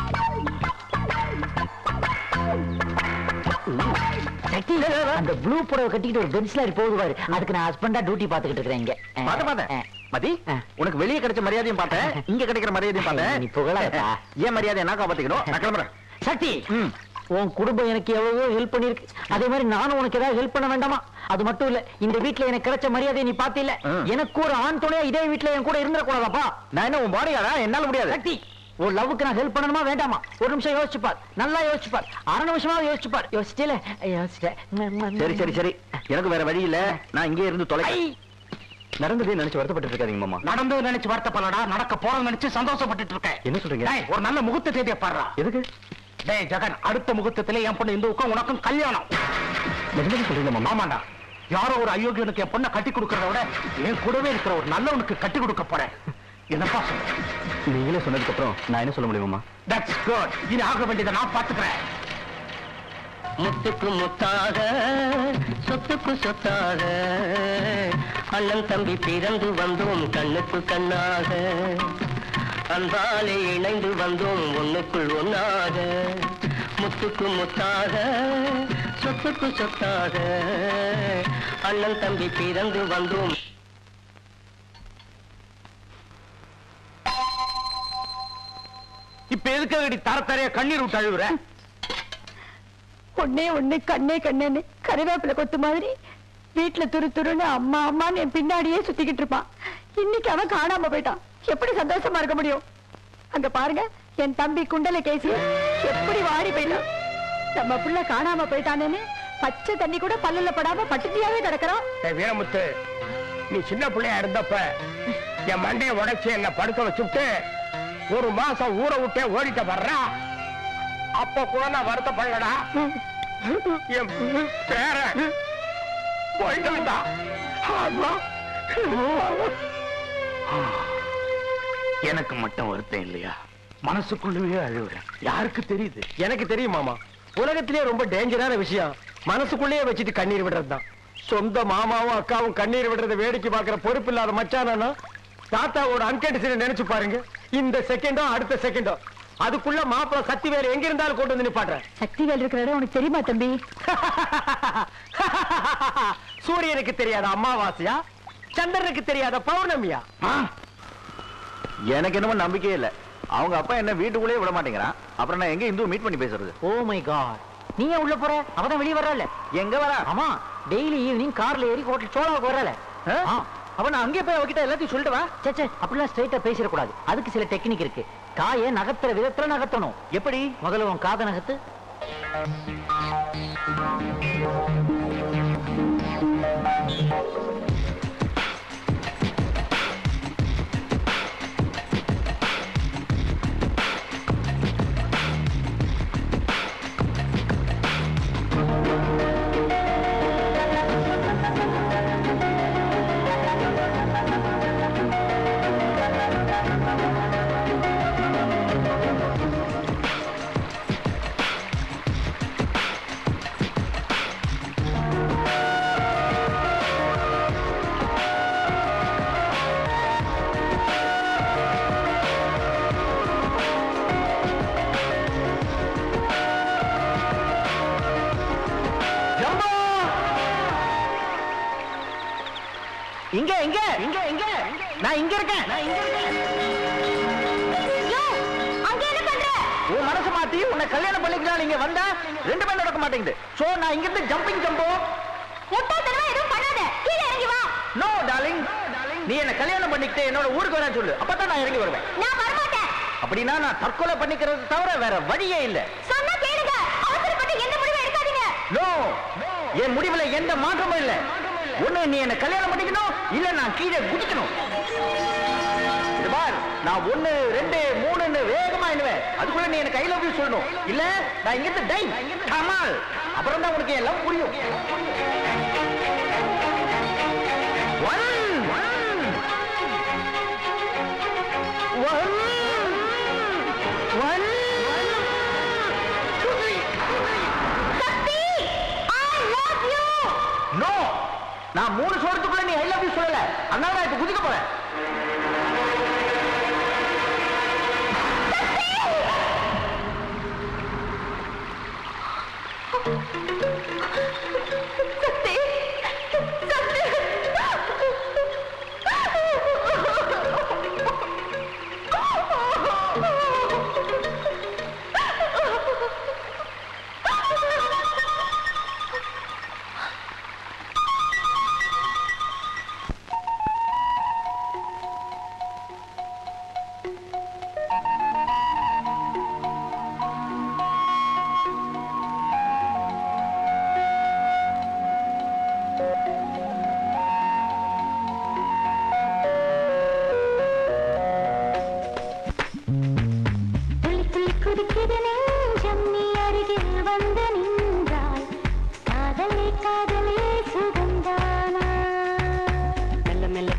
சக்தி அந்த ப்ளூ புடவை கட்டிக்கிட்டு ஒரு பென்ஸ் லாரி போகுது பாரு அதுக்கு நான் ஹஸ்பண்டா டியூட்டி பாத்துக்கிட்டு இருக்கிறேன் இங்க பாத்த பாத்தேன் ஆ. மதி ஆ. உனக்கு வெளியே கிடைச்ச மரியாதையும் பார்த்தேன் இங்க கிடைக்கிற மரியாதையும் பார்த்தேன் நீ புகழாதப்பா. ஏன் மரியாதை என்ன காப்பாத்திக்கணும் நான் கிளம்புறேன் சக்தி ம். உன் குடும்பம் எனக்கு எவ்வளவோ ஹெல்ப் பண்ணிருக்கு அதே மாதிரி நானும் உனக்கு ஏதாவது ஹெல்ப் பண்ண வேண்டாமா அது மட்டும் இல்ல இந்த வீட்ல எனக்கு கிடைச்ச மரியாதை நீ பாத்தில ம். எனக்கு ஒரு ஆண் துணையா இதே வீட்ல என் கூட இருந்துட கூடாதாப்பா நான் என்ன உன் பாடியாடா என்னால முடியாது சக்தி ஒரு லவ்வுக்கு நான் ஹெல்ப் பண்ணணுமா வேண்டாமா ஒரு நிமிஷம் யோசிச்சுப்பார் நல்லா யோசிச்சுப்பார் அரை நிமிஷமா யோசிச்சுப்பார் யோசிச்சேல யோசிச்சிட்டேன் சரி சரி சரி எனக்கு வேற வழி இல்ல நான் இங்கே இருந்து தொலை நடந்ததே நினைச்சு வருத்தப்பட்டு இருக்காதீங்க மாமா நடந்தது நினைச்சு வருத்தப்படலடா நடக்க போறது நினைச்சு சந்தோஷப்பட்டுட்டு இருக்கேன் என்ன சொல்றீங்க டேய், ஒரு நல்ல முகூர்த்த தேதியை பாடுறா எதுக்கு டேய் ஜெகன் அடுத்த முகூர்த்தத்திலே என் பொண்ணு இந்துவுக்கும் உனக்கும் கல்யாணம் நிஜமா சொல்றீங்க மாமா ஆமாண்டா யாரோ ஒரு அயோக்கியனுக்கு என் பொண்ணை கட்டி கொடுக்கறத விட என் கூடவே இருக்கிற ஒரு நல்லவனுக்கு கட்டி கொடுக்க போறேன் என்னப்பா சொல்ற நீங்களே சொன்னதுக்கு அப்புறம் நான் என்ன சொல்ல முடியுமா தட்ஸ் குட் இனி ஆக வேண்டியதை நான் பாத்துக்கிறேன் முத்துக்கு முத்தாக சொத்துக்கு சொத்தாக அண்ணன் தம்பி பிறந்து வந்தோம் கண்ணுக்கு கண்ணாக அன்பாலே இணைந்து வந்தோம் ஒண்ணுக்குள் ஒண்ணாக முத்துக்கு முத்தாக சொத்துக்கு சொத்தாக அண்ணன் தம்பி பிறந்து வந்தோம் இப்ப எதுக்கு தர தரைய கண்ணீர் விட்டு அழுகுற ஒண்ணே ஒண்ணு கண்ணே கண்ணேன்னு கருவேப்பிலை கொத்து மாதிரி வீட்டுல துரு துருன்னு அம்மா அம்மான்னு என் பின்னாடியே சுத்திக்கிட்டு இருப்பான் இன்னைக்கு அவன் காணாம போயிட்டான் எப்படி சந்தோஷமா இருக்க முடியும் அங்க பாருங்க என் தம்பி குண்டல கேசி எப்படி வாடி போயிட்டான் நம்ம புள்ள காணாம போயிட்டானேன்னு பச்சை தண்ணி கூட பல்லுல படாம பட்டினியாவே கிடக்குறான் ஏய் வீரமுத்து நீ சின்ன பிள்ளையா இருந்தப்ப என் மண்டைய உடைச்சு என்ன படுக்க வச்சுட்டு ஒரு மாசம் ஊரை விட்டே ஓடிட்ட வர்றா அப்ப கூட நான் வருத்தப்படலடா என் பேரன் போயிட்டான்டா ஆமா. எனக்கு மட்டும் வருத்தம் இல்லையா மனசுக்குள்ளவே அழுகுறேன் யாருக்கு தெரியுது எனக்கு தெரியும் மாமா உலகத்திலே ரொம்ப டேஞ்சரான விஷயம் மனசுக்குள்ளேயே வச்சுட்டு கண்ணீர் விடுறதுதான் சொந்த மாமாவும் அக்காவும் கண்ணீர் விடுறத வேடிக்கை பார்க்கிற பொறுப்பு இல்லாத மச்சானா தாத்தாவோட அன்கண்டிஷனை நினைச்சு பாருங்க இந்த செகண்டோ அடுத்த செகண்டோ அதுக்குள்ள மாப்பிள சக்தி வேற எங்க இருந்தாலும் கொண்டு வந்து நிப்பாட்டுறேன் சக்திவேல் இருக்கிற இடம் உனக்கு தெரியுமா தம்பி சூரியனுக்கு தெரியாத அமாவாசையா சந்திரனுக்கு தெரியாத பௌர்ணமியா எனக்கு என்னமோ நம்பிக்கையே இல்ல அவங்க அப்பா என்ன வீட்டுக்குள்ளேயே விட மாட்டேங்கிறான் அப்புறம் நான் எங்க இந்து மீட் பண்ணி பேசுறது ஓ மை காட் நீ ஏன் உள்ள போற அவதான் வெளியே வர்றல எங்க வரா ஆமா டெய்லி ஈவினிங் கார்ல ஏறி ஹோட்டல் சோழாவுக்கு வரல அவன் நான் அங்கே போய் அவகிட்ட எல்லாத்தையும் சொல்லிட்டு வா சேச்சே அப்படிலாம் ஸ்ட்ரைட்டா பேசிடக்கூடாது அதுக்கு சில டெக்னிக் இருக்கு காயை நகர்த்துற விதத்துல நகர்த்தணும் எப்படி முதல்ல உன் காதை நகர்த்து இங்க இங்க இங்க இங்க நான் இங்க இருக்கேன் நான் இங்க இருக்கேன் அங்க என்ன பண்ற உன் மனசு மாத்தி உன்னை கல்யாணம் பண்ணிக்கலாம் நீங்க வந்தா ரெண்டு பேரும் நடக்க மாட்டேங்குது சோ நான் இங்க இருந்து ஜம்பிங் ஜம்போ முட்டாள்தனமா எதுவும் பண்ணாத கீழே இறங்கி வா நோ டார்லிங் நீ என்ன கல்யாணம் பண்ணிக்கிட்டு என்னோட ஊருக்கு வரேன் சொல்லு அப்பதான் நான் இறங்கி வருவேன் நான் வரமாட்டேன் அப்படின்னா நான் தற்கொலை பண்ணிக்கிறது தவிர வேற வழியே இல்ல சொன்னா கேளுங்க அவசரப்பட்டு எந்த முடிவும் எடுக்காதீங்க நோ என் முடிவுல எந்த மாற்றமும் இல்ல ஒண்ணு நீ என்ன கல்யாணம் பண்ணிக்கணும் இல்ல நான் கீழே குதிக்கணும் இது பார் நான் ஒண்ணு ரெண்டு மூணுன்னு வேகமா எண்ணுவேன் அதுக்குள்ள நீ எனக்கு ஐ லவ் யூ சொல்லணும் இல்ல நான் இங்க இருந்து டை கமால் அப்புறம் தான் உனக்கு எல்லாம் புரியும் One. One. One. Shakti I love you no நான் மூணு சொல்றதுக்குள்ள நீ ஐ லவ் யூ சொல்லல அதனால நான் இப்ப குதிக்க போறேன் சக்தி சக்தி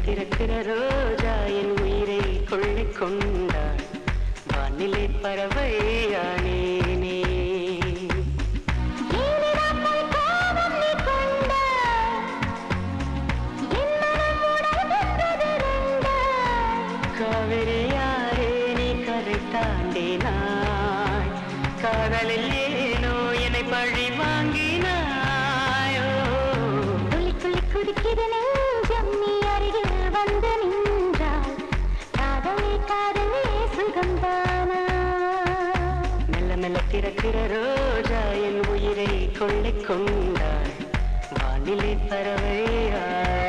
திறக்கிற ரோஜா என் உயிரை கொள்ளை கொண்டாள் வானிலை பறவையானேனே காவிரியாரே நீ கரை தாண்டினாய் காதலில் ஏனோ என்னை பழி வாங்கினாயோ துள்ளி துள்ளி குதிக்கிற நெஞ்சம் நீ அருகில் வந்து நின்றால் காதலே காதலே சுகம்தானா மெல்ல மெல்ல திறக்கிற ரோஜா என் உயிரை கொள்ளை கொண்டாள் வானிலை பறவையானே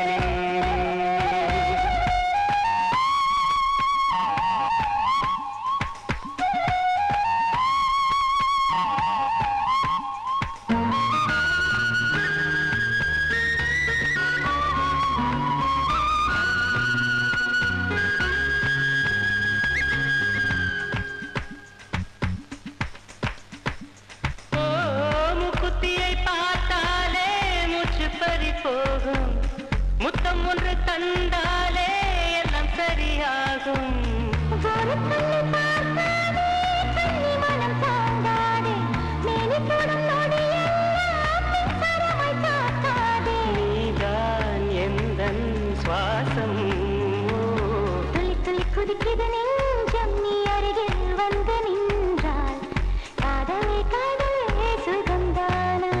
ஓ முக்குத்தியை பார்த்தாலே மூச்சு பறி போகும் முத்தம் ஒன்று தந்தாலே எல்லாம் சரியாகும் ஒரு கண்ணு பார்த்தாலே கண்ணி மனம் தாங்காதே மேனி தொடும் நொடியெல்லாம் மின்சாரமாய் தாக்காதே நீதான் எந்தன் சுவாசம் துள்ளி துள்ளி குதிக்கிற நெஞ்சம் நீ அருகில் வந்து நின்றால் காதலே காதலே சுகம்தானா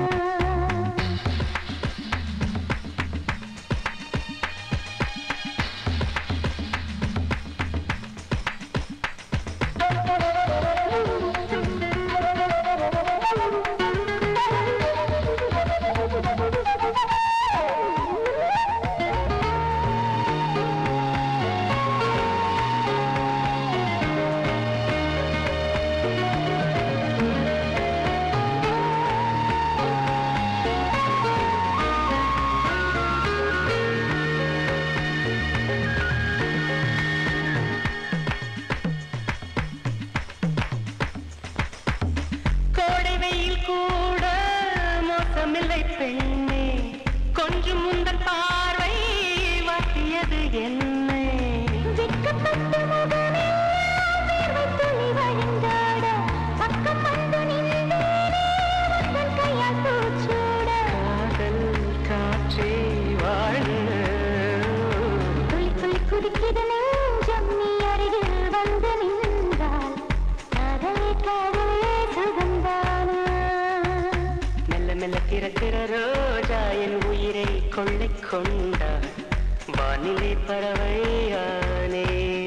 கோடை வெயில் கூட மோசமில்லை பெண்ணே கொஞ்சம் முந்தன் பார்வை வாட்டியது என்னை வெட்கப்பட்ட முகமே வேர்வை துளி வழிந்தாட பக்கம் வந்து நின்றேனே உந்தன் கையால் பூச்சூட காதல் காற்றே வாழ துளி துளி குதிக்கிற நெஞ்சம் நீ அருகில் வந்து நின்றால் காதலே காதலே சுகம்தானா மெல்ல மெல்ல திறக்கிற ரோஜா என் உயிரை கொள்ளை கொண்டாள் வானிலை பறவையானேனே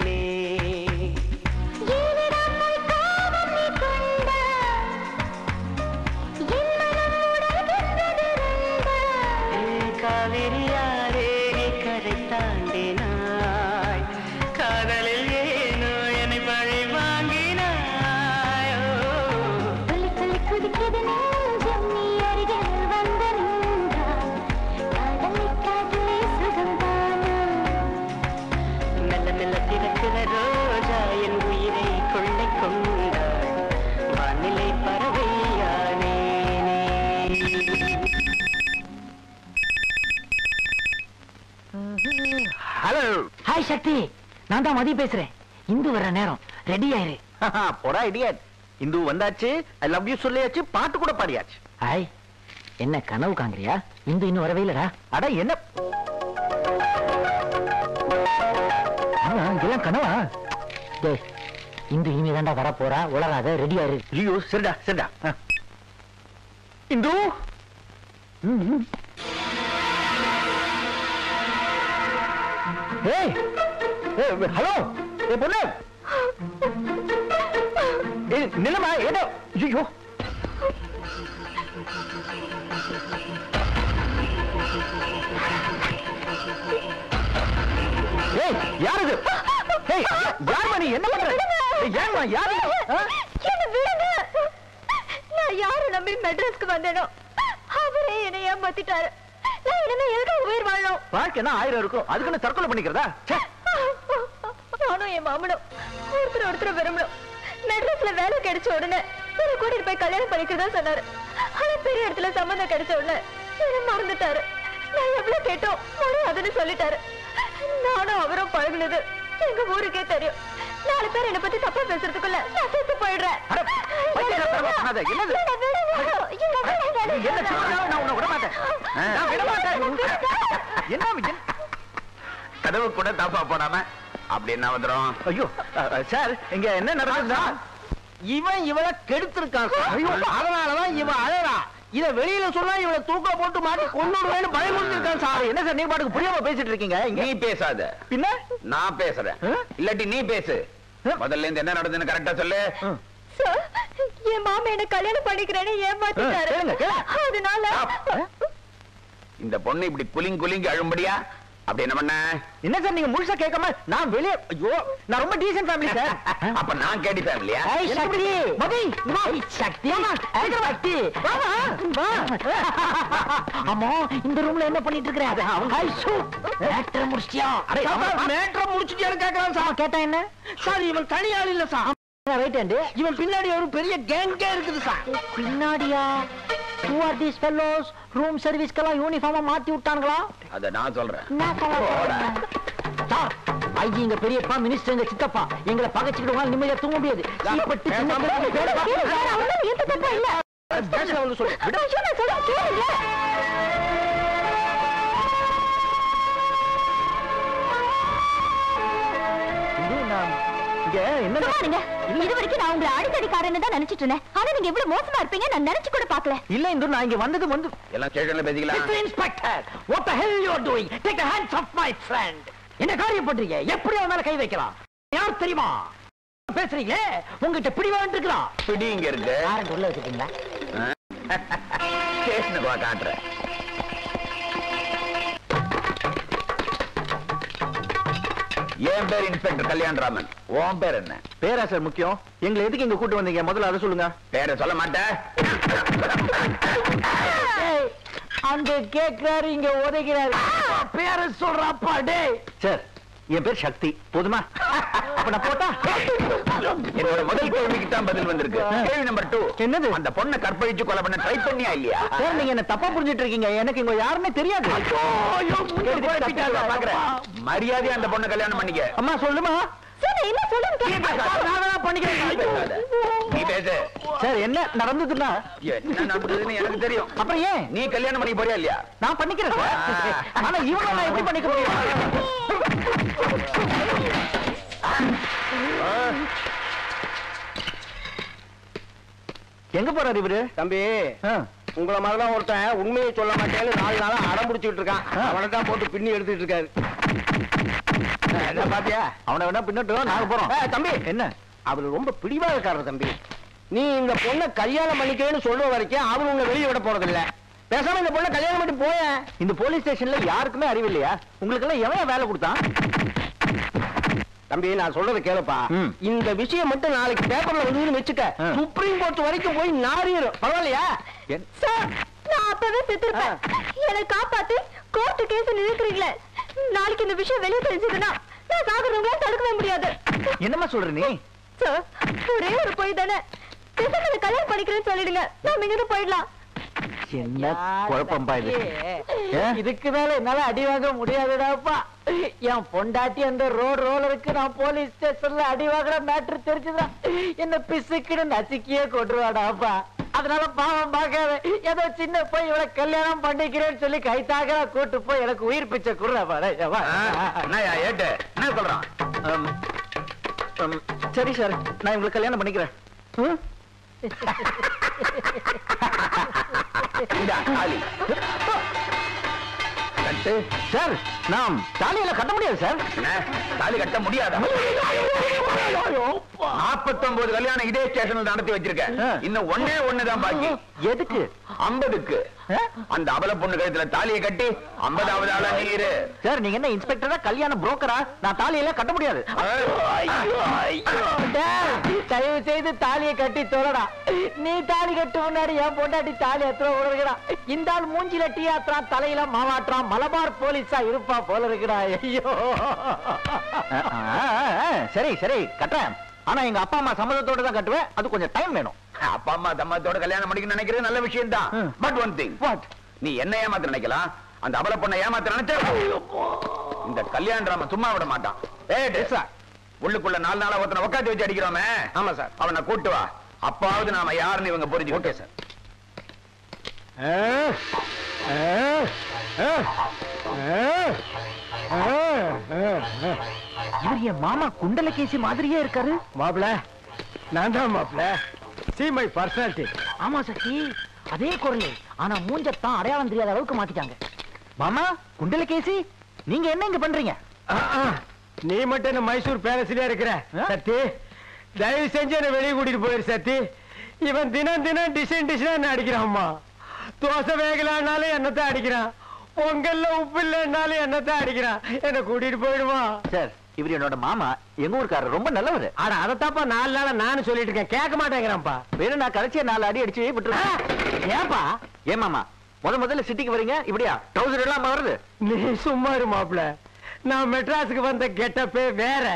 ஏனிடாமல் காமம் நீ கொண்டாய் என் மனம் உடைகின்றது ரெண்டாய் ஏ காவிரியாரே நீ கரை தாண்டினாய் காதலில் ஏனோ என்னை பழி வாங்கினாயோ துள்ளி துள்ளி குதிக்கிற நெஞ்சம் நீ அருகில் வந்து நின்றால் காதலை காதலே சுகம்தானா மெல்ல மெல்ல திறக்கிற ரோஜா என் உயிரை கொள்ளை கொண்டாள் வானிலை பறவையானேனே ஹலோ ஹாய் சக்தி நான் தான் மதி பேசுறேன் இந்து வர்ற நேரம் ரெடி ஆயிரு போடா இடியட் இந்து வந்தாச்சு ஐ லவ் யூ சொல்லியாச்சு பாட்டு கூட பாடியாச்சு ஹாய் என்ன கனவு காங்கிறியா இந்து இன்னும் வரவே இல்லடா அட என்ன ஆமா இதெல்லாம் கனவா டேய் இந்து இனிமே தாண்டா வர போறா உலகாத ரெடி ஆயிரு ஐயோ சரிடா சரிடா ஆ. இந்து ஏய் ஏய், ஹலோ ஏ பொண்ணு ஏய், நில்லுமா ஏதோ ஐயோ ஏய் யார் இது ஏய் யார் நீ என்ன பண்ற ஏய், ஏம்மா யாரு ஆ? என்ன விடுங்க நான் யாரை நம்பி மெட்ராஸ்க்கு வந்தேனோ அவரே என்னை ஏமாத்திட்டாரு நான் இனிமே எதுக்கு உயிர் வாழணும் வாழ்க்கை என்ன ஆயிரம் இருக்கும் அதுக்குன்னு தற்கொலை பண்ணிக்கிறதா ச்சே. நானும் என் மாமனும் ஒருத்தர் ஒருத்தர் விரும்பணும் மெட்ராஸ்ல வேலை கிடைச்ச உடனே என்ன கூட்டிட்டு போய் கல்யாணம் பண்ணிக்கிறதா சொன்னாரு ஆனா பெரிய இடத்துல சம்மந்தம் கிடைச்ச உடனே என்ன மறந்துட்டாரு நான் எவ்வளவு கேட்டோம் முடியாதுன்னு சொல்லிட்டாரு தொடங்குனது எங்க ஊருக்கே தெரியும் நாலு பேர் என்ன பத்தி தப்பா பேசுறதுக்குள்ள நான் செத்து போயிடுறேன் அட, பைத்தியக்காரத்தனமா பண்ணாத. என்னது? விடு, விடு, விடு. என்ன விடு, விடு, என்ன சொன்னாலும் நான் உன்னை விட மாட்டேன் நான் விட மாட்டேன் என்ன என்ன- கதவு கூட தாப்பா போடாம அப்படி என்ன வந்துடும் ஐயோ அ, அ, சார் இங்க என்ன நடக்குதுன்னா இவன் இவளை கெடுத்திருக்கான் சார். அதனாலதான் இவன் அழறா இத வெளியில சொன்னா இவளை தூக்க போட்டு மாட்டி கொண்டுடுவேன்னு பயமுறுத்திருக்கான் சார் என்ன சார் நீ பாட்டுக்கு புரியாம பேசிட்டு இருக்கீங்க இங்க நீ பேசாத பின்ன நான் பேசுறேன் இல்லாட்டி நீ பேசு முதல்ல இருந்து என்ன நடந்ததுன்னு கரெக்டா சொல்லு சார் என் மாமா என்ன கல்யாணம் பண்ணிக்கிறேன்னு ஏமாத்திட்டாரு ஆ, கேளுங்க, கேளுங்க. அதனால இந்த பொண்ணு இப்படி குலிங் குலிங்க அழும்படியா அப்படி என்ன பண்ண என்ன சார் நீங்க முழுசா கேட்காம நான் வெளியே ஐயோ நான் ரொம்ப டீசன்ட் ஃபேமிலி சார் அப்ப நான் கேடி ஃபேமிலியா ஏய், சக்தி மதி ஏய், சக்தி ஏய், சக்தி வா, வா, வா. அம்மா இந்த ரூம்ல என்ன பண்ணிட்டு இருக்கிற ஐசு மேட்டர் முடிச்சிட்டியா அடே, ஆமா. மேட்ரை முடிச்சுட்டியான்னு கேட்கறான் சார் கேட்டா என்ன சார் இவன் தனியாள் இல்ல சார் ரைட் ஹேண்ட் இவன் பின்னாடி ஒரு பெரிய கேங்கே இருக்குது சார் பின்னாடியா who are these fellows room சர்வீஸ்க்கெல்லாம் யூனிஃபார்மா மாத்தி விட்டானுங்களா அத நான் சொல்றேன் நான் சொல்றேன். சார் ஐஜி எங்க பெரியப்பா மினிஸ்டர் எங்க சித்தப்பா எங்களை பகச்சுக்கிடுவாங்க நிம்மதியா தூங்க முடியாது சீப்பட்டு சின்ன பிள்ளைங்க பேரை பார்த்து- கேளு, சார், அவனால எந்த தப்பும் இல்ல பேச வந்து சொல்லு விடு. ஐயோ, நான் சொல்றேன் கேளுங்க இது நான் இங்க என்ன சும்மா இருங்க. இது வரைக்கும் நான் உங்களை அடித்தடிக்காரன்னு தான் நினைச்சிட்டு இருந்தேன் ஆனா நீங்க இவ்வளவு மோசமா இருப்பீங்க நான் நினைச்சு கூட பார்க்கல இல்ல இந்து நான் இங்க வந்தது வந்து எல்லாம் ஸ்டேஷன்ல பேசிக்கலாம் Mr. Inspector, what the hell you are doing? Take the hands off my friend. என்ன காரியம் பண்றீங்க எப்படி அவன் மேல கை வைக்கலாம் யார் தெரியுமா பேசுறீங்களே உங்ககிட்ட பிடிவான் இருக்கலாம் பிடி இங்க இருக்கு யாரும் உள்ள வச்சுட்டீங்களா ஸ்டேஷனுக்கு வா காட்டுறேன் என் பேர் இன்ஸ்பெக்டர் கல்யாணராமன் உன் பேர் என்ன பேரா சார் முக்கியம் எங்களை எதுக்கு இங்க கூட்டு வந்தீங்க முதல்ல அதை சொல்லுங்க பேரை சொல்ல மாட்டேன் ஏய், அங்க கேக்குறாரு இங்க உதைக்கிறாரு பேர சொல்றாப்பா டேய் சார் என் பேர் சக்தி போதுமா அப்ப நான் போட்டா என்னோட முதல் கேள்விக்கு தான் பதில் வந்திருக்கு கேள்வி நம்பர் டூ என்னது? அந்த பொண்ணை கற்பழிச்சு கொலை பண்ண ட்ரை பண்ணியா இல்லையா சார் நீங்க என்ன தப்பா புரிஞ்சிட்டு இருக்கீங்க எனக்கு இங்க யாருமே தெரியாது பாக்குறேன் மரியாதையா அந்த பொண்ணை கல்யாணம் பண்ணிக்க அம்மா சொல்லுமா சார் நான் என்ன சொல்லுங்க நீ பேசாத. நீ பேசு சார் என்ன நடந்ததுன்னா என்ன நடந்ததுன்னு எனக்கு தெரியும் அப்புறம் ஏன் நீ கல்யாணம் பண்ணிக்க போறியா இல்லையா நான் பண்ணிக்கிறேன் சார் ஆனா இவங்க நான் எப்படி பண்ணிக்க முடியும் எங்க போறாரு இவரு தம்பி ஆ. உங்கள மாதிரிதான் ஒருத்தன் உண்மையை சொல்ல மாட்டேன்னு நாலு நாளா அடம் பிடிச்சிட்டு இருக்கான் ஆ. அவனை தான் போட்டு பின்னி எடுத்துட்டு இருக்காரு என்ன பாத்தியா அவனை வேணா பின்னட்டும் நாங்க போறோம் ஏய், தம்பி என்ன அவர் ரொம்ப பிடிவாதக்காரர் தம்பி நீ இந்த பொண்ணை கல்யாணம் பண்ணிக்கிறேன்னு சொல்ற வரைக்கும் அவர் உங்களை வெளியே விட போறது இல்ல பேசாம இந்த பொண்ணை கல்யாணம் பண்ணி போய இந்த போலீஸ் ஸ்டேஷன்ல யாருக்குமே அறிவு இல்லையா உங்களுக்கு எல்லாம் எவன் வேலை கொடுத்தான் தம்பி நான் சொல்றத கேளுப்பா ம். இந்த விஷயம் மட்டும் நாளைக்கு பேப்பர்ல வந்து வச்சுக்க ஆ. சுப்ரீம் கோர்ட் வரைக்கும் போய் நாரிடும் பரவாயில்லையா என்- சார் நான் அப்பவே செத்துருப்பேன் என்னை காப்பாத்தி கோர்ட்டு கேஸ் நிறுத்துறீங்களே நாளைக்கு இந்த விஷயம் வெளியே தெரிஞ்சதுன்னா நான் சாகுறவங்கள தடுக்கவே முடியாது என்னம்மா சொல்ற நீ சார் ஒரே ஒரு பொய் தானே பேசாம கல்யாணம் பண்ணிக்கிறேன்னு சொல்லிடுங்க நான் இங்கிருந்து போயிடலாம் என்ன குழப்பம்பா இது ஏ? இதுக்கு மேல என்னால அடி வாங்க முடியாதுடாப்பா என் பொண்டாட்டி அந்த ரோடு ரோலருக்கு நான் போலீஸ் ஸ்டேஷன்ல அடி வாங்குற மேட்ரு தெரிஞ்சுதான் என்ன பிசுக்குன்னு நசுக்கியே கொண்டுருவாடாப்பா அதனால பாவம் பார்க்காத ஏதோ சின்ன போய் இவளை கல்யாணம் பண்ணிக்கிறேன்னு சொல்லி கைத்தாக கூட்டு போய் எனக்கு உயிர் பிச்சை குடுறா என்னய்யா ஏட்டு என்ன சொல்றான் அம், அம், சரி சார் நான் உங்களுக்கு கல்யாணம் பண்ணிக்கிறேன் ம்? இந்தா, தாலி. கட்டு சார் நாம் தாலியில கட்ட முடியாது சார் என்ன தாலி கட்ட முடியாதா நாற்பத்தொன்பது கல்யாணம் இதே ஸ்டேஷன்ல நடத்தி வச்சிருக்கேன் ஆ. இன்னும் ஒண்ணே ஒண்ணுதான் பாக்கி எதுக்கு ஐம்பதுக்கு ஆ? அந்த அபல பொண்ணு கழுத்துல தாலியை கட்டி ஐம்பதாவது ஆளா நீ இரு சார் நீங்க என்ன இன்ஸ்பெக்டரா கல்யாண புரோக்கரா நான் தாலியில கட்ட முடியாது தயவு செய்து தாலியை கட்டி தொலைடா நீ தாலி கட்டு முன்னாடி என் பொண்டாட்டி தாலி எத்தனை உடறா இந்த ஆள் மூஞ்சில டீ ஆத்துறான் தலையில மாவாட்டுறான் மலபார் போலீஸா இருப்பா போல இருக்குடா ஐயோ ஆ, ஆ, ஆ, சரி சரி கட்டுறேன் ஆனா எங்க அப்பா அம்மா சம்மதத்தோட தான் கட்டுவேன் அது கொஞ்சம் டைம் வேணும் அப்பா அம்மா தம்மத்தோட கல்யாணம் பண்ணிக்க நினைக்கிறது நல்ல விஷயம் தான் ம். பட் ஒன் திங் வாட் நீ என்ன ஏமாத்த நினைக்கலாம் அந்த அபல பொண்ணை ஏமாத்த நினைச்ச இந்த கல்யாண ராம சும்மா விட மாட்டான் ஏய் டெஸ்ஸா உள்ளுக்குள்ள நாலு நாளா ஒருத்தனை உட்காந்து வச்சு அடிக்கிறோமே ஆமா சார் அவனை கூட்டு வா அப்பாவது நாம யாருன்னு இவங்க புரிஞ்சு ஓகே சார் இவர் என் மாமா குண்டலகேசி மாதிரியே இருக்காரு மாப்பிள நான் தான் மாப்பிள சி மை பர்சனாலிட்டி ஆமா சக்தி அதே குரல் ஆனா மூஞ்சத்தான் அடையாளம் தெரியாத அளவுக்கு மாத்திட்டாங்க மாமா குண்டலகேசி நீங்க என்ன இங்க பண்றீங்க நீ மட்டும் என்ன மைசூர் பேலஸ்லயே இருக்கிற சத்தி தயவு செஞ்சு என்ன வெளியே கூட்டிட்டு போயிரு சத்தி இவன் தினம் தினம் டிசைன் டிசைனா என்ன அடிக்கிறான்மா தோசை வேகலான்னாலும் என்னத்தான் அடிக்கிறான் பொங்கல்ல உப்பு இல்லைன்னாலும் என்னத்தான் அடிக்கிறான் என்ன கூட்டிட்டு போயிடுவான் சார் இவர் என்னோட மாமா எங்க ஊருக்காரர் ரொம்ப நல்லவர் ஆட அதத்தாப்பா நாலு நாளா நானும் சொல்லிட்டு இருக்கேன் கேட்க மாட்டேங்கிறான்ப்பா வேணும் நான் கடைசியா நாலு அடி அடிச்சு விட்டுருவேன் ஏன்பா ஏன் மாமா முத முதல்ல சிட்டிக்கு வரீங்க இப்படியா ட்ரௌசர் எல்லாம் வருது நீ சும்மா இரு மாப்பிள நான் மெட்ராஸுக்கு வந்த கெட்டப்பே வேற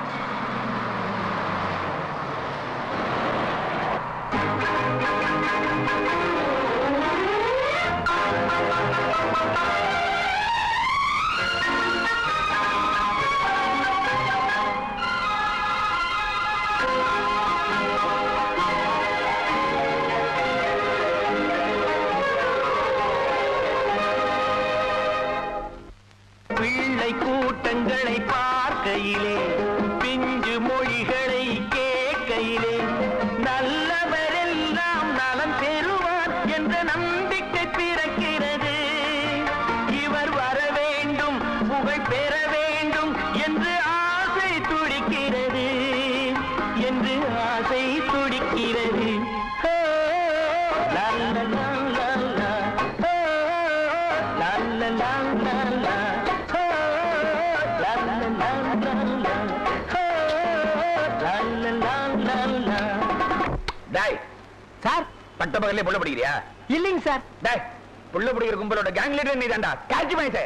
பிள்ளை கூட்டங்களை பார்க்கையிலே பிஞ்சு மொழிகளை கேட்கையிலே நல்லவரெல்லாம் நலம் பெறுவார் என்ற நம்பிக்கை பிறக்கிறது இவர் வர வேண்டும் புகழ் பெற வேண்டும் என்று ஆசை துடிக்கிறது என்று ஆசை துடிக்கிறது ஓ, லா, லா, லா, லா, லா. ஓ, லா, லா, லா, லா, லா. ஓ, லா, லா, லா, லா, லா. ஓ, லா, லா, லா, லா, லா. டேய் சார் பட்ட பகல்லே புள்ள பிடிக்கிறியா இல்லைங்க சார் டேய் புள்ள பிடிக்கிற கும்பலோட கேங் லீடர் நீ தான்டா காட்சி மைசே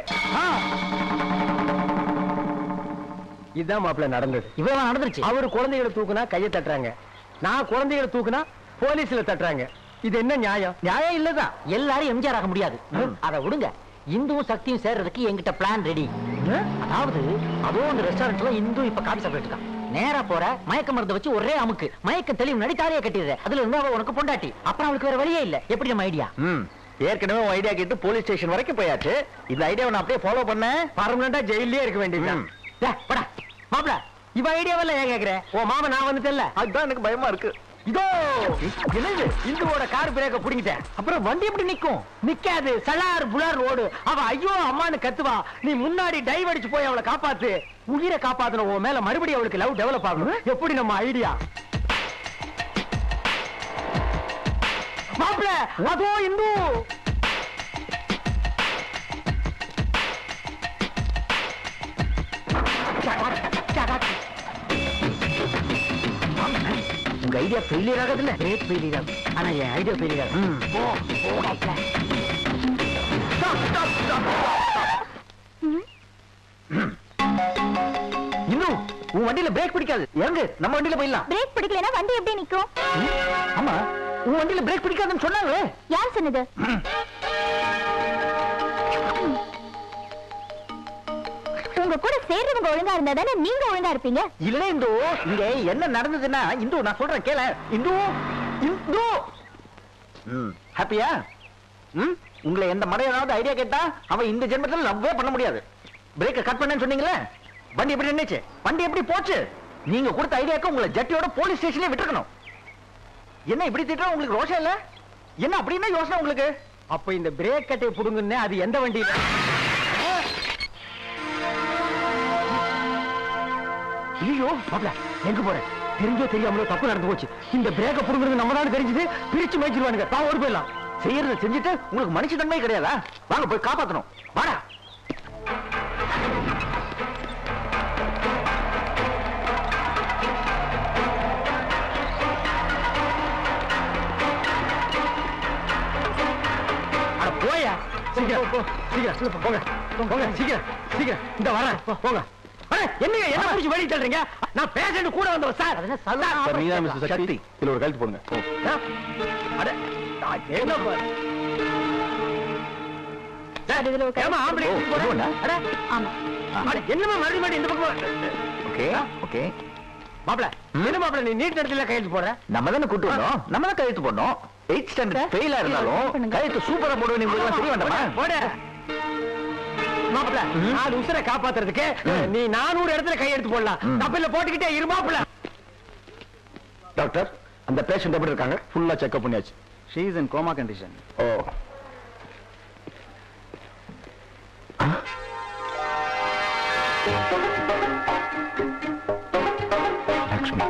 இதுதான் மாப்பிள நடந்தது இவ்வளவு நடந்துருச்சு அவரு குழந்தைகளை தூக்குனா கையை தட்டுறாங்க நான் குழந்தைகளை தூக்குனா போலீஸ்ல தட்டுறாங்க இது என்ன நியாயம் நியாயம் இல்லதான் எல்லாரும் எம்ஜிஆர் ஆக முடியாது அத விடுங்க இந்துவும் சக்தியும் சேர்றதுக்கு என்கிட்ட பிளான் ரெடி அதாவது அதோ அந்த ரெஸ்டாரண்ட்ல இந்து இப்ப காபி சாப்பிட்டு இருக்கான் நேரா போற மயக்க மருந்து வச்சு ஒரே அமுக்கு மயக்க தெளிவு நடித்தாரியா கட்டிடுற அதுல இருந்து அவ உனக்கு பொண்டாட்டி அப்புறம் அவளுக்கு வேற வழியே இல்ல எப்படி நம்ம ஐடியா ம் ஏற்கனவே உன் ஐடியா கேட்டு போலீஸ் ஸ்டேஷன் வரைக்கும் போயாச்சு இந்த ஐடியாவை நான் அப்படியே ஃபாலோ பண்ணேன் பர்மனண்டா ஜெயிலே இருக்க வேண்டியதுதான் டேய், போடா மாப்பிள இவ ஐடியாவெல்லாம் ஏன் கேக்குற ஓ மாமா நான் வந்துட்டேன்ல அதுதான் எனக்கு பயமா இருக்கு இதோ என்னது இந்துவோட கார் பிரேக்க புடிங்கிட்டேன் அப்புறம் வண்டி எப்படி நிக்கும் நிக்காது சலார் புலார் ரோடு அவ ஐயோ அம்மான்னு கத்துவா நீ முன்னாடி டைவ் அடிச்சு போய் அவளை காப்பாத்து உயிரை காப்பாத்தன உன் மேல மறுபடியும் அவளுக்கு லவ் டெவலப் ஆகணும் எப்படி நம்ம ஐடியா மாப்பிள அதோ இந்து உங்க ஐடியா ஃபெயிலியர் ஆகுது இல்ல கிரேட் ஃபெயிலியர் ஆகும் ஆனா என் ஐடியா ஃபெயிலியர் ஆகும் போ போ மாப்ள. இன்னும் உன் வண்டியில பிரேக் பிடிக்காது இறங்கு நம்ம வண்டியில போயிடலாம் பிரேக் பிடிக்கலனா வண்டி எப்படி நிக்கும் ஆமா உன் வண்டியில பிரேக் பிடிக்காதுன்னு சொன்னாங்க யார் சொன்னது உங்க கூட சேர்றவங்க ஒழுங்கா இருந்தா தானே நீங்க ஒழுங்கா இருப்பீங்க இல்ல இந்து இங்க என்ன நடந்ததுன்னா இந்து நான் சொல்றேன் கேள இந்து இந்து ஹாப்பியா ம் உங்களை எந்த மடையாவது ஐடியா கேட்டா அவன் இந்த ஜென்மத்தில் லவ்வே பண்ண முடியாது பிரேக்க கட் பண்ணேன்னு சொன்னீங்களே வண்டி எப்படி நின்னுச்சு வண்டி எப்படி போச்சு நீங்க கொடுத்த ஐடியாக்கு உங்களை ஜட்டியோட போலீஸ் ஸ்டேஷன்ல விட்டுருக்கணும் என்ன இப்படி திட்டுற உங்களுக்கு ரோஷம் இல்ல என்ன அப்படின்னா யோசனை உங்களுக்கு அப்ப இந்த பிரேக் கட்டை புடுங்குன்னு அது எந்த வண்டியில ஐயோ மாப்ள எங்க போற தெரிஞ்சோ தெரியாமலோ தப்பு நடந்து போச்சு இந்த பிரேக்க புடுங்குறது நம்ம தான் தெரிஞ்சது பிரிச்சு மேய்ச்சிருவானுங்க தான் ஓடி போயிடலாம் செய்யறத செஞ்சுட்டு உங்களுக்கு மனுஷ தன்மை கிடையாதா வாங்க போய் காப்பாத்தணும் வாடா அட போயா சீக்கிரம் போ சீக்கிரம் போங்க போங்க சீக்கிரம் சீக்கிரம் இந்த வரேன் போ, போங்க அட என்னங்க என்ன பிடிச்சி வெளிய தள்ளுறீங்க நான் பேஷண்ட் கூட வந்தவன் சார் சார் நீங்க தான் மிஸ்டர் சக்தி இதுல ஒரு கழுத்து போடுங்க ஆ? அட நான் என்ன பாரு இதுல ஒரு ஏமா ஆம்பளை ஓ, போறேன் இதுவா? அட ஆமா என்னமா மறுபடியும் மறுபடியும் இந்த பக்கம் ஓகே ஓகே மாப்பிள என்ன மாப்பிள நீ நீட் இடத்துல கையெழுத்து போடுற நம்ம தானே கூட்டு வந்தோம் நம்ம தான் கழுத்து போடணும் எயிட் ஸ்டாண்டர்ட் ஃபெயிலா இருந்தாலும் கழுத்து சூப்பரா போடுவேன் நீங்க உங்களுக்கு தெரிய வேண்டாமா போட மாப்பிள நாலு உசுரை காப்பாத்துறதுக்கு நீ நானூறு இடத்துல கையெழுத்து போடலாம் தப்பில்ல போட்டுக்கிட்டே இரு மாப்பிள டாக்டர் அந்த பேஷண்ட் எப்படி இருக்காங்க ஃபுல்லா செக்அப் பண்ணியாச்சு she is in coma condition oh Lakshmi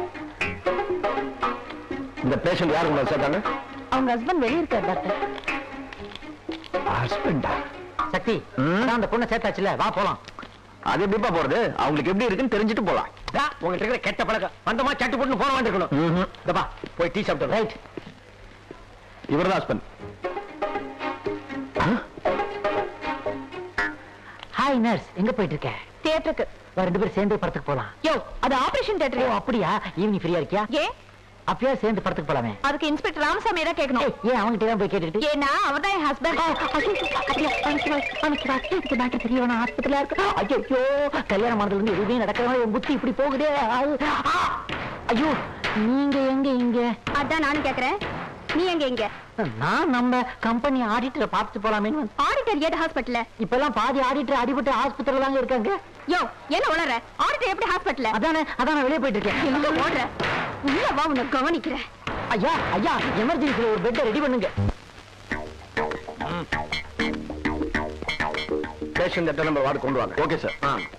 இந்த பேஷண்ட் யாரு உங்களை சேர்த்தாங்க அவங்க ஹஸ்பண்ட் வெளியே இருக்காரு டாக்டர் ஹஸ்பண்டா சக்தி அதான் அந்த பொண்ணை சேர்த்தாச்சுல வா போலாம் அது எப்படிப்பா போறது அவங்களுக்கு எப்படி இருக்குன்னு தெரிஞ்சுட்டு போலாம் டா, உங்ககிட்ட இருக்கிற கெட்ட பழக்கம் வந்தமா சட்டு போட்டு போன வேண்டியிருக்கணும் ம்ஹும். இந்தப்பா போய் டீ சாப்பிட்டு ரைட் இவர்தான் ஹஸ்பண்ட் ஹாய் நர்ஸ் எங்க போயிட்டு இருக்க தியேட்டருக்கு வா, ரெண்டு பேரும் சேர்ந்து படத்துக்கு போலாம் யோ அது ஆபரேஷன் ஓ தியேட்டர் அப்படியா ஈவினிங் ஃப்ரீயா இருக்கியா ஏ அப்பயா சேர்ந்து படத்துக்கு போலாமே அதுக்கு இன்ஸ்பெக்டர் ராமசாமி தான் கேட்கணும் ஏய், ஏன் அவங்ககிட்ட தான் போய் கேட்டுட்டு ஏன்னா அவர் தான் என் ஹஸ்பண்ட் டாக்டர் தெரியவன ஆஸ்பத்திரியா இருக்கு ஐயோ கல்யாணம் ஆனதுல இருந்து எதுவுமே நடக்காம என் புத்தி இப்படி போகுதே அது, ஆ! ஐயோ நீங்க எங்க இங்க அதான் நானும் கேக்குறேன் நீ எங்க இங்க நான் நம்ம கம்பெனி ஆடிட்டரை பார்த்துட்டு போலாமே ஆடிட்டர் ஏது ஹாஸ்பிட்டல்ல இப்பெல்லாம் பாதி ஆடிட்டர் அடிபட்டு ஆஸ்பத்திரியில தாங்க இருக்காங்க யோ என்ன உளற ஆடிட்டர் எப்படி ஹாஸ்பிட்டல்ல அதானே அதான் வெளியே போயிட்டு இருக்கேன் எங்க ஓடுற உள்ள வா உன்னை கவனிக்கிறேன் ஐயா ஐயா எமர்ஜென்சில ஒரு பெட்டை ரெடி பண்ணுங்க பேஷண்ட் எத்தனை நம்பர் வார்டு கொண்டு வாங்க ஓகே சார்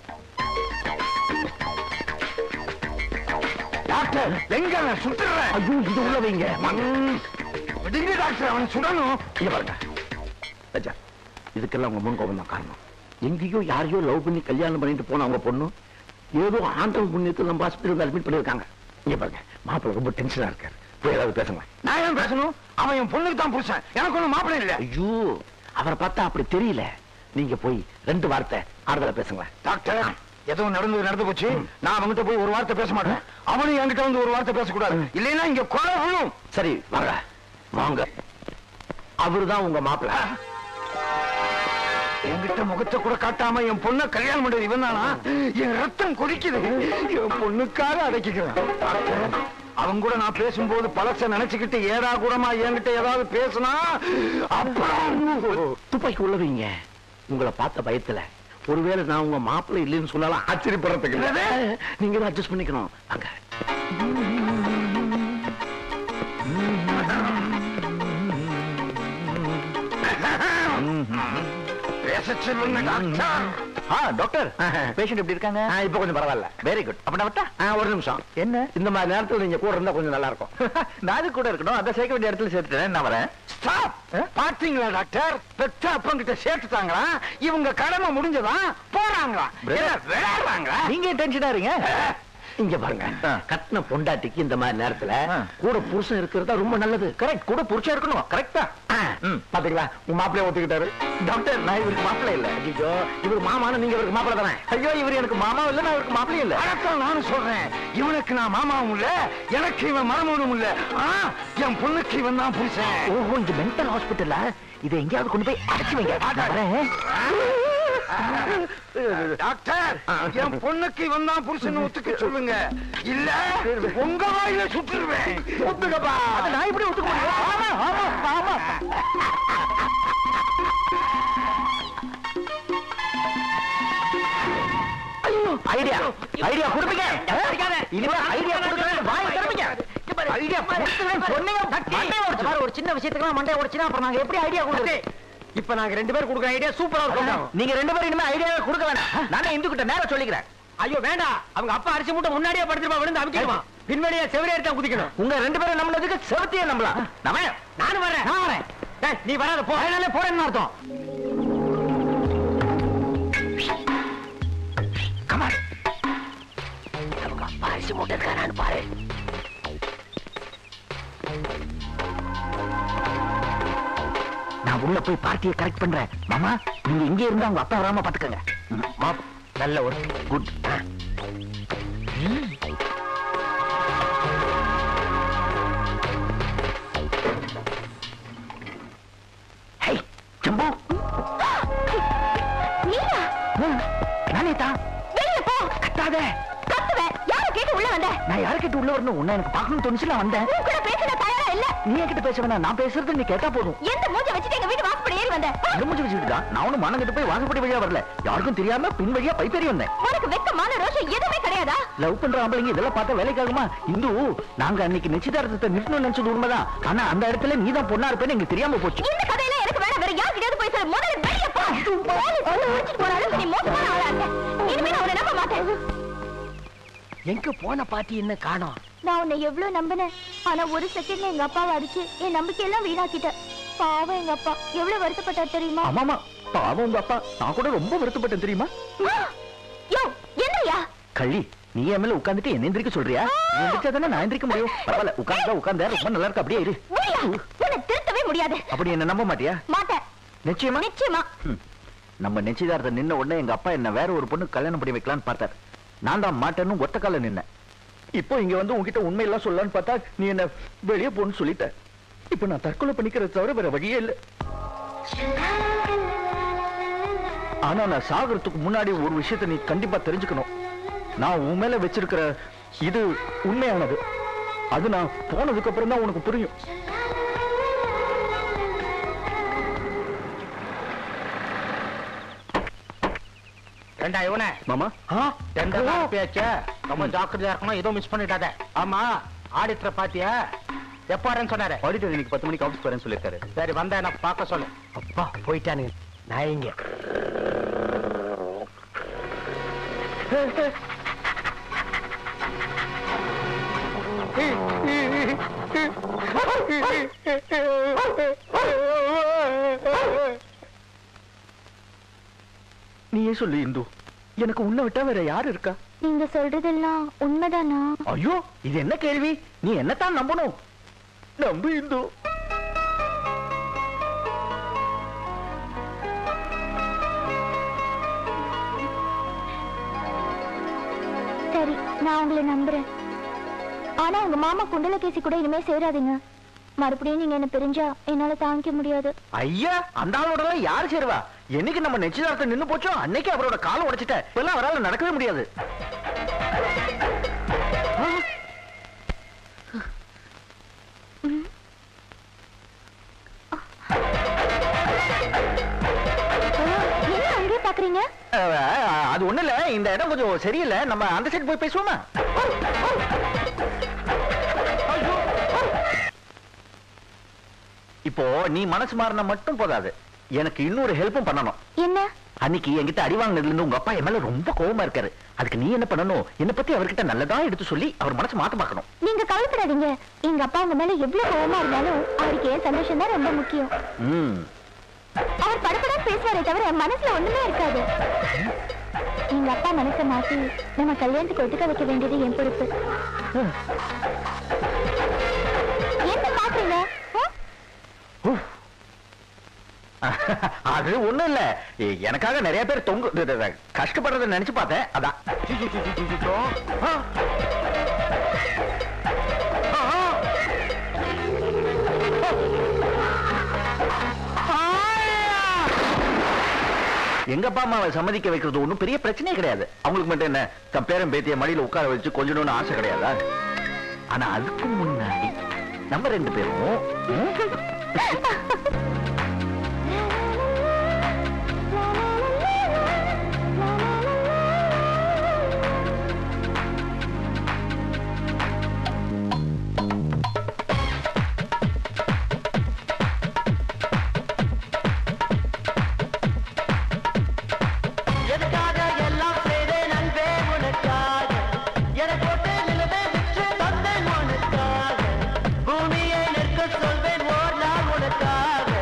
டாக்டர் எங்க சுட்டுறேன் ஐயோ இது உள்ள வைங்க விடுங்க டாக்டர் அவன் சுடணும் இங்க பாருங்க ராஜா இதுக்கெல்லாம் உங்க முன் கோபம் தான் காரணம் எங்கேயோ யாரையோ லவ் பண்ணி கல்யாணம் பண்ணிட்டு போன அவங்க பொண்ணு ஏதோ ஆண்டவன் புண்ணியத்தில் நம்ம ஹாஸ்பிட்டல் அட்மிட் பண்ணிருக்காங்க இங்க பாருங்க மாப்பிள்ளை ரொம்ப டென்ஷனா இருக்காரு போய் ஏதாவது பேசுங்க நான் ஏன் பேசணும் அவன் என் பொண்ணுக்கு தான் புருஷன் எனக்கு ஒண்ணும் மாப்பிள்ளை இல்ல ஐயோ அவரை பார்த்தா அப்படி தெரியல நீங்க போய் ரெண்டு வார்த்தை ஆறுதலா பேசுங்க டாக்டர் ஏதோ நடந்தது நடந்து போச்சு நான் அவன்கிட்ட போய் ஒரு வார்த்தை பேச மாட்டேன் அவனும் என்கிட்ட வந்து ஒரு வார்த்தை பேசக்கூடாது இல்லைன்னா இங்க கொலை விழும் சரி வாங்க வாங்க அவருதான் உங்க மாப்பிள்ள என்கிட்ட முகத்தை கூட காட்டாம என் பொண்ண கல்யாணம் பண்றது இவன் தானா என் ரத்தம் கொதிக்குது என் பொண்ணுக்காக அடைக்கிறேன் டாக்டர், அவன் கூட நான் பேசும்போது பழச நினைச்சுக்கிட்டு ஏடா கூடமா என்கிட்ட ஏதாவது பேசுனா அப்புறம் துப்பாக்கி உள்ளவீங்க உங்களை பார்த்த பயத்துல ஒருவேளை நான் உங்க மாப்பிள்ளை இல்லைன்னு சொன்னாலும் ஆச்சரியப்படுறதுக்கு இல்ல. நீங்க தான் அட்ஜஸ்ட் பண்ணிக்கணும் அங்க பேச சொல்லுங்க டாக்டர் ஆ டாக்டர் பேஷண்ட் எப்படி இருக்காங்க இப்போ கொஞ்சம் பரவாயில்ல வெரி குட் அப்ப நான் ஒரு நிமிஷம் என்ன இந்த மாதிரி நேரத்துல நீங்க கூட இருந்தா கொஞ்சம் நல்லா இருக்கும் நான் கூட இருக்கணும் அதை சேர்க்க வேண்டிய இடத்துல சேர்த்துட்டேன் நான் வரேன் ஸ்டாப் பாத்தீங்களா டாக்டர் பெற்ற அப்பங்கிட்ட சேர்த்துட்டாங்களா இவங்க கடமை முடிஞ்சதா போறாங்களா விளையாடுறாங்களா நீங்க டென்ஷனா இருங்க இங்க பாருங்க கட்டின பொண்டாட்டிக்கு இந்த மாதிரி நேரத்துல கூட புருஷன் இருக்கிறதா ரொம்ப நல்லது கரெக்ட் கூட புருஷன் இருக்கணும் கரெக்டா பாத்தீங்களா உங்க மாப்பிளைய ஒத்துக்கிட்டாரு டாக்டர் நான் இவருக்கு மாப்பிள்ளை இல்ல ஐயோ இவர் மாமான நீங்க இவருக்கு மாப்பிள்ளை தானே ஐயோ இவர் எனக்கு மாமா இல்ல நான் இவருக்கு மாப்பிள்ளை இல்ல அடக்கம் நானும் சொல்றேன் இவனுக்கு நான் மாமாவும் இல்ல எனக்கு இவன் மருமகனும் இல்ல ஆ, என் பொண்ணுக்கு இவன் தான் புருஷன் ஓஹோ இந்த மென்டல் ஹாஸ்பிட்டல்ல இதை எங்கேயாவது கொண்டு போய் அடைச்சு வைங்க நான் வரேன். டாக்டர் என் பொண்ணுக்கு இவன் தான் புருஷன் ஒத்துக்க சொல்லுங்க இல்ல உங்க வாயில சுட்டுருவேன் ஒத்துக்கப்பா நான் இப்படி ஒத்துக்க முடியும் ஆமா ஆமா ஆமா ஐடியா ஐடியா கொடுப்பீங்க இனிமே ஐடியா கொடுக்கறேன் வாய் திறப்பீங்க ஐடியா கொடுத்துறேன் சொன்னீங்க மண்டை உடைச்சு பாரு, ஒரு சின்ன விஷயத்துக்கு மண்டை உடைச்சுனா அப்புறம் நாங்க எப்படி ஐடியா கொடுக்குறது இப்ப நாங்க ரெண்டு பேரும் கொடுக்குற ஐடியா சூப்பரா இருக்கும் நீங்க ரெண்டு பேரும் இனிமே ஐடியாவே கொடுக்க வேண்டாம் நானே இந்து கிட்ட நேரம் சொல்லிக்கிறேன் ஐயோ வேண்டாம் அவங்க அப்பா அரிசி மூட்டை முன்னாடியே படுத்துருப்பா விழுந்து அமைக்கிடுவான் பின்வழியா செவரே எடுத்தா குதிக்கணும் உங்க ரெண்டு பேரும் நம்மளதுக்கு செவத்தியே நம்பலாம் நம்ம நானும் வரேன் நான் வரேன் டேய், நீ வராத போ அதனால போறேன்னு அர்த்தம் கமான் நமக்கு அப்பா அரிசி மூட்டை இருக்காரான்னு பாரு நான் உள்ள போய் பார்ட்டியை கரெக்ட் பண்றேன் மாமா நீங்க இங்கே இருந்தா உங்க அப்பா வராம பாத்துக்கங்க ம், மாப் நல்ல ஒரு குட் ஹே ஜம்பு நீயா நானே தான் கத்தாத கத்துவேன் யாரை கேட்டு உள்ள வந்த நான் யாரு கிட்ட உள்ள வரணும் உன்னை எனக்கு பார்க்கணும்னு தோணுச்சு நான் வந்தேன் உன் கூட பேச நான் தயாரா இல்ல நீ என்கிட்ட பேச வேணாம் நான் பேசுறது நீ கேட்டா போதும் எந்த மூஞ்ச வச்சுட்டு எங்க வீட்டு வாசப்படி ஏறி வந்த இந்த மூஞ்சி வச்சுக்கிட்டு தான் நான் ஒன்னும் மானம் கிட்ட போய் வாசப்படி வழியா வரல யாருக்கும் தெரியாம பின் வழியா பைப்பேறி வந்தேன் உனக்கு வெக்கமான ரோஷம் எதுவுமே கிடையாதா லவ் பண்ற ஆம்பளைங்க இதெல்லாம் பார்த்தா வேலைக்காகுமா இந்து நாங்க அன்னைக்கு நிச்சயதார்த்தத்தை நிறுத்தணும்னு நினைச்சது உண்மைதான் ஆனா அந்த இடத்துல நீ தான் பொண்ணா இருப்பேன்னு எங்களுக்கு தெரியாம போச்சு இந்த கதையில எனக்கு வேணாம் வேற யார்கிட்டயாவது போய் சொல்லு முதல்ல வெளிய போ போலீஸ் வந்து முடிச்சிட்டு போனாலும் நீ மோசமான ஆளா இருக்க இனிமே நான் உன்னை நம்ப மாட்டேன் எங்க போன பாட்டி என்ன காணோம் நான் உன்னை எவ்வளவு நம்பினேன் ஆனா ஒரு செகண்ட்ல எங்க அப்பாவை அடிச்சு என் நம்பிக்கையெல்லாம் வீணாக்கிட்டேன் பாவம் எங்க அப்பா எவ்வளவு வருத்தப்பட்டார் தெரியுமா ஆமாமா பாவம் உங்க அப்பா நான் கூட ரொம்ப வருத்தப்பட்டேன் தெரியுமா யோ என்னையா கள்ளி நீ என் மேல உட்காந்துட்டு என்ன எந்திரிக்க சொல்றியா நீ எந்திரிச்சா தானே நான் எந்திரிக்க முடியும் பரவாயில்ல உட்கார்ந்தா உட்கார்ந்த ரொம்ப நல்லா இருக்கு அப்படியே இரு முடியா உன்னை திருத்தவே முடியாது அப்படி என்ன நம்ப மாட்டியா மாட்டேன் நிச்சயமா நிச்சயமா ம். நம்ம நிச்சயதார்த்தம் நின்ன உடனே எங்க அப்பா என்ன வேற ஒரு பொண்ணு கல்யாணம் பண்ணி வைக்கலாம்னு பார்த்தார் நான் தான் மாட்டேன்னு ஒத்த கால நின்னேன் இப்போ இங்க வந்து உன்கிட்ட உண்மையெல்லாம் சொல்லலாம்னு பார்த்தா நீ என்ன வெளியே போன்னு சொல்லிட்ட இப்போ நான் தற்கொலை பண்ணிக்கிறது தவிர வேற வழியே இல்லை ஆனா நான் சாகறதுக்கு முன்னாடி ஒரு விஷயத்தை நீ கண்டிப்பா தெரிஞ்சுக்கணும் நான் உன் மேல வச்சிருக்கிற இது உண்மையானது அது நான் போனதுக்கு அப்புறம் தான் உனக்கு புரியும் ஏண்டா இவனே மாமா டெண்டர் பேச்ச ரொம்ப ஜாக்கிரதையா இருக்கணும் எதுவும் மிஸ் பண்ணிட்டாத ஆமா ஆடிட்டர் பாத்தியா எப்போ வரேன்னு சொன்னாரு ஆடிட்டர் இன்னைக்கு பத்து மணிக்கு ஆஃபீஸ் வரேன்னு சொல்லியிருக்காரு சரி வந்தா என்ன பார்க்க சொல்லு அப்பா போயிட்டானுங்க நான் இங்க நீயே சொல்லு இந்து எனக்கு உன்னை விட்டா வேற யாரு இருக்கா நீங்க சொல்றதெல்லாம் உண்மைதானா ஐயோ இது என்ன கேள்வி நீ என்னத்தான் நம்பணும் நம்பு இந்து சரி நான் உங்களை நம்புறேன் ஆனா உங்க மாமா குண்டலகேசி கூட இனிமே சேராதீங்க மறுபடியும் நீங்க என்ன பிரிஞ்சா என்னால தாங்கிக்க முடியாது ஐயா அந்த ஆளோட எல்லாம் யார் சேருவா என்னைக்கு நம்ம நிச்சயதார்த்தம் நின்னு போச்சோ அன்னைக்கு அவரோட காலை உடைச்சிட்ட இப்பெல்லாம் அவரால நடக்கவே முடியாது என்ன அங்கேயே பாக்குறீங்க அஹ், அது ஒண்ணு இல்ல இந்த இடம் கொஞ்சம் சரியில்லை நம்ம அந்த சைடு போய் பேசுவோமா இப்போ நீ மனசு மாறினா மட்டும் போதாது எனக்கு இன்னொரு ஹெல்ப்பும் பண்ணணும் என்ன அன்னைக்கு என்கிட்ட அடி வாங்கினதுல இருந்து உங்க அப்பா என் மேல ரொம்ப கோவமா இருக்காரு அதுக்கு நீ என்ன பண்ணணும் என்ன பத்தி அவர்கிட்ட நல்லதா எடுத்து சொல்லி அவர் மனசு மாத்த பார்க்கணும் நீங்க கவலைப்படாதீங்க எங்க அப்பா உங்க மேல எவ்வளவு கோவமா இருந்தாலும் அவருக்கு என் சந்தோஷம் தான் ரொம்ப முக்கியம் ம் அவர் படப்படம் பேசுவாரே தவிர மனசுல ஒண்ணுமே இருக்காது எங்க அப்பா மனசை மாத்தி நம்ம கல்யாணத்துக்கு ஒத்துக்க வைக்க வேண்டியது என் பொறுப்பு என்ன பாக்குறீங்க ஆ? அது ஒண்ணும் இல்ல எ- எனக்காக நிறைய பேர் தொங்கு த- த- த- கஷ்டப்படுறத நினைச்சு பார்த்தேன் அதான் ஆ. எங்க அப்பா அம்மாவை சம்மதிக்க வைக்கிறது ஒண்ணும் பெரிய பிரச்சனையே கிடையாது அவங்களுக்கு மட்டும் என்ன தன் பேரன் பேத்திய மடியில உட்கார வச்சு கொஞ்சணும்னு ஆசை கிடையாதா ஆனா அதுக்கு முன்னாடி நம்ம ரெண்டு பேரும் ம், எதுக்காக எல்லாம் செய்தேன் அன்பே உனக்காக என போட்டு நிலவே விற்று தந்தேன் உனக்காக பூமியை நிற்க சொல்வேன் ஓர் நாள் உனக்காக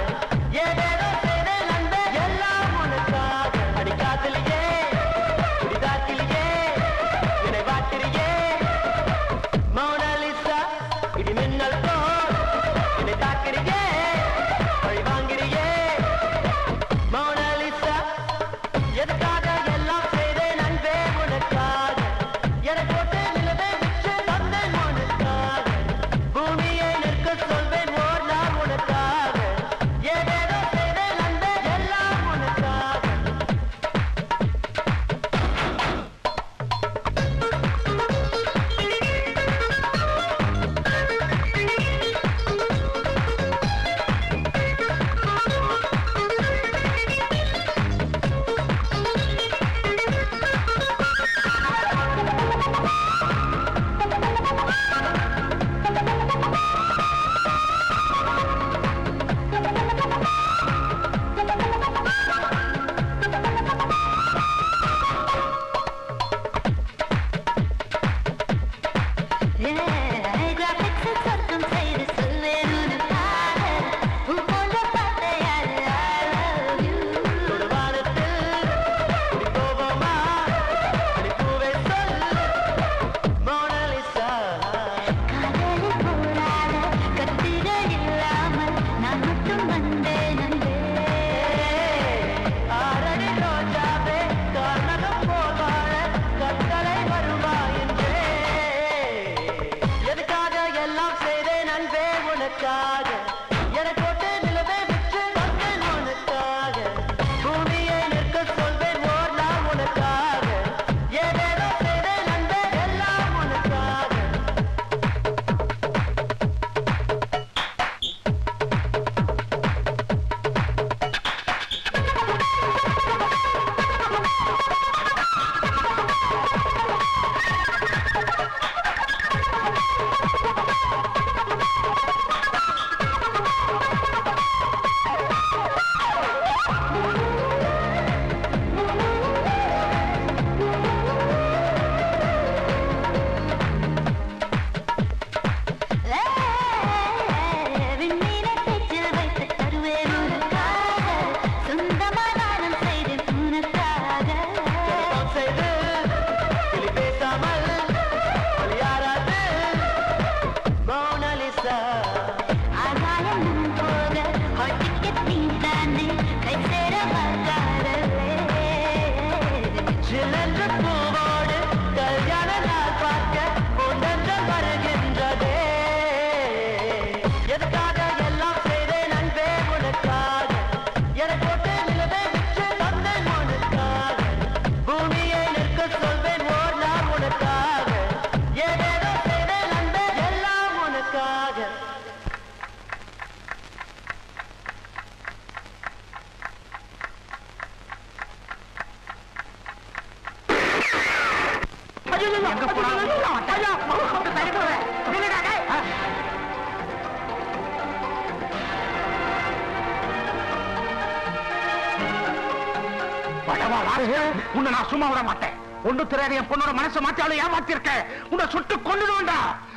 எங்க போனாலும் படவா உன்னை நான் சும்மா விட மாட்டேன் ஒண்ணு தெரியாத என் பொண்ணோட மனசை மாத்தி அவளை ஏமாத்திருக்க உன்னை சுட்டு கொல்லுவேண்டா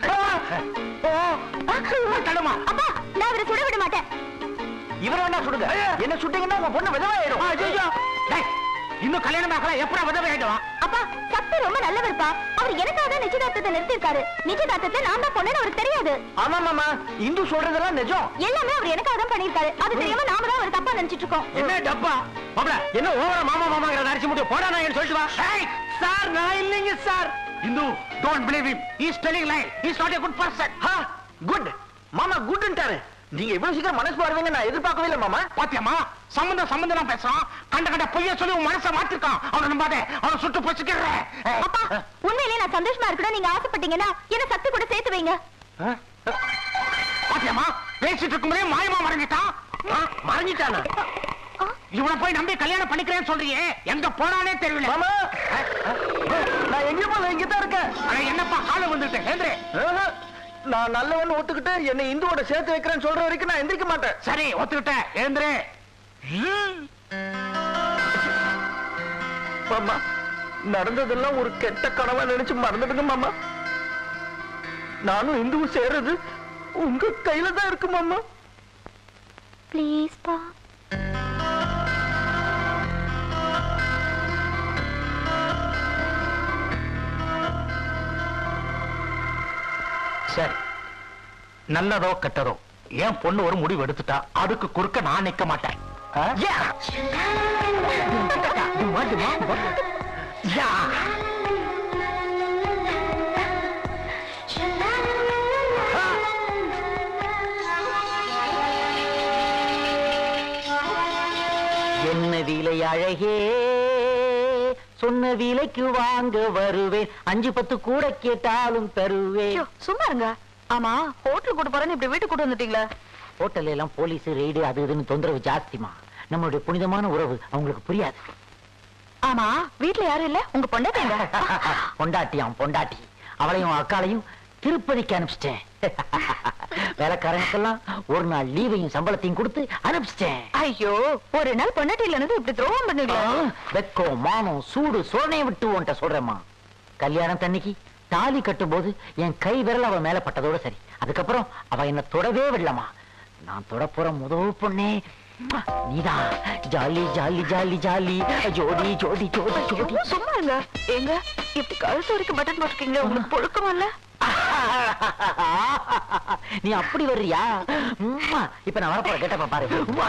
தடுமா அப்பா நான் அவரை சுட விட மாட்டேன் இவரை வேணா சுடுங்க என்ன சுட்டீங்கன்னா உங்க பொண்ணு விதவாயிடும் ஐயோ டேய், இன்னும் கல்யாணம் ஆகல எப்படா உதவி ஆயிடுவான் அப்பா சக்தி ரொம்ப நல்லவர்ப்பா அவர் எனக்காக தான் நிச்சயதார்த்தத்தை நிறுத்திருக்காரு நிச்சயதார்த்தத்தை நான் தான் பொண்ணுன்னு அவருக்கு தெரியாது ஆமா மாமா இந்து சொல்றதெல்லாம் நிஜம் எல்லாமே அவர் எனக்காக தான் பண்ணிருக்காரு அது தெரியாம நாம தான் அவர் தப்பா நினைச்சிட்டு இருக்கோம் என்ன டப்பா மாப்ள என்ன ஓவரா மாமா மாமாங்கிற அரிசி முடியும் போடா நான் சொல்லிட்டு வா சார் நான் இல்லைங்க sir Indu don't believe him he is telling lie he is not a good person good மாமா குட்ன்ட்டாரு நீங்க இவ்வளவு சீக்கிரம் மனசு வருவீங்க நான் எதிர்பார்க்கவே இல்லை மாமா பாத்தியம்மா சம்பந்தம் சம்பந்தம் பேசுறான் கண்ட கண்ட பொய்ய சொல்லி உன் மனசை மாத்திருக்கான் அவனை நம்பாதே அவனை சுட்டு பொசுக்கிறேன் அப்பா உண்மையிலேயே நான் சந்தோஷமா இருக்கணும் நீங்க ஆசைப்பட்டீங்கன்னா என்ன சக்தி கூட சேர்த்து வைங்க பாத்தியம்மா பேசிட்டு இருக்கும்போதே மாயமா மறைஞ்சிட்டான் மறைஞ்சிட்டானா இவனை போய் நம்பி கல்யாணம் பண்ணிக்கிறேன்னு சொல்றியே எங்க போனானே தெரியல மாமா நான் எங்க போல இங்க தான் இருக்கேன் அட என்னப்பா காலை வந்துட்டு ஏந்திரே ஆஹா, நான் நல்லவன் ஒத்துக்கிட்டு என்னை இந்துவோட சேர்த்து வைக்கிறேன்னு சொல்ற வரைக்கும் நான் எந்திரிக்க மாட்டேன் சரி ஒத்துக்கிட்டேன் ஏந்திரே மாமா நடந்ததெல்லாம் ஒரு கெட்ட கனவா நினைச்சு மறந்துடுங்க மாமா நானும் இந்துவும் சேர்றது உங்க கையில தான் இருக்கு மாமா ப்ளீஸ் பா சரி நல்லதோ கெட்டதோ என் பொண்ணு ஒரு முடிவு எடுத்துட்டா அதுக்கு குறுக்க நான் நிக்க மாட்டேன் ஆ? யா. என்ன விலை அழகே சொன்ன விலைக்கு வாங்க வருவேன் அஞ்சு பத்து கூட கேட்டாலும் தருவேன் சும்மா இருங்க ஆமா ஹோட்டல் கூட்டு போறேன்னு இப்படி வீட்டுக்கு கூட்டு வந்துட்டீங்களா ஹோட்டல்ல எல்லாம் போலீஸ் ரெய்டு அது இதுன்னு தொந்தரவு ஜாஸ்திமா நம்மளுடைய புனிதமான உறவு அவங்களுக்கு புரியாது ஆமா வீட்ல யாரும் இல்ல உங்க பொண்டாட்டிங்க பொண்டாட்டியாம் பொண்டாட்டி அவளையும் அக்காளையும் திருப்பதிக்கு அனுப்பிச்சிட்டேன் வேலைக்காரனுக்கெல்லாம் ஒரு நாள் லீவையும் சம்பளத்தையும் கொடுத்து அனுப்பிச்சிட்டேன் ஐயோ ஒரு நாள் பொண்டாட்டில இருந்து இப்படி துரோகம் பண்ணுங்களா வெக்கம் மானம் சூடு சோழனையை விட்டு உன்ட்ட சொல்றேம்மா கல்யாணம் தண்ணிக்கு தாலி கட்டும்போது என் கை விரல் அவ மேல பட்டதோட சரி அதுக்கப்புறம் அவ என்ன தொடவே விடலமா நான் தொட போற முதல் பொண்ணே நீதான் ஜாலி ஜாலி ஜாலி ஜாலி ஜோடி ஜோடி ஜோடி ஜோடி சும்மா இருங்க எங்க இப்படி கழுத்து வரைக்கும் பட்டன் போட்டிருக்கீங்க உங்களுக்கு பொழுக்கமா இல்ல நீ அப்படி வர்றியா உம்மா. இப்ப நான் வரப்போற கேட்டப்ப பாரு உம்மா.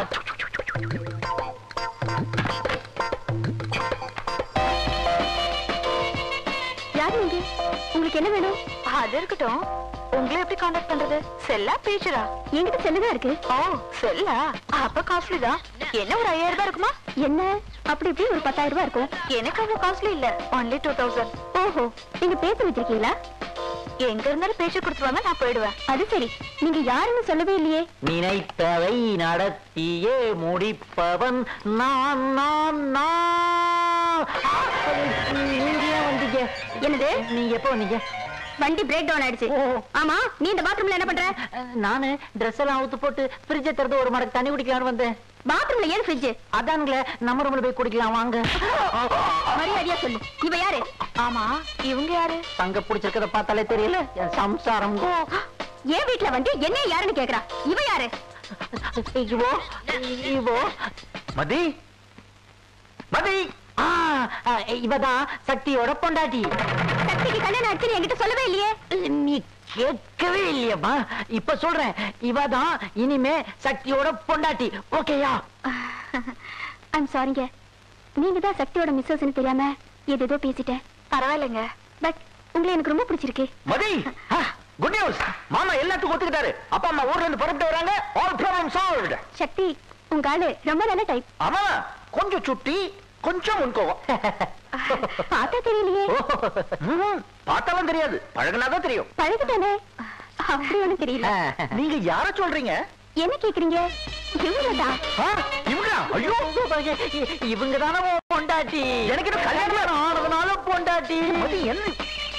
யார் நீங்க உங்களுக்கு என்ன வேணும் அது இருக்கட்டும் உங்களை எப்படி காண்டாக்ட் பண்றது செல்லா பேச்சுரா என்கிட்ட செல்லுதான் இருக்கு ஓ செல்லா அப்ப காஸ்ட்லி தான் என்ன ஒரு ஐயாயிரம் ரூபாய் இருக்குமா என்ன அப்படி இப்படி ஒரு பத்தாயிரம் ரூபாய் இருக்கும் எனக்கு அவ்வளவு காஸ்ட்லி இல்ல ஒன்லி டூ தௌசண்ட் ஓஹோ நீங்க பேச வச்சிருக்கீங்களா எங்க இருந்தாலும் பேச்சு கொடுத்துருவாங்க நான் போயிடுவேன் அது சரி நீங்க யாருன்னு சொல்லவே இல்லையே நினைத்ததை நடத்தியே முடிப்பவன் நான் நான் நான் நீங்க ஏன் வந்தீங்க என்னது நீங்க எப்போ வந்தீங்க வண்டி பிரேக் டவுன் ஆயிடுச்சு ஆமா நீ இந்த பாத்ரூம்ல என்ன பண்ற நானு ட்ரெஸ் எல்லாம் அவுத்து போட்டு ஃப்ரிட்ஜை திறந்து ஒரு மடக்கு தண்ணி குடிக்கலாம்னு வந்தேன் பாத்ரூம்ல ஏன் ஃப்ரிட்ஜ் அதானுங்களே நம்ம ரூம்ல போய் குடிக்கலாம் வாங்க மரியாதையா சொல்லு இவ யாரு ஆமா இவங்க யாரு தங்க பிடிச்சிருக்கத பார்த்தாலே தெரியல என் சம்சாரம் என் வீட்ல வந்து என்ன யாருன்னு கேக்குறா இவ யாரு இவோ இவோ மதி மதி ஆ, ஆ, இவதான் சக்தியோட பொண்டாட்டி சக்திக்கு கல்யாணம் ஆச்சுன்னு என்கிட்ட சொல்லவே இல்லையே நீ கேட்கவே இல்லையம்மா இப்ப சொல்றேன் இவதான் இனிமே சக்தியோட பொண்டாட்டி ஓகேயா ஐம் சாரிங்க நீங்க தான் சக்தியோட மிஸ்ஸஸ்னு தெரியாம ஏதேதோ பேசிட்டேன் பரவாயில்லைங்க பட் உங்களை எனக்கு ரொம்ப பிடிச்சிருக்கு மதி குட் நியூஸ் மாமா எல்லாத்துக்கும் ஒத்துக்கிட்டாரு அப்பா அம்மா ஊர்ல இருந்து புறப்பட்டு வராங்க ஆல் ப்ராப்ளம் சால்வ்டு சக்தி உங்க ஆளு ரொம்ப நல்ல டைப் ஆமா கொஞ்சம் சுட்டி கொஞ்சம் முன்கோவம் பார்த்தா தெரியலையே ம்ஹும். பார்த்தாலும் தெரியாது பழகினாதான் தெரியும் பழகிட்டானே அப்படி ஒண்ணும் தெரியல நீங்க யார சொல்றீங்க என்ன கேக்குறீங்க இவங்கதான் ஆ, இவங்களா ஐயோ இவங்க தானே பொண்டாட்டி எனக்கு இன்னும் கல்யாணம் ஆனதுனால பொண்டாட்டி மதி என்ன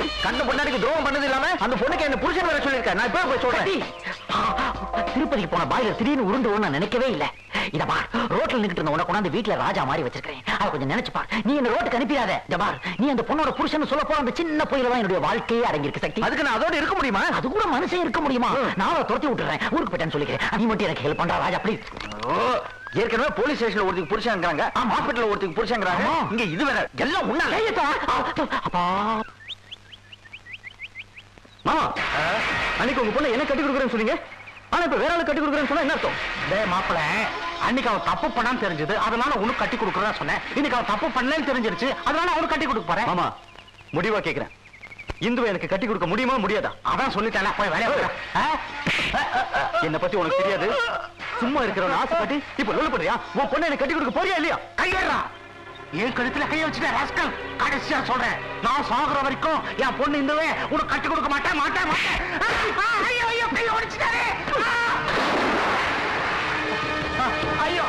கண்ணு பொண்டாடிக்கு துரோகம் பண்ணது இல்லாம அந்த பொண்ணுக்கு என்ன புருஷன் வேற சொல்லிருக்கேன் நான் இப்ப போய் சொல்றேன் திருப்பதிக்கு போன பாயில திடீர்னு உருண்டு நான் நினைக்கவே இல்ல இத பார் ரோட்ல நின்னுட்டு இருந்த உனக்கு கொண்டாந்து வீட்டுல ராஜா மாதிரி வச்சிருக்கேன் அத கொஞ்சம் நினைச்சு பார் நீ இந்த ரோட்டுக்கு அனுப்பிடாத இத பார் நீ அந்த பொண்ணோட புருஷன் சொல்ல போற அந்த சின்ன பொயில தான் என்னுடைய வாழ்க்கையே அடங்கியிருக்கு சக்தி அதுக்கு நான் அதோட இருக்க முடியுமா அது கூட மனுஷன் இருக்க முடியுமா நான் அவளை துரத்தி விட்டுறேன் ஊருக்கு போயிட்டேன்னு சொல்லிக்கிறேன் நீ மட்டும் எனக்கு ஹெல்ப் பண்றா ராஜா ப்ளீஸ் ஓ, ஏற்கனவே போலீஸ் ஸ்டேஷன்ல ஒருத்தருக்கு புருஷங்கிறாங்க ஹாஸ்பிட்டல்ல ஒருத்தருக்கு புருஷங்கிறாங்க ஆமா. இங்க இது வேற எல்லாம் உன்னால அப்பா மாமா அன்னைக்கு உங்க பொண்ணு என்ன கட்டி கொடுக்குறேன்னு சொன்னீங்க ஆனா இப்ப வேற ஆளு கட்டி கொடுக்குறேன்னு சொன்னா என்ன அர்த்தம் டேய் மாப்பிள அன்னைக்கு அவன் தப்பு பண்ணான்னு தெரிஞ்சது அதனால உனக்கு கட்டி கொடுக்குறதா சொன்னேன் இன்னைக்கு அவன் தப்பு பண்ணலன்னு தெரிஞ்சிருச்சு அதனால அவனுக்கு கட்டி கொடுக்க போறேன் மாமா முடிவா கேக்குறேன் இந்துவை எனக்கு கட்டி கொடுக்க முடியுமா முடியாதா அதான் சொல்லிட்டேன் போய் வேலையை பாரு. ஆ? என்ன பத்தி உனக்கு தெரியாது சும்மா இருக்கிறவன் ஆசைப்பட்டு இப்ப லொல்லு பண்றியா உன் பொண்ணு எனக்கு கட்டி கொடுக்க போறியா இல்லையா கையேறா என் கழுத்துல கைய வச்சுட்டேன் ராஸ்கல் கடைசியா சொல்றேன் நான் சாகுற வரைக்கும் என் பொண்ணு இந்துவே உனக்கு கட்டி கொடுக்க மாட்டேன் மாட்டேன் மாட்டேன் ஆ, ஆ, ஐயோ ஐயோ கைய ஒடிச்சிட்டாரே ஆ! ஆ, ஐயோ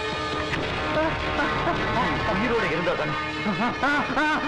உயிரோட இருந்தா தானே ஆ, ஆ.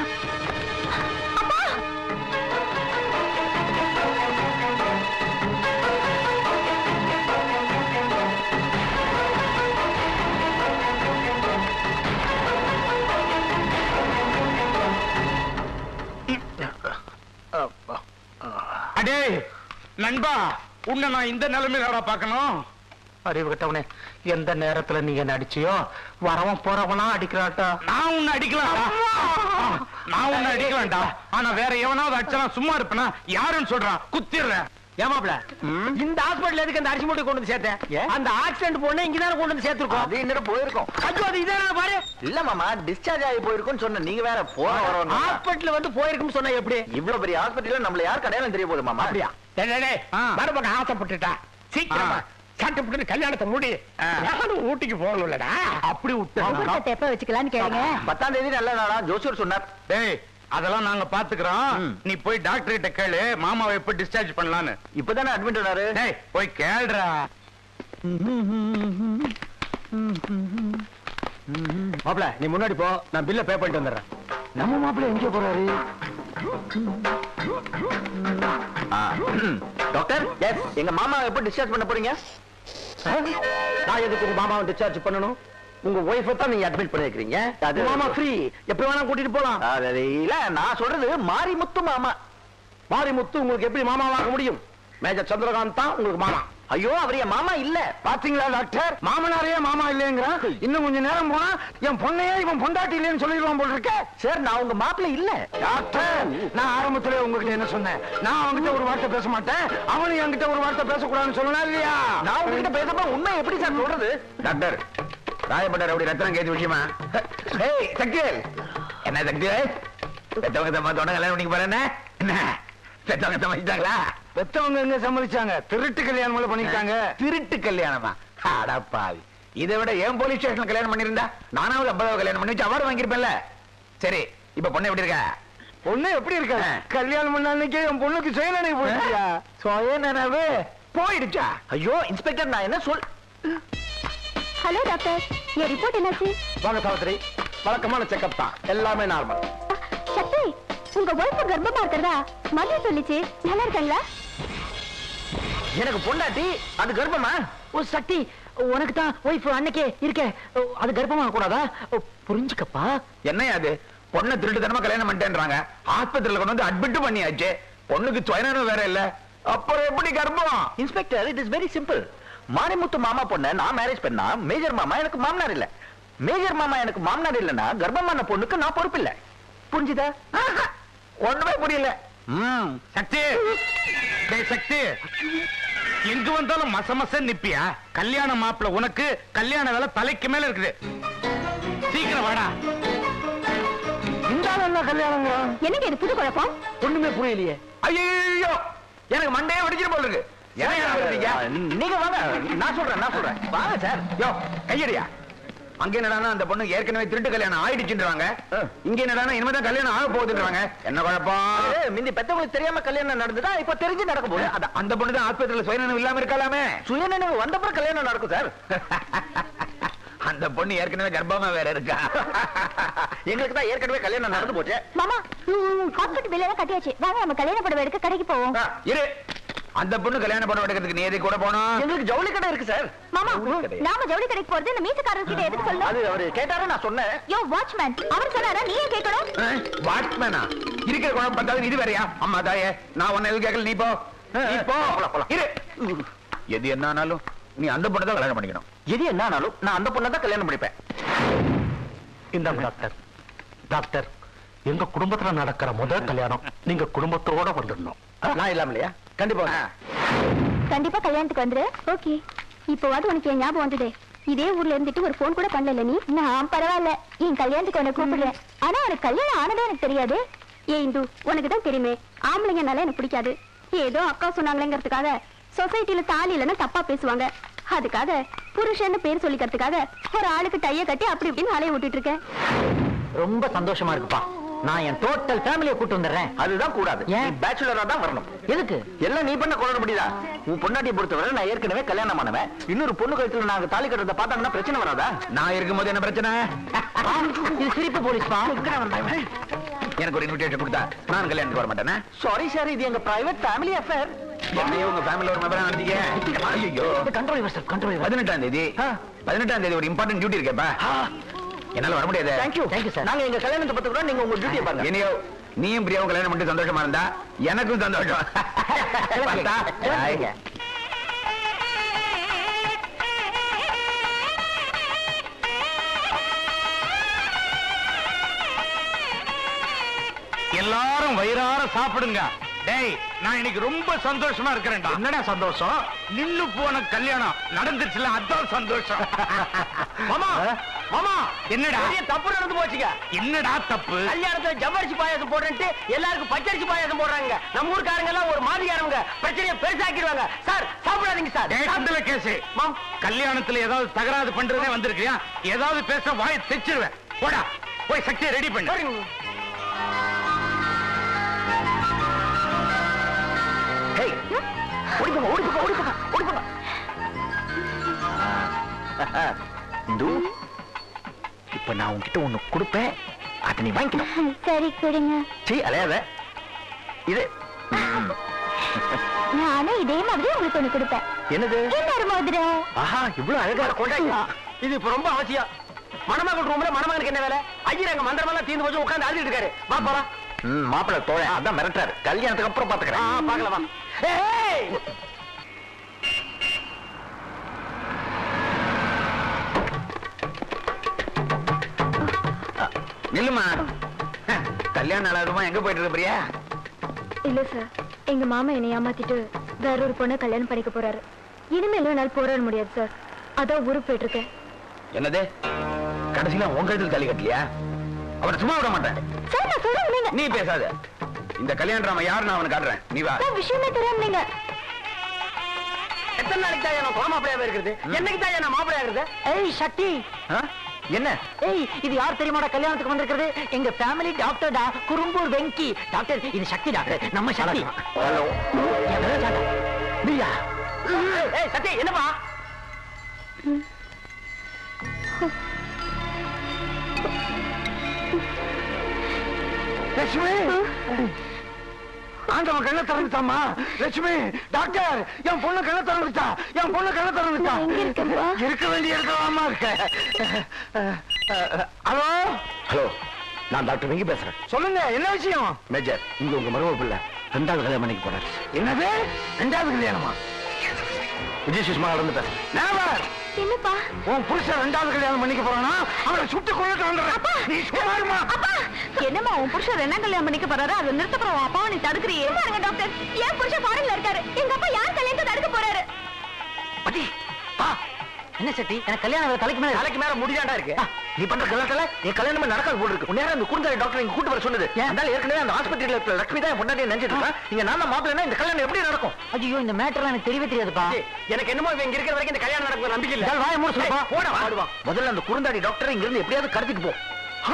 அடே நண்பா உன்னை நான் இந்த நிலைமையிலடா பார்க்கணும் அறிவு கிட்டவனே எந்த நேரத்துல நீங்க நடிச்சியோ வரவன் போறவனா அடிக்கிறாட்டா நான் உன்னை அடிக்கலாம்டா நான் உன்னை அடிக்கலாம்டா ஆனா வேற எவனாவது அடிச்சா சும்மா இருப்பேனா யாருன்னு சொல்றான் குத்திடுறேன் ஏமாப்ல இந்த ஹாஸ்பிடல் எதுக்கு அந்த அரிசி மூட்டை கொண்டு வந்து சேர்த்தேன் ஏன்? அந்த ஆக்சிடென்ட் பொண்ணு இங்க தானே கொண்டு வந்து சேர்த்திருக்கோம் அது என்னடா போயிருக்கோம் ஐயோ அது இதே பாரு இல்ல மாமா டிஸ்சார்ஜ் ஆகி போயிருக்குன்னு சொன்ன நீங்க வேற போன வரணும் ஹாஸ்பிடல் வந்து போயிருக்குன்னு சொன்னா எப்படி இவ்வளவு பெரிய ஹாஸ்பிட்டல்ல நம்மள யார் கடையாளம் தெரிய போகுது மாமா அப்படியா டேய், டேய், டேய், ஆ. மருமகன் ஆசைப்பட்டுட்டா சீக்கிரமா ஆ. சட்டப்பட்டு கல்யாணத்தை முடி ஆ. நானும் ஊட்டிக்கு போகணும்லடா அப்படி விட்டு முகூர்த்தத்தை எப்ப வச்சுக்கலாம்னு கேளுங்க பத்தாம் தேதி நல்ல நாளா ஜோசியர் சொன்னார் டேய் அதெல்லாம் நாங்க பாத்துக்கிறோம் ம். நீ போய் டாக்டர் கிட்ட கேளு மாமாவை எப்ப டிஸ்சார்ஜ் பண்ணலான்னு இப்பதானே அட்மிட் ஆனாரு டேய் போய் கேளுடா மாப்ள நீ முன்னாடி போ நான் பில்ல பே பண்ணிட்டு வந்துடுறேன் நம்ம மாப்பிள்ள எங்க போறாரு டாக்டர் எஸ் எங்க மாமா எப்ப டிஸ்சார்ஜ் பண்ண போறீங்க நான் எதுக்கு உங்க மாமாவை டிஸ்சார்ஜ் பண்ணணும் உங்க ஒய்ஃபை தான் நீங்க அட்மிட் பண்ணிருக்கீங்க அது- மாமா ஃப்ரீ எப்ப வேணா கூட்டிட்டு போலாம் அது இல்ல நான் சொல்றது மாரிமுத்து மாமா மாரிமுத்து உங்களுக்கு எப்படி மாமாவாக முடியும் மேஜர் சந்திரகாந்த் தான் உங்களுக்கு மாமா ஐயோ அவர் என் மாமா இல்ல பாத்தீங்களா டாக்டர் மாமனாரையே மாமா இல்லைங்கிறான் இன்னும் கொஞ்ச நேரம் போனா என் பொண்ணையே இவன் பொண்டாட்டி இல்லைன்னு சொல்லிடுவான் போல இருக்க சார் நான் உங்க மாப்பிள்ள இல்ல டாக்டர் நான் ஆரம்பத்திலே உங்ககிட்ட என்ன சொன்னேன் நான் அவன்கிட்ட ஒரு வார்த்தை பேச மாட்டேன் அவனும் என்கிட்ட ஒரு வார்த்தை பேசக்கூடாதுன்னு சொன்னா இல்லையா நான் உங்ககிட்ட பேசப்ப உண்மை எப்படி சார் சொல்றது டாக்டர் ராயப்பட்டார் அப்படி ரத்தனம் கேட்டு விஷயமா ஏய் சக்திவேல் என்ன சக்திவேல் பெத்தவங்க தம்மா தொண்ட கல்யாணம் பண்ணிக்க போறேன் என்ன பெத்தவங்க சமைச்சிட்டாங்களா பெத்தவங்க எங்க சம்மதிச்சாங்க திருட்டு கல்யாணம் போல பண்ணிட்டாங்க திருட்டு கல்யாணமா அடப்பாவி இதை விட ஏன் போலீஸ் ஸ்டேஷன் கல்யாணம் பண்ணிருந்தா நானாவது ஐம்பதாவது கல்யாணம் பண்ணி வச்சு அவார்டு வாங்கியிருப்பேன்ல சரி இப்ப பொண்ணு எப்படி இருக்கா பொண்ணு எப்படி இருக்க கல்யாணம் பண்ண அன்னைக்கே என் பொண்ணுக்கு சுயநினைவு போயிட்டியா சுயநனவு போயிடுச்சா ஐயோ இன்ஸ்பெக்டர் நான் என்ன சொல் ஹலோ டாக்டர் என் ரிப்போர்ட் என்னாச்சு வாங்க சாவித்திரி வழக்கமான செக்கப் தான் எல்லாமே நார்மல் சக்தி உங்க ஒய்ஃபு கர்ப்பமா இருக்கிறதா மதிய சொல்லிச்சு நல்லா இருக்காங்களா எனக்கு பொண்டாட்டி அது கர்ப்பமா ஓ சக்தி உனக்கு தான் ஒய்ஃப் அன்னைக்கே இருக்கே ஓ, அது கர்ப்பமாக கூடாதா ஓ, புரிஞ்சுக்கப்பா என்னையா அது பொண்ணை திருட்டுத்தனமா கல்யாணம் பண்ணிட்டேன்றாங்க ஆஸ்பத்திரியில கொண்டு வந்து அட்மிட் பண்ணியாச்சு பொண்ணுக்கு சுயநலம் வேற இல்ல அப்புறம் எப்படி கர்ப்பம் inspector it is very simple Marimuthu மாமா பொண்ணை நான் மேரேஜ் பண்ணா மேஜர் மாமா எனக்கு மாமனார் இல்ல மேஜர் மாமா எனக்கு மாமனார் இல்லைன்னா கர்ப்பமான பொண்ணுக்கு நான் பொறுப்பு இல்ல புரிஞ்சுதா ஆஹா, ஒண்ணுமே புரியல ம் சக்தி டேய் சக்தி எங்க வந்தாலும் மச மச நிப்பியா கல்யாண மாப்பிள உனக்கு கல்யாண வேலை தலைக்கு மேல இருக்குது சீக்கிரம் வாடா இந்த ஆள் என்ன கல்யாணங்க என்னங்க இது புது குழப்பம் ஒண்ணுமே புரியலையே ஐயோ எனக்கு மண்டையே வெடிக்கிற போல இருக்கு ஏன் வருவீங்க? நீங்க வாங்க நான் சொல்றேன் நான் சொல்றேன் வாங்க சார் யோ கையடியா அங்க என்னடானா அந்த பொண்ணு ஏற்கனவே திருட்டு கல்யாணம் ஆயிடுச்சுன்றாங்க இங்க என்னடானா இனிமேதான் கல்யாணம் ஆக போகுதுன்றாங்க என்ன குழப்பம் மிந்தி பெத்தவங்களுக்கு தெரியாம கல்யாணம் நடந்ததா இப்ப தெரிஞ்சு நடக்க போகுது அது அந்த பொண்ணு தான் ஆஸ்பத்திரியில சுயநினைவு இல்லாம இருக்கலாமே சுயநினைவு வந்தப்பறம் கல்யாணம் நடக்கும் சார் அந்த பொண்ணு ஏற்கனவே கர்ப்பமா வேற இருக்கா எங்களுக்கு தான் ஏற்கனவே கல்யாணம் நடந்து போச்சு மாமா ஹாஸ்பிட்டல் பில் எல்லாம் கட்டியாச்சு வாங்க நம்ம கல்யாண புடவை எடுக்க கடைக்கு போவோம் ஆ, இரு அந்த பொண்ணு கல்யாணம் பண்ண எடுக்கிறதுக்கு நீ எதுக்கு கூட போனோம் எங்களுக்கு ஜவுளி கடை இருக்கு சார் மாமா ஜவுளி கடையா? நாம ஜவுளி கடைக்கு போறது இந்த மீசக்காரர் கிட்ட எதுக்கு அது சொல்லணும் அவரு கேட்டாரு நான் சொன்னேன் யோ வாட்ச்மேன் அவர் சொன்னாரா நீ ஏன் கேட்கணும் வாட்மேனா இருக்கிற குழம்பு பார்த்தாலும் இது வேறையா அம்மா தாயே நான் உன்ன எதுவும் கேட்கல நீ போ நீ போ இரு எது என்ன ஆனாலும் நீ அந்த பொண்ணை தான் கல்யாணம் பண்ணிக்கணும் எது என்ன ஆனாலும் நான் அந்த பொண்ணை தான் கல்யாணம் பண்ணிப்பேன் இந்த டாக்டர் டாக்டர் எங்க குடும்பத்துல நடக்கிற முதல் கல்யாணம் நீங்க குடும்பத்தோட வந்துடணும் நான் இல்லாம இல்லையா கண்டிப்பா ஆ. கண்டிப்பா கல்யாணத்துக்கு வந்துரு ஓகே இப்போவாது உனக்கு என் ஞாபகம் வந்ததே இதே ஊர்ல இருந்துட்டு ஒரு ஃபோன் கூட பண்ணல நீ நான் பரவாயில்ல என் கல்யாணத்துக்கு உனக்கு கூப்பிடுறேன் ஆனா உனக்கு கல்யாணம் ஆனதே எனக்கு தெரியாது ஏ இந்து உனக்கு தான் தெரியுமே ஆம்பளைங்கனால எனக்கு பிடிக்காது ஏதோ அக்கா சொன்னாங்களேங்கிறதுக்காக சொசைட்டில தாலி இல்லைன்னா தப்பா பேசுவாங்க அதுக்காக புருஷன்னு பேர் சொல்லிக்கிறதுக்காக ஒரு ஆளுக்கு டைய கட்டி அப்படி இப்படின்னு ஆலையை விட்டுட்டு இருக்கேன் ரொம்ப சந்தோஷமா இருக்குப்பா நான் என் டோட்டல் ஃபேமிலியை கூட்டு வந்துடுறேன் அதுதான் கூடாது ஏன்? நீ பேச்சுலரா தான் வரணும் எதுக்கு எல்லாம் நீ பண்ண குழந்தை முடியுதா உன் பொண்டாட்டியை பொறுத்தவரை நான் ஏற்கனவே கல்யாணம் பண்ணவன் இன்னொரு பொண்ணு கழுத்துல நாங்க தாலி கட்டுறத பார்த்தாங்கன்னா பிரச்சனை வராதா நான் இருக்கும்போது என்ன பிரச்சனை இது சிரிப்பு போலீஸ்பா எனக்கு ஒரு இன்விடேஷன் கொடுத்தா நான் கல்யாணத்துக்கு வர மாட்டேனே சாரி சார் இது எங்க பிரைவேட் ஃபேமிலி அஃபேர் என்னையே உங்க ஃபேமிலில ஒரு மெம்பரா நடந்தீங்க ஐயோ control yourself control your பதினெட்டாம் தேதி பதினெட்டாம் தேதி ஒரு இம்பார்ட்டன்ட் டியூட்டி இருக்கேப்பா என்னால வர முடியாது தேங்க்யூ Thank you, sir. நாங்க எங்க கல்யாணத்தை பத்தி கூட நீங்க உங்க டியூட்டியை பாருங்க இனியோ நீயும் பிரியாவும் கல்யாணம் பண்ணிட்டு சந்தோஷமா இருந்தா எனக்கும் சந்தோஷம் பார்த்தா? சரிங்க. எல்லாரும் வயிறார சாப்பிடுங்க டேய் நான் இன்னைக்கு ரொம்ப சந்தோஷமா இருக்கிறேன்டா என்னடா சந்தோஷம் நின்னு போன கல்யாணம் நடந்துச்சுல அதான் சந்தோஷம் மாமா மாமா என்னடா பெரிய தப்பு நடந்து போச்சுங்க என்னடா தப்பு கல்யாணத்துல ஜவ்வரிசி பாயாசம் போடுறேன்ட்டு எல்லாருக்கும் பச்சரிசி பாயாசம் போடுறாங்க நம்ம ஊர்க்காரங்க எல்லாம் ஒரு மாதிரியானவங்க பிரச்சனையை பெருசாக்கிடுவாங்க சார் சாப்பிடாதீங்க சார் டேய் குண்டல கேசு மாம். கல்யாணத்துல ஏதாவது தகராறு பண்றதே வந்திருக்கியா ஏதாவது பேச வாயை தைச்சிருவேன் போடா போய் சக்தியை ரெடி பண்ணு சரிங்க. ஹேய், ஓடிப்போங்க, ஓடிப்போங்க, ஓடிப்போங்க, ஓடிப்போங்க. இந்து, இப்ப நான் உன்கிட்ட ஒண்ணு கொடுப்பேன் அதை நீ வாங்கிக்கணும் சரி கொடுங்க சீ அலையாத இது நானும் இதே மாதிரி உங்களுக்கு ஒண்ணு கொடுப்பேன் என்னது இன்னொரு மோதிரம் ஆஹா இவ்வளவு அழகா கொண்டாங்க இது இப்ப ரொம்ப அவசியம் மணமகன் ரூம்ல மணமகனுக்கு என்ன வேலை ஐயர் அங்க மந்திரமெல்லாம் தீர்ந்து போச்சு உட்கார்ந்து அழுதுட்டு இருக்காரு வா போலாம் மாப்பிள்ள தோழ அதான் மிரட்டாரு கல்யாணத்துக்கு அப்புறம் பாத்துக்கிறேன் பாக்கலாம் வா ஏய் நில்லுமா கல்யாணம் நாளாகுமா எங்க போயிட்டு இருக்க பிரியா இல்ல சார் எங்க மாமா என்னை ஏமாத்திட்டு வேற ஒரு பொண்ணை கல்யாணம் பண்ணிக்க போறாரு இனிமேல் என்னால் போராட முடியாது சார் அதான் ஊருக்கு போயிட்டு இருக்கேன் என்னது கடைசியில உன் கழுத்தில் தாலி கட்டலையா அவனை சும்மா விட மாட்டேன் சார் நான் சொல்றேன் நீங்க நீ பேசாத இந்த கல்யாண ராம யாரு நான் அவனுக்கு காட்டுறேன் நீ வா சார் விஷயமே தெரியாம நீங்க எத்தனை நாளைக்கு தான் நான் குளமா மாப்பிளையாவே இருக்கிறது என்னைக்கு தான் நான் மாப்பிளையா இருக்கிறது ஏய் சக்தி ஆ? என்ன ஏய் இது யார் தெரியுமாடா கல்யாணத்துக்கு வந்திருக்கிறது எங்க ஃபேமிலி டாக்டர்டா குறும்பூர் வெங்கி டாக்டர் இது சக்தி டாக்டர் நம்ம சக்தி ஹலோ என் பேரு சாண்டா. நீயா ஏய் சத்யா என்னப்பா லட்சுமி ஆண்டவன் கண்ணை திறந்துட்டாமா லட்சுமி டாக்டர் என் பொண்ணு கண்ணை திறந்துட்டா என் பொண்ணு கண்ணை திறந்துட்டா நான் எங்க இருக்கேன்ப்பா? இருக்க வேண்டிய இடத்துலாமா இருக்க ஹலோ ஹலோ நான் டாக்டர் வெங்கி பேசுறேன் சொல்லுங்க என்ன விஷயம் மேஜர் இங்க உங்க மருமக பிள்ளை ரெண்டாவது கல்யாணம் பண்ணிக்க போறாரு என்னது ரெண்டாவது கல்யாணமா விஜய் சுஷ்மா நடந்து பேசுறேன் நேவர் என்னப்பா உன் புருஷன் ரெண்டாவது கல்யாணம் பண்ணிக்க போறானா அவனை சுட்டு கொள்ளுட்டு வந்துடுறேன் நீ சும்மாருமா என்னம்மா உன் புருஷன் ரெண்டாம் கல்யாணம் பண்ணிக்க போறாரு அதை நிறுத்த போறோம் அப்பாவை நீ தடுக்கிறியே பாருங்க டாக்டர் என் புருஷன் ஃபாரின்ல இருக்காரு எங்க அப்பா யார் கல்யாணத்தை தடுக்க போறாரு பட்டி பா என்ன சக்தி எனக்கு கல்யாணம் வேற தலைக்கு மேல நாளைக்கு மேல முடியாண்டா இருக்கு நீ பண்ற கல்யாணத்துல என் கல்யாணமே நடக்காது போல இருக்கு நேரம் அந்த குடுந்தாரி டாக்டர் இங்க கூட்டு வர சொன்னது அதனால ஏற்கனவே அந்த ஹாஸ்பிட்டல்ல இருக்கிற லட்சுமி தான் பொண்டாட்டி நினைச்சிட்டு இருக்கா நீங்க நான் தான் மாப்பிள்ளை இந்த கல்யாணம் எப்படி நடக்கும் ஐயோ இந்த மேட்டர்லாம் எனக்கு தெரியவே தெரியாதுப்பா ஏய், எனக்கு என்னமோ இவன் இங்க இருக்கிற வரைக்கும் இந்த கல்யாணம் நடக்கும் நம்பிக்கை இல்ல இதால் வாயை மூடு சொல்லுப்பா. ஏய், போடா வாடுவா முதல்ல அந்த குறுந்தாடி டாக்டர் இங்க இருந்து எப்படியாவது கடத்திட்டு போ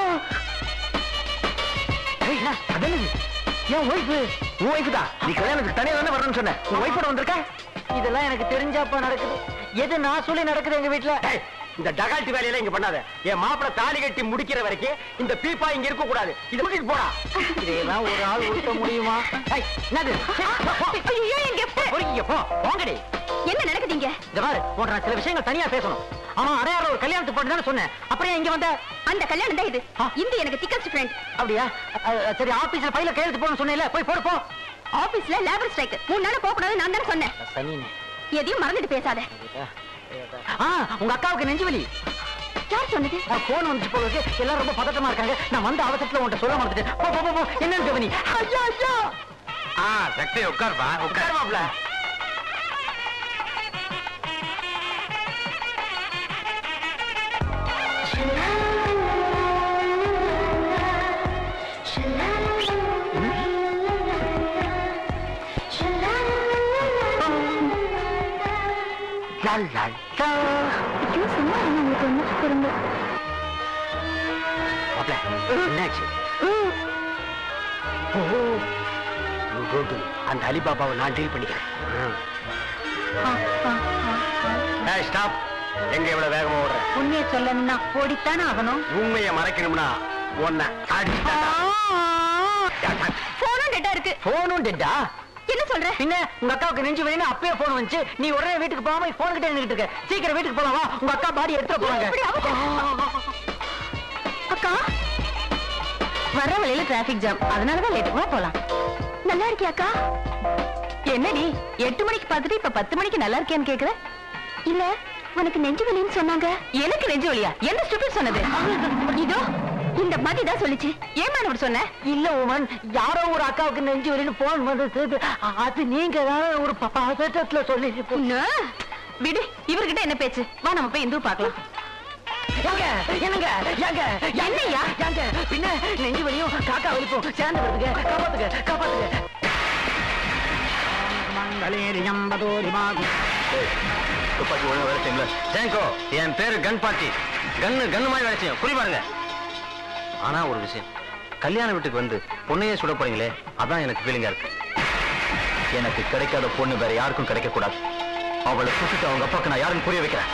ஏய், என்ன? அது என்னது? என் ஒய்ஃபு உன் ஒய்ஃப் தான் நீ கல்யாணத்துக்கு தனியா தானே வரணும்னு சொன்ன உன் ஒய்ஃபோட வந்திருக்க இதெல்லாம் எனக்கு தெரிஞ்சாப்பா நடக்குது எது நான் சொல்லி நடக்குது எங்க வீட்டுல ஏய், இந்த டகால்ட்டி வேலையெல்லாம் இங்க பண்ணாத என் மாப்பிள தாலி கட்டி முடிக்கிற வரைக்கும் இந்த பீப்பா இங்க இருக்க கூடாது இது முடிச்சிட்டு போடா இதெல்லாம் ஒரு ஆள் உடுத்த முடியுமா ஏய், என்னது ஐயோ எங்க பொறுக்கிங்க போ போங்கடி என்ன நடக்குதுங்க இந்த பாரு உன்கிட்ட நான் சில விஷயங்கள் தனியா பேசணும் ஆமா அடையாள ஒரு கல்யாணத்துக்கு போட்டு தானே சொன்னேன் அப்புறம் ஏன் இங்க வந்த அந்த கல்யாணம் தான் இது இந்த எனக்கு திக்கஸ்ட் ஃப்ரெண்ட் அப்படியா அஹ், அஹ், சரி ஆபீஸ்ல பையில கையெழுத்து போடணும்னு சொன்னேன்ல போய் போடு போ ஆபீஸ்ல லேபர் ஸ்ட்ரைக் மூணு நாள் போக கூடாது நான் தானே சொன்னேன் சனினே எதையும் மறந்துட்டு பேசாத ஆ உங்க அக்காவுக்கு நெஞ்சு வலி யார் சொன்னது போன் வந்துச்சு போல இருக்கு எல்லாரும் ரொம்ப பதட்டமா இருக்காங்க நான் வந்த அவசரத்துல உன்கிட்ட சொல்ல மறந்துட்டேன் போ போ, போ போ என்னன்னு கவனி ஐயா ஐயா ஆ சக்தி உட்கார்ப்பா உட்கார் உட்காருமாப்ல ஐயோ சும்மா இருங்க, உங்களுக்கு ஒண்ணு திரும்ப மாப்ள என்னாச்சு ஓ go to அந்த அலிபாபாவை நான் டீல் பண்ணிக்கிறேன் ஏய் ஸ்டாப் எங்க இவ்வளவு வேகமா ஓடுற உண்மையை சொல்லணும்னா ஓடித்தானே ஆகணும் உண்மையை மறைக்கணும்னா உன்னை அடிச்சுட்டா போனும் டெட்டா இருக்கு போனும் டெட்டா என்ன சொல்ற பின்ன உங்க அக்காவுக்கு நெஞ்சு வேணும் அப்பயே போன் வந்துச்சு நீ உடனே வீட்டுக்கு போகாம போன் கிட்ட நின்னுட்டு இருக்க சீக்கிரம் வீட்டுக்கு போலாம் வா உங்க அக்கா பாடி எடுத்துட்டு போறாங்க எப்படி அவசரம்? அக்கா வர வழியில டிராபிக் ஜாம் அதனாலதான் லேட்டுக்குமா போலாம் நல்லா இருக்கியா அக்கா என்னடி எட்டு மணிக்கு பார்த்துட்டு இப்ப பத்து மணிக்கு நல்லா இருக்கியான்னு கேக்குற இல்ல உனக்கு நெஞ்சு வலின்னு சொன்னாங்க எனக்கு நெஞ்சு வலியா என்ன ஸ்டூபிட் சொன்னது இதோ இந்த மதி தான் சொல்லுச்சு ஏமா அப்படி சொன்ன இல்ல உமன் யாரோ ஒரு அக்காவுக்கு நெஞ்சு வலின்னு போன் வந்து அது நீங்க தான் ஒரு ப- பதட்டத்துல சொல்லி உன்ன விடு இவர்கிட்ட என்ன பேச்சு வா நம்ம போய் இந்து பார்க்கலாம் ஏங்க என்னங்க ஏங்க என்னையா ஏங்க பின்ன நெஞ்சு வலியும் காக்கா வலிப்பும் சேர்ந்து வருதுங்க காப்பாத்துங்க காப்பாத்துங்க துப்பாக்கி ஒழுங்கா வேலை செய்யுங்களா ஜேங்கோ என் பேரு கன் பாட்டி கன்னு கன்னு மாதிரி வேலை செய்யும் புரிய பாருங்க ஆனா ஒரு விஷயம் கல்யாண வீட்டுக்கு வந்து பொண்ணையே சுட போறீங்களே அதான் எனக்கு ஃபீலிங்கா இருக்கு எனக்கு கிடைக்காத பொண்ணு வேற யாருக்கும் கிடைக்க கூடாது அவளை சுட்டுட்டு அவங்க அப்பாக்கு நான் யாருன்னு புரிய வைக்கிறேன்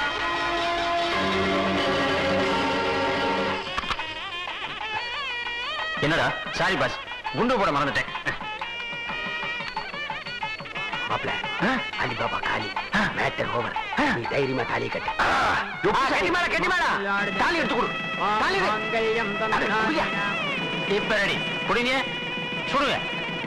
என்னடா சாரி பாஸ் குண்டு போட மறந்துட்டேன் மாப்ள அலிபாபா காலி மேட்டர் ஓவர் நீ தைரியமா தாலி கட்டு கட்டி மேல கட்டி மேல தாலி எடுத்து கொடு தாலி எடு. அட, குடியா. இப்ப ரெடி குடிங்க சுடுங்க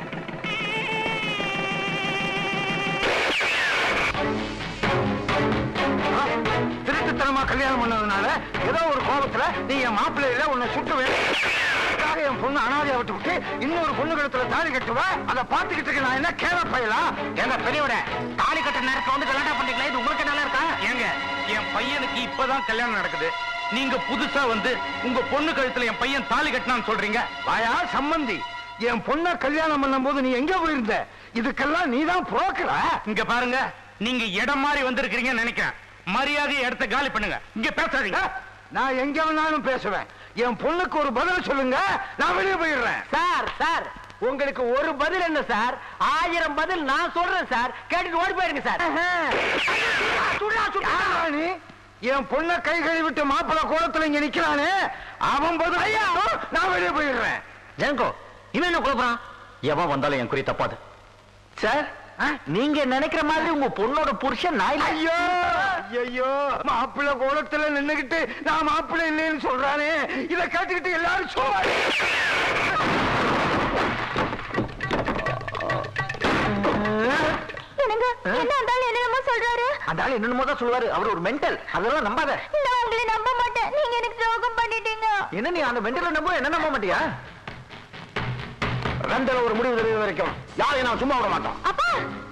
திருட்டுத்தனமா கல்யாணம் பண்ணதுனால ஏதோ ஒரு கோபத்துல நீ என் மாப்பிள்ளையில உன்னை சுட்டுவேன் அதுக்காக என் பொண்ணு அனாதையா விட்டு விட்டு இன்னொரு பொண்ணு கழுத்துல தாலி கட்டுவ அதை பார்த்துக்கிட்டு இருக்க நான் என்ன கேள பயலாம் எங்க பெரியவிட தாலி கட்டுற நேரத்துல வந்து கல்யாணம் பண்ணிக்கலாம் இது உங்களுக்கு நல்லா இருக்கா ஏங்க என் பையனுக்கு இப்பதான் கல்யாணம் நடக்குது நீங்க புதுசா வந்து உங்க பொண்ணு கழுத்துல என் பையன் தாலி கட்டினான்னு சொல்றீங்க வாயா சம்பந்தி என் பொண்ண கல்யாணம் பண்ணும்போது நீ எங்க போயிருந்த இதுக்கெல்லாம் நீ தான் புரோக்கரா இங்க பாருங்க நீங்க இடம் மாறி வந்திருக்கிறீங்கன்னு நினைக்கிறேன் மரியாதை இடத்த காலி பண்ணுங்க இங்க பேசாதீங்க நான் எங்க வேணாலும் பேசுவேன் என் பொண்ணுக்கு ஒரு பதில் சொல்லுங்க நான் வெளியே போயிடுறேன் சார் சார் உங்களுக்கு ஒரு பதில் என்ன சார் ஆயிரம் பதில் நான் சொல்றேன் சார் கேட்டுட்டு ஓடி போயிருங்க சார் யாரா நீ என் பொண்ண கை கழுவிட்டு மாப்பிள்ள கோலத்துல இங்க நிக்கிறானே அவன் பதில் ஐயா நான் வெளியே போயிடுறேன் ஜென்கோ இவன் என்ன குழப்பறான் எவன் வந்தாலும் என் குறி தப்பாது சார் நீங்க நினைக்கிற மாதிரி உங்க பொண்ணோட புருஷன் நாய் ஐயோ ஐயோ மாப்பிள்ளை கோலத்துல நின்னுகிட்டு நான் மாப்பிள்ளை இல்லைன்னு சொல்றானே இத கேட்டுக்கிட்டு எல்லாரும் சொல்லுவாங்க என்னங்க என்ன இருந்தாலும் என்னென்னமோ சொல்றாரு அந்த ஆள் என்னென்னமோ தான் சொல்லுவாரு அவர் ஒரு மென்டல் அதெல்லாம் நம்பாத நான் உங்களை நம்ப மாட்டேன் நீங்க எனக்கு துரோகம் பண்ணிட்டீங்க என்ன நீ அந்த மென்டலை நம்ப என்ன நம்ப மாட்டியா ரெண்டுல ஒரு முடிவு தெரியுற வரைக்கும் யாரையும் நான் சும்மா விட மாட்டோம் அப்பா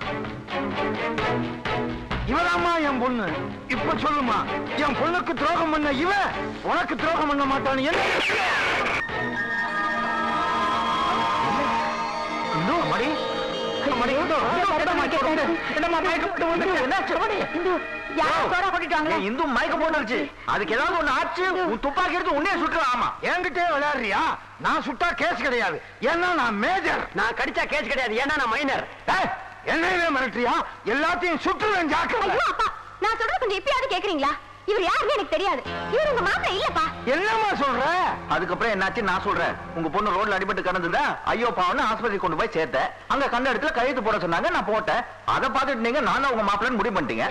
இவதாம்மா என் பொண்ணு இப்ப சொல்லுமா என் பொண்ணுக்கு துரோகம் பண்ண இவ உனக்கு துரோகம் பண்ண மாட்டான்னு என்ன இன்னும் மடி மடி என்னம்மா மயக்கப்பட்டு வந்து என்னாச்சு மடி யாரும் சோடா போட்டுட்டாங்களே ஏய், இந்து மயக்கம் போட்டுருச்சு அதுக்கு ஏதாவது ஒண்ணு ஆச்சு உன் துப்பாக்கி எடுத்து உன்னே சுட்டுலாம் ஆமா என்கிட்டே விளையாடுறியா நான் சுட்டா கேஸ் கிடையாது ஏன்னா நான் மேஜர் நான் கடிச்சா கேஸ் கிடையாது ஏன்னா நான் மைனர் என்னையே மிரட்டுறியா எல்லாத்தையும் சுற்றுவேன் ஜாக்கிரதை ஐயோ அப்பா நான் சொல்றது கொஞ்சம் இப்பயாவது கேக்குறீங்களா இவர் யாருன்னு எனக்கு தெரியாது இவர் உங்க மாப்பிள்ளை இல்லப்பா என்னம்மா சொல்ற அதுக்கப்புறம் என்னாச்சு நான் சொல்றேன் உங்க பொண்ணு ரோட்ல அடிபட்டு கிடந்ததா ஐயோ பாவம்னு ஆஸ்பத்திரி கொண்டு போய் சேர்த்தேன் அங்க கண்ட இடத்துல கையெழுத்து போட சொன்னாங்க நான் போட்டேன் அதை பார்த்துட்டு நீங்க நானும் உங்க மாப்பிள்ளன்னு முடிவு பண்ணிட்டீங்க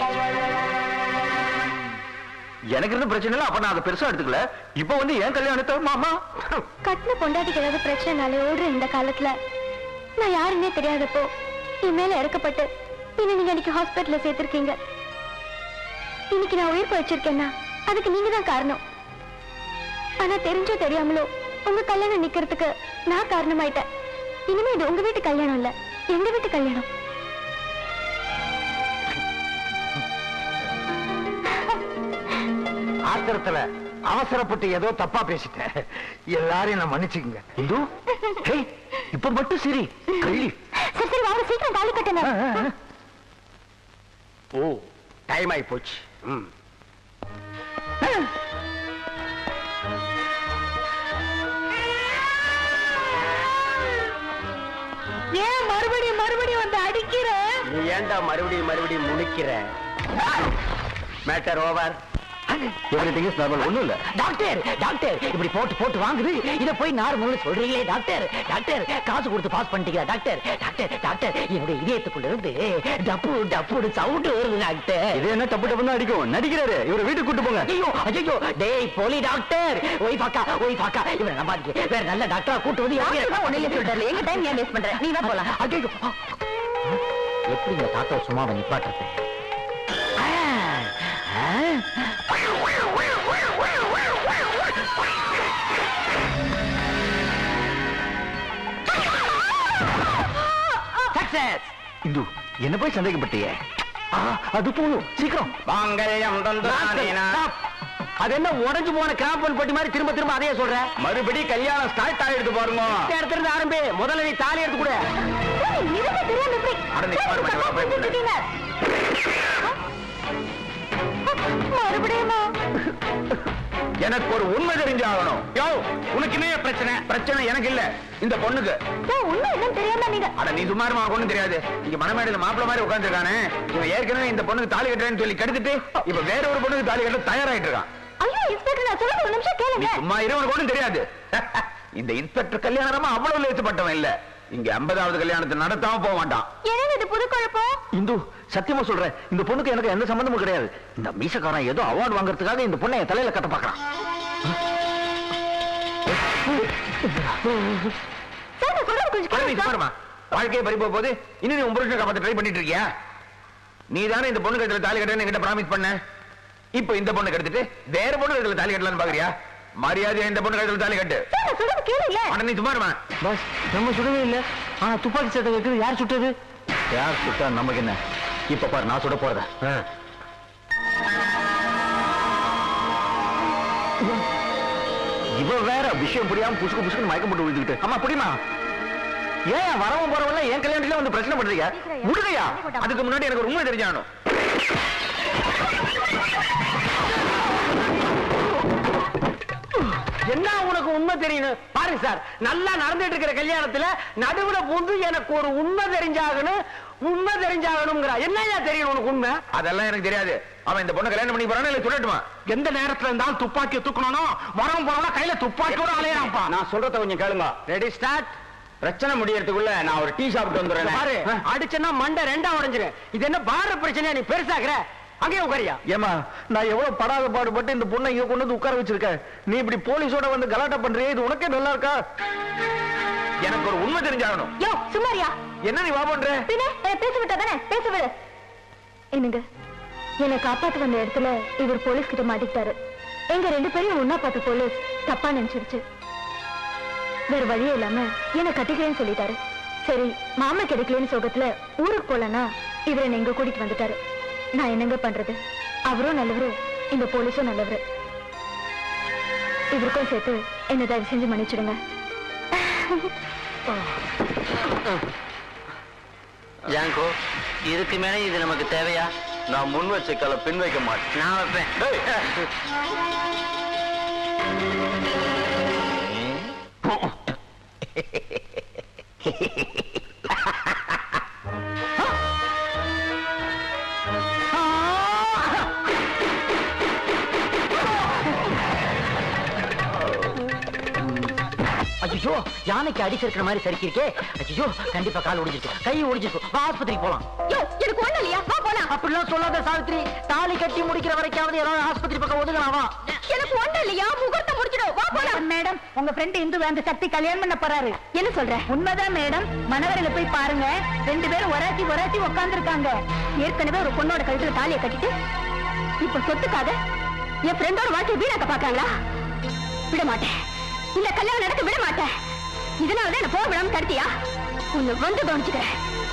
எனக்கு இருந்த பிரச்சனை இல்ல அப்ப நான் அதை பெருசா எடுத்துக்கல இப்ப வந்து ஏன் கல்யாணத்தை மாமா கட்டின பொண்டாட்டிக்கு ஏதாவது பிரச்சனைனாலே ஓடுற இந்த காலத்துல நான் யாருன்னே தெரியாதப்போ என் மேல இறக்கப்பட்டு என்ன நீங்க அன்னைக்கு ஹாஸ்பிட்டல்ல சேர்த்திருக்கீங்க இன்னைக்கு நான் உயிர் பழிச்சிருக்கேன்னா அதுக்கு நீங்க தான் காரணம் ஆனா தெரிஞ்சோ தெரியாமலோ உங்க கல்யாணம் நிக்கிறதுக்கு நான் காரணமாயிட்டேன் இனிமே இது உங்க வீட்டு கல்யாணம் இல்ல எங்க வீட்டு கல்யாணம் ஆத்திரத்துல அவசரப்பட்டு ஏதோ தப்பா பேசிட்டேன் எல்லாரையும் நான் மன்னிச்சுக்கங்க இந்து ஹேய், இப்ப மட்டும் சரி கள்ளி சரி சரி வாங்க சீக்கிரம் தாலி கட்டுங்க ஓ டைம் ஆகி போச்சு ம். ஏன் மறுபடியும் மறுபடியும் வந்து அடிக்கிற நீ ஏன்டா மறுபடியும் மறுபடியும் முழிக்கிற matter over everything is normal ஒண்ணும் இல்ல டாக்டர் டாக்டர் இப்படி போட்டு போட்டு வாங்குது இத போய் நார்மல் சொல்றீங்களே டாக்டர் டாக்டர் காசு கொடுத்து பாஸ் பண்ணிட்டீங்களா டாக்டர் டாக்டர் டாக்டர் என்னுடைய இதயத்துக்குள்ள இருந்து டப்பு டப்பு சவுண்ட் வருது டாக்டர் இது என்ன டப்பு டப்புன்னு அடிக்கும் நடிக்கிறாரு இவரை வீட்டுக்கு கூட்டு போங்க ஐயோ ஐயோ டேய் போலி டாக்டர் ஒய் பாக்கா ஒய் பாக்கா இவரை நம்பாதீங்க வேற நல்ல டாக்டரா கூட்டு வந்து ஒன்னிலே சொல்றாரு எங்க டைம் ஏன் வேஸ்ட் பண்ற நீ தான் போலாம் ஐயோ எப்படி இந்த தாத்தா சும்மாவை நிப்பாட்டுறது ஆ, ஆ. Success. இந்து என்ன போய் சந்தேகப்பட்டியே ஆ, அது போதும் சீக்கிரம் மாங்கல்யம் Stop. அது என்ன உடைஞ்சு போன கிராம்பன் பட்டி மாதிரி திரும்ப திரும்ப அதையே சொல்ற மறுபடி கல்யாணம் ஸ்டார்ட் ஆயிடுது பாருங்க இந்த இடத்துல இருந்து ஆரம்பி முதல்ல நீ தாலி எடுத்து கூட இருங்க தெரியாம எப்படி அட, நீ பாரு, பாரு, பாரு, பாரு. செஞ்சுட்டீங்க. மறுபடியுமா எனக்கு ஒரு உண்மை தெரிஞ்சாகணும் யோ உனக்கு என்ன பிரச்சனை பிரச்சனை எனக்கு இல்ல இந்த பொண்ணுக்கு ஏன் உண்மை என்னன்னு தெரியாம நீங்க அட நீ சும்மா இருமா ஒண்ணும் தெரியாது இங்க மணமேடையில மாப்பிள்ள மாதிரி உட்காந்துருக்கானே இவன் ஏற்கனவே இந்த பொண்ணுக்கு தாலி கட்டுறேன்னு சொல்லி கெடுத்துட்டு இப்ப வேற ஒரு பொண்ணுக்கு தாலி கட்ட தயாராயிட்டு இருக்கான் ஐயோ இன்ஸ்பெக்டர் நான் சொல்றது ஒரு நிமிஷம் நீ கேளுங்க சும்மா இரு உனக்கு ஒண்ணும் தெரியாது இந்த இன்ஸ்பெக்டர் கல்யாணமா அவ்வளவு லேசுப்பட்டவன் இல்ல இங்க ஐம்பதாவது கல்யாணத்தை நடத்தாம போக மாட்டான் என்னங்க இது புது குழப்பம் இந்து சத்தியமா சொல்றேன் இந்த பொண்ணுக்கு எனக்கு எந்த சம்பந்தமும் கிடையாது இந்த மீசக்காரன் ஏதோ அவார்டு வாங்குறதுக்காக இந்த பொண்ணை என் தலையில கட்ட பாக்குறான் சார் நான் சொல்றது கொஞ்சம் பரவி கேளுங்க சார். சுமாருமா வாழ்க்கையை பறி போக போது இன்னும் நீ உன் புருஷனை காப்பாத்த ட்ரை பண்ணிட்டு இருக்கியா நீ தானே இந்த பொண்ணு கழுத்துல தாலி கட்டுறேன்னு என்கிட்ட ப்ராமிஸ் பண்ண இப்போ இந்த பொண்ணு கெடுத்துட்டு வேற பொண்ணு கழுத்துல தாலி கட்டலாம்னு பாக்குறியா மரியாதையா இந்த பொண்ணு கழுத்துல தாலி கட்டு சார் நான் சொல்றது கேளுங்க ஆனா நீ சுமாருமா பஸ் நம்ம சுடவே இல்ல ஆனா துப்பாக்கி சட்டை வைக்கிறது யார் சுட்டது யார் சுட்டா நமக்கு என்ன இப்ப பாரு நான் சுட போறத இவ வேற விஷயம் புரியாம புசுக்கு புசுக்கு மயக்கம் போட்டு விழுந்துக்கிட்டு அம்மா புரியுமா ஏன் வரவன் போறவங்க என் கல்யாணத்துல வந்து பிரச்சனை பண்றீங்க விடுகையா அதுக்கு முன்னாடி எனக்கு ஒரு உண்மை தெரிஞ்சாகணும் என்ன உனக்கு உண்மை தெரியணும் பாருங்க சார் நல்லா நடந்துட்டு இருக்கிற கல்யாணத்துல நடுவுல புந்து எனக்கு ஒரு உண்மை தெரிஞ்சாகணும் உண்மை தெரிஞ்சாகணுங்கிறா என்னையா தெரியும் உனக்கு உண்மை அதெல்லாம் எனக்கு தெரியாது அவன் இந்த பொண்ணை கல்யாணம் பண்ணி போறான்னு இல்ல சொல்லட்டுமா எந்த நேரத்துல இருந்தாலும் துப்பாக்கி தூக்கணும் வரவும் போறவங்க கையில துப்பாக்கியோட அலையறான்ப்பா நான் சொல்றத கொஞ்சம் கேளுங்க ரெடி ஸ்டார்ட் பிரச்சனை முடியறதுக்குள்ள நான் ஒரு டீ சாப்பிட்டு வந்துடுறேன் பாரு அடிச்சேன்னா மண்டை ரெண்டா உடைஞ்சிரு இது என்ன பார பிரச்சனையா நீ பெருசாக்குற அங்கேயே உட்காரியா ஏமா நான் எவ்வளவு படாத பாடுபட்டு இந்த பொண்ணை இங்க கொண்டு வந்து உட்கார வச்சிருக்கேன் நீ இப்படி போலீஸோட வந்து கலாட்டா பண்றியே இது உனக்கே நல்லா இருக்கா எனக்கு ஒரு உண்மை தெரிஞ்சாகணும் யோ சும்மாரியா என்ன நீ வா பண்ற பின்ன என்ன பேச விட்டா தானே பேச விடு என்னங்க என்னை காப்பாத்த வந்த இடத்துல இவர் போலீஸ் கிட்ட மாட்டிக்கிட்டாரு எங்க ரெண்டு பேரையும் ஒன்னா பார்த்த போலீஸ் தப்பா நினைச்சிருச்சு வேற வழியே இல்லாம என்ன கட்டிக்கிறேன்னு சொல்லிட்டாரு சரி மாமா கிடைக்கலன்னு சோகத்துல ஊருக்கு போலனா இவர் என்ன இங்க கூட்டிட்டு வந்துட்டாரு நான் என்னங்க பண்றது அவரும் நல்லவரு இந்த போலீஸும் நல்லவரு இவருக்கும் சேர்த்து என்ன தயவு செஞ்சு மன்னிச்சிடுங்க ஜாங்கோ இதுக்கு மேல இது நமக்கு தேவையா நான் முன் வச்ச கலை பின் வைக்க மாட்டேன் நான் வைப்பேன் ஐயோ யானைக்கு அடி சறுக்கிற மாதிரி சறுக்கிருக்கே ஐயோ கண்டிப்பா கால் ஒடிஞ்சிருக்கு கை ஒடிஞ்சிருக்கு வா ஆஸ்பத்திரிக்கு போலாம் யோ எனக்கு ஒண்ணு இல்லையா வா போலாம் அப்படிலாம் சொல்லாத சாவித்ரி தாலி கட்டி முடிக்கிற வரைக்காவது ஏதாவது ஆஸ்பத்திரி பக்கம் ஒதுங்கலாம் வா எனக்கு ஒண்ணு இல்லையா முகூர்த்தம் முடிச்சிடும் வா போலாம் மேடம் உங்க ஃப்ரெண்ட் இந்து அந்த சக்தி கல்யாணம் பண்ண போறாரு என்ன சொல்ற உண்மைதான் மேடம் மணவரையில போய் பாருங்க ரெண்டு பேரும் ஒராட்டி ஒராட்டி உட்கார்ந்துருக்காங்க ஏற்கனவே ஒரு பொண்ணோட கழுத்துல தாலியை கட்டிட்டு இப்ப சொத்துக்காக என் ஃப்ரெண்டோட வாழ்க்கையை வீணாக்க பாக்காங்களா விட மாட்டேன் இந்த கல்யாணம் நடக்க விட மாட்டேன் இதனாலதான் என்ன போக விடாம தடுத்தியா உன்னை வந்து கவனிச்சுக்கிறேன்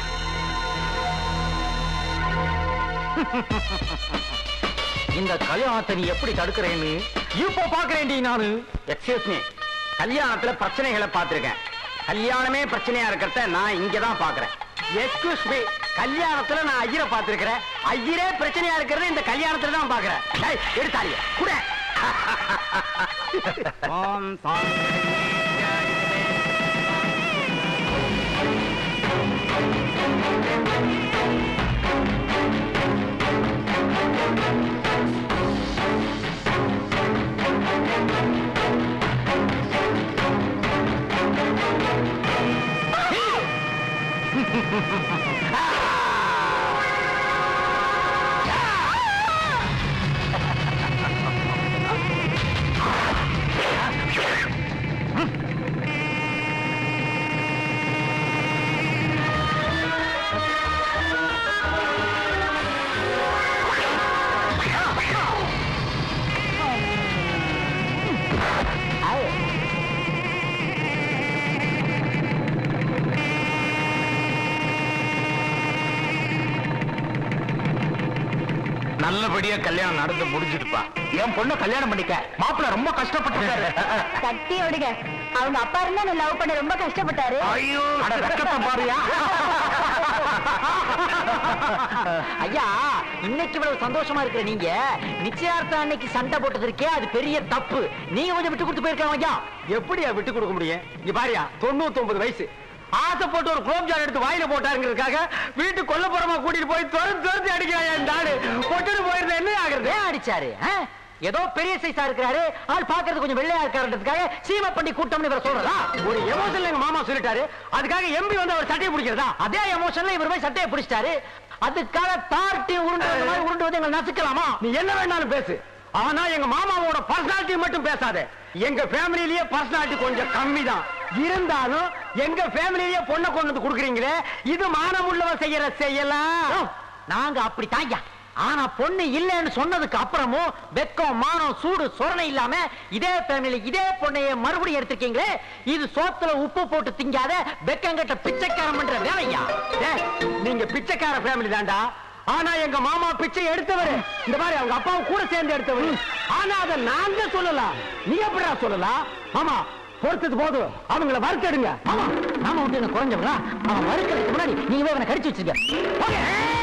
இந்த கல்யாணத்தை நீ எப்படி தடுக்கிறேன்னு இப்போ பாக்குறேன்டி நானு எக்ஸ்கியூஸ் மீ கல்யாணத்துல பிரச்சனைகளை பார்த்திருக்கேன் கல்யாணமே பிரச்சனையா இருக்கிறத நான் இங்க தான் பாக்குறேன் எக்ஸ்கியூஸ் மீ கல்யாணத்துல நான் ஐயரை பார்த்திருக்கிறேன் ஐயரே பிரச்சனையா இருக்கிறது இந்த கல்யாணத்துல தான் பாக்குறேன் டேய், எடுத்தாலிய கூட ஓம் சாந்தி. நல்லபடியா கல்யாணம் நடந்து முடிஞ்சிட்டுப்பா என் பொண்ணை கல்யாணம் பண்ணிக்க மாப்பிள்ள ரொம்ப கஷ்டப்பட்டு சக்தி விடுங்க அவங்க அப்பா இருந்தா நான் லவ் பண்ண ரொம்ப கஷ்டப்பட்டாரு ஐயோ அட வெக்கத்தை பாருயா ஐயா இன்னைக்கு இவ்வளவு சந்தோஷமா இருக்கிற நீங்க நிச்சயார்த்தம் அன்னைக்கு சண்டை போட்டது இருக்கே அது பெரிய தப்பு நீங்க கொஞ்சம் விட்டு கொடுத்து போயிருக்காங்க ஐயா எப்படியா விட்டு கொடுக்க முடியும் இங்க பாரியா தொண்ணூத்தி ஒன்பது வயசு ஆசைப்பட்டு ஒரு குலோப் ஜான் எடுத்து வாயில போட்டாருங்கிறதுக்காக வீட்டு கொல்லப்புறமா கூட்டிட்டு போய் துரந்து துரந்து அடிக்கிறாயா இந்த ஆளு பொட்டுன்னு போயிருந்தா என்ன ஆகுறது ஏன் அடிச்சாரு ஆ? ஏதோ பெரிய சைஸா இருக்கிறாரு ஆள் பாக்குறது கொஞ்சம் வெள்ளையா இருக்காருன்றதுக்காக சீமை பண்ணி கூட்டம்னு இவர் சொல்றதா ஒரு எமோஷன்ல எங்க மாமா சொல்லிட்டாரு அதுக்காக எம்பி வந்து அவர் சட்டையை பிடிக்கிறதா அதே எமோஷன்ல இவர் போய் சட்டையை பிடிச்சிட்டாரு அதுக்காக தார்ட்டி உருண்டு வந்த மாதிரி உருண்டு வந்து எங்களை நசுக்கலாமா நீ என்ன வேணாலும் பேசு ஆனா எங்க மாமாவோட பர்சனாலிட்டி மட்டும் பேசாத எங்க ஃபேமிலிலேயே பர்சனாலிட்டி கொஞ்சம் கம்மி தான் இருந்தாலும் எங்க ஃபேமிலிலேயே பொண்ணை கொண்டு வந்து கொடுக்குறீங்களே இது மானமுள்ளவன் செய்யற செய்யலாம் நாங்க அப்படி தாங்க ஆனா பொண்ணு இல்லைன்னு சொன்னதுக்கு அப்புறமும் வெக்கம் மானம் சூடு சொரணை இல்லாம இதே ஃபேமிலி இதே பொண்ணைய மறுபடியும் எடுத்திருக்கீங்களே இது சோத்துல உப்பு போட்டு திங்காத வெக்கங்கட்ட பிச்சைக்காரன் பண்ற வேலையா டேய், நீங்க பிச்சைக்கார ஃபேமிலி தான்டா ஆனா எங்க மாமா பிச்சை எடுத்தவர் இந்த மாதிரி அவங்க அப்பாவும் கூட சேர்ந்து எடுத்தவர் ஆனா அதை நான் தான் சொல்லலாம் நீ எப்படிடா சொல்லலாம் ஆமா பொறுத்தது போதும் அவங்கள வறுத்தெடுங்க ஆமா நாம விட்டு என்ன குறைஞ்சவங்களா அவன் வறுக்கிறதுக்கு முன்னாடி நீங்க போய் அவனை கடிச்சு வச்சிருக்க போங்க.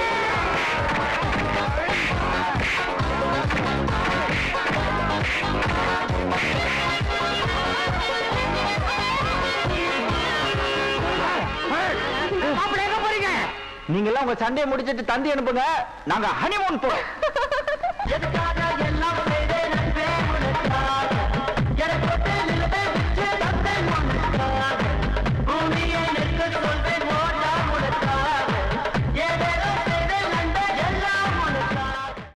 மாப்பிள்ளை எங்க போறீங்க நீங்க எல்லாம் உங்க சண்டையை முடிச்சிட்டு தந்தி அனுப்புங்க நாங்க ஹனிமூன் போறோம்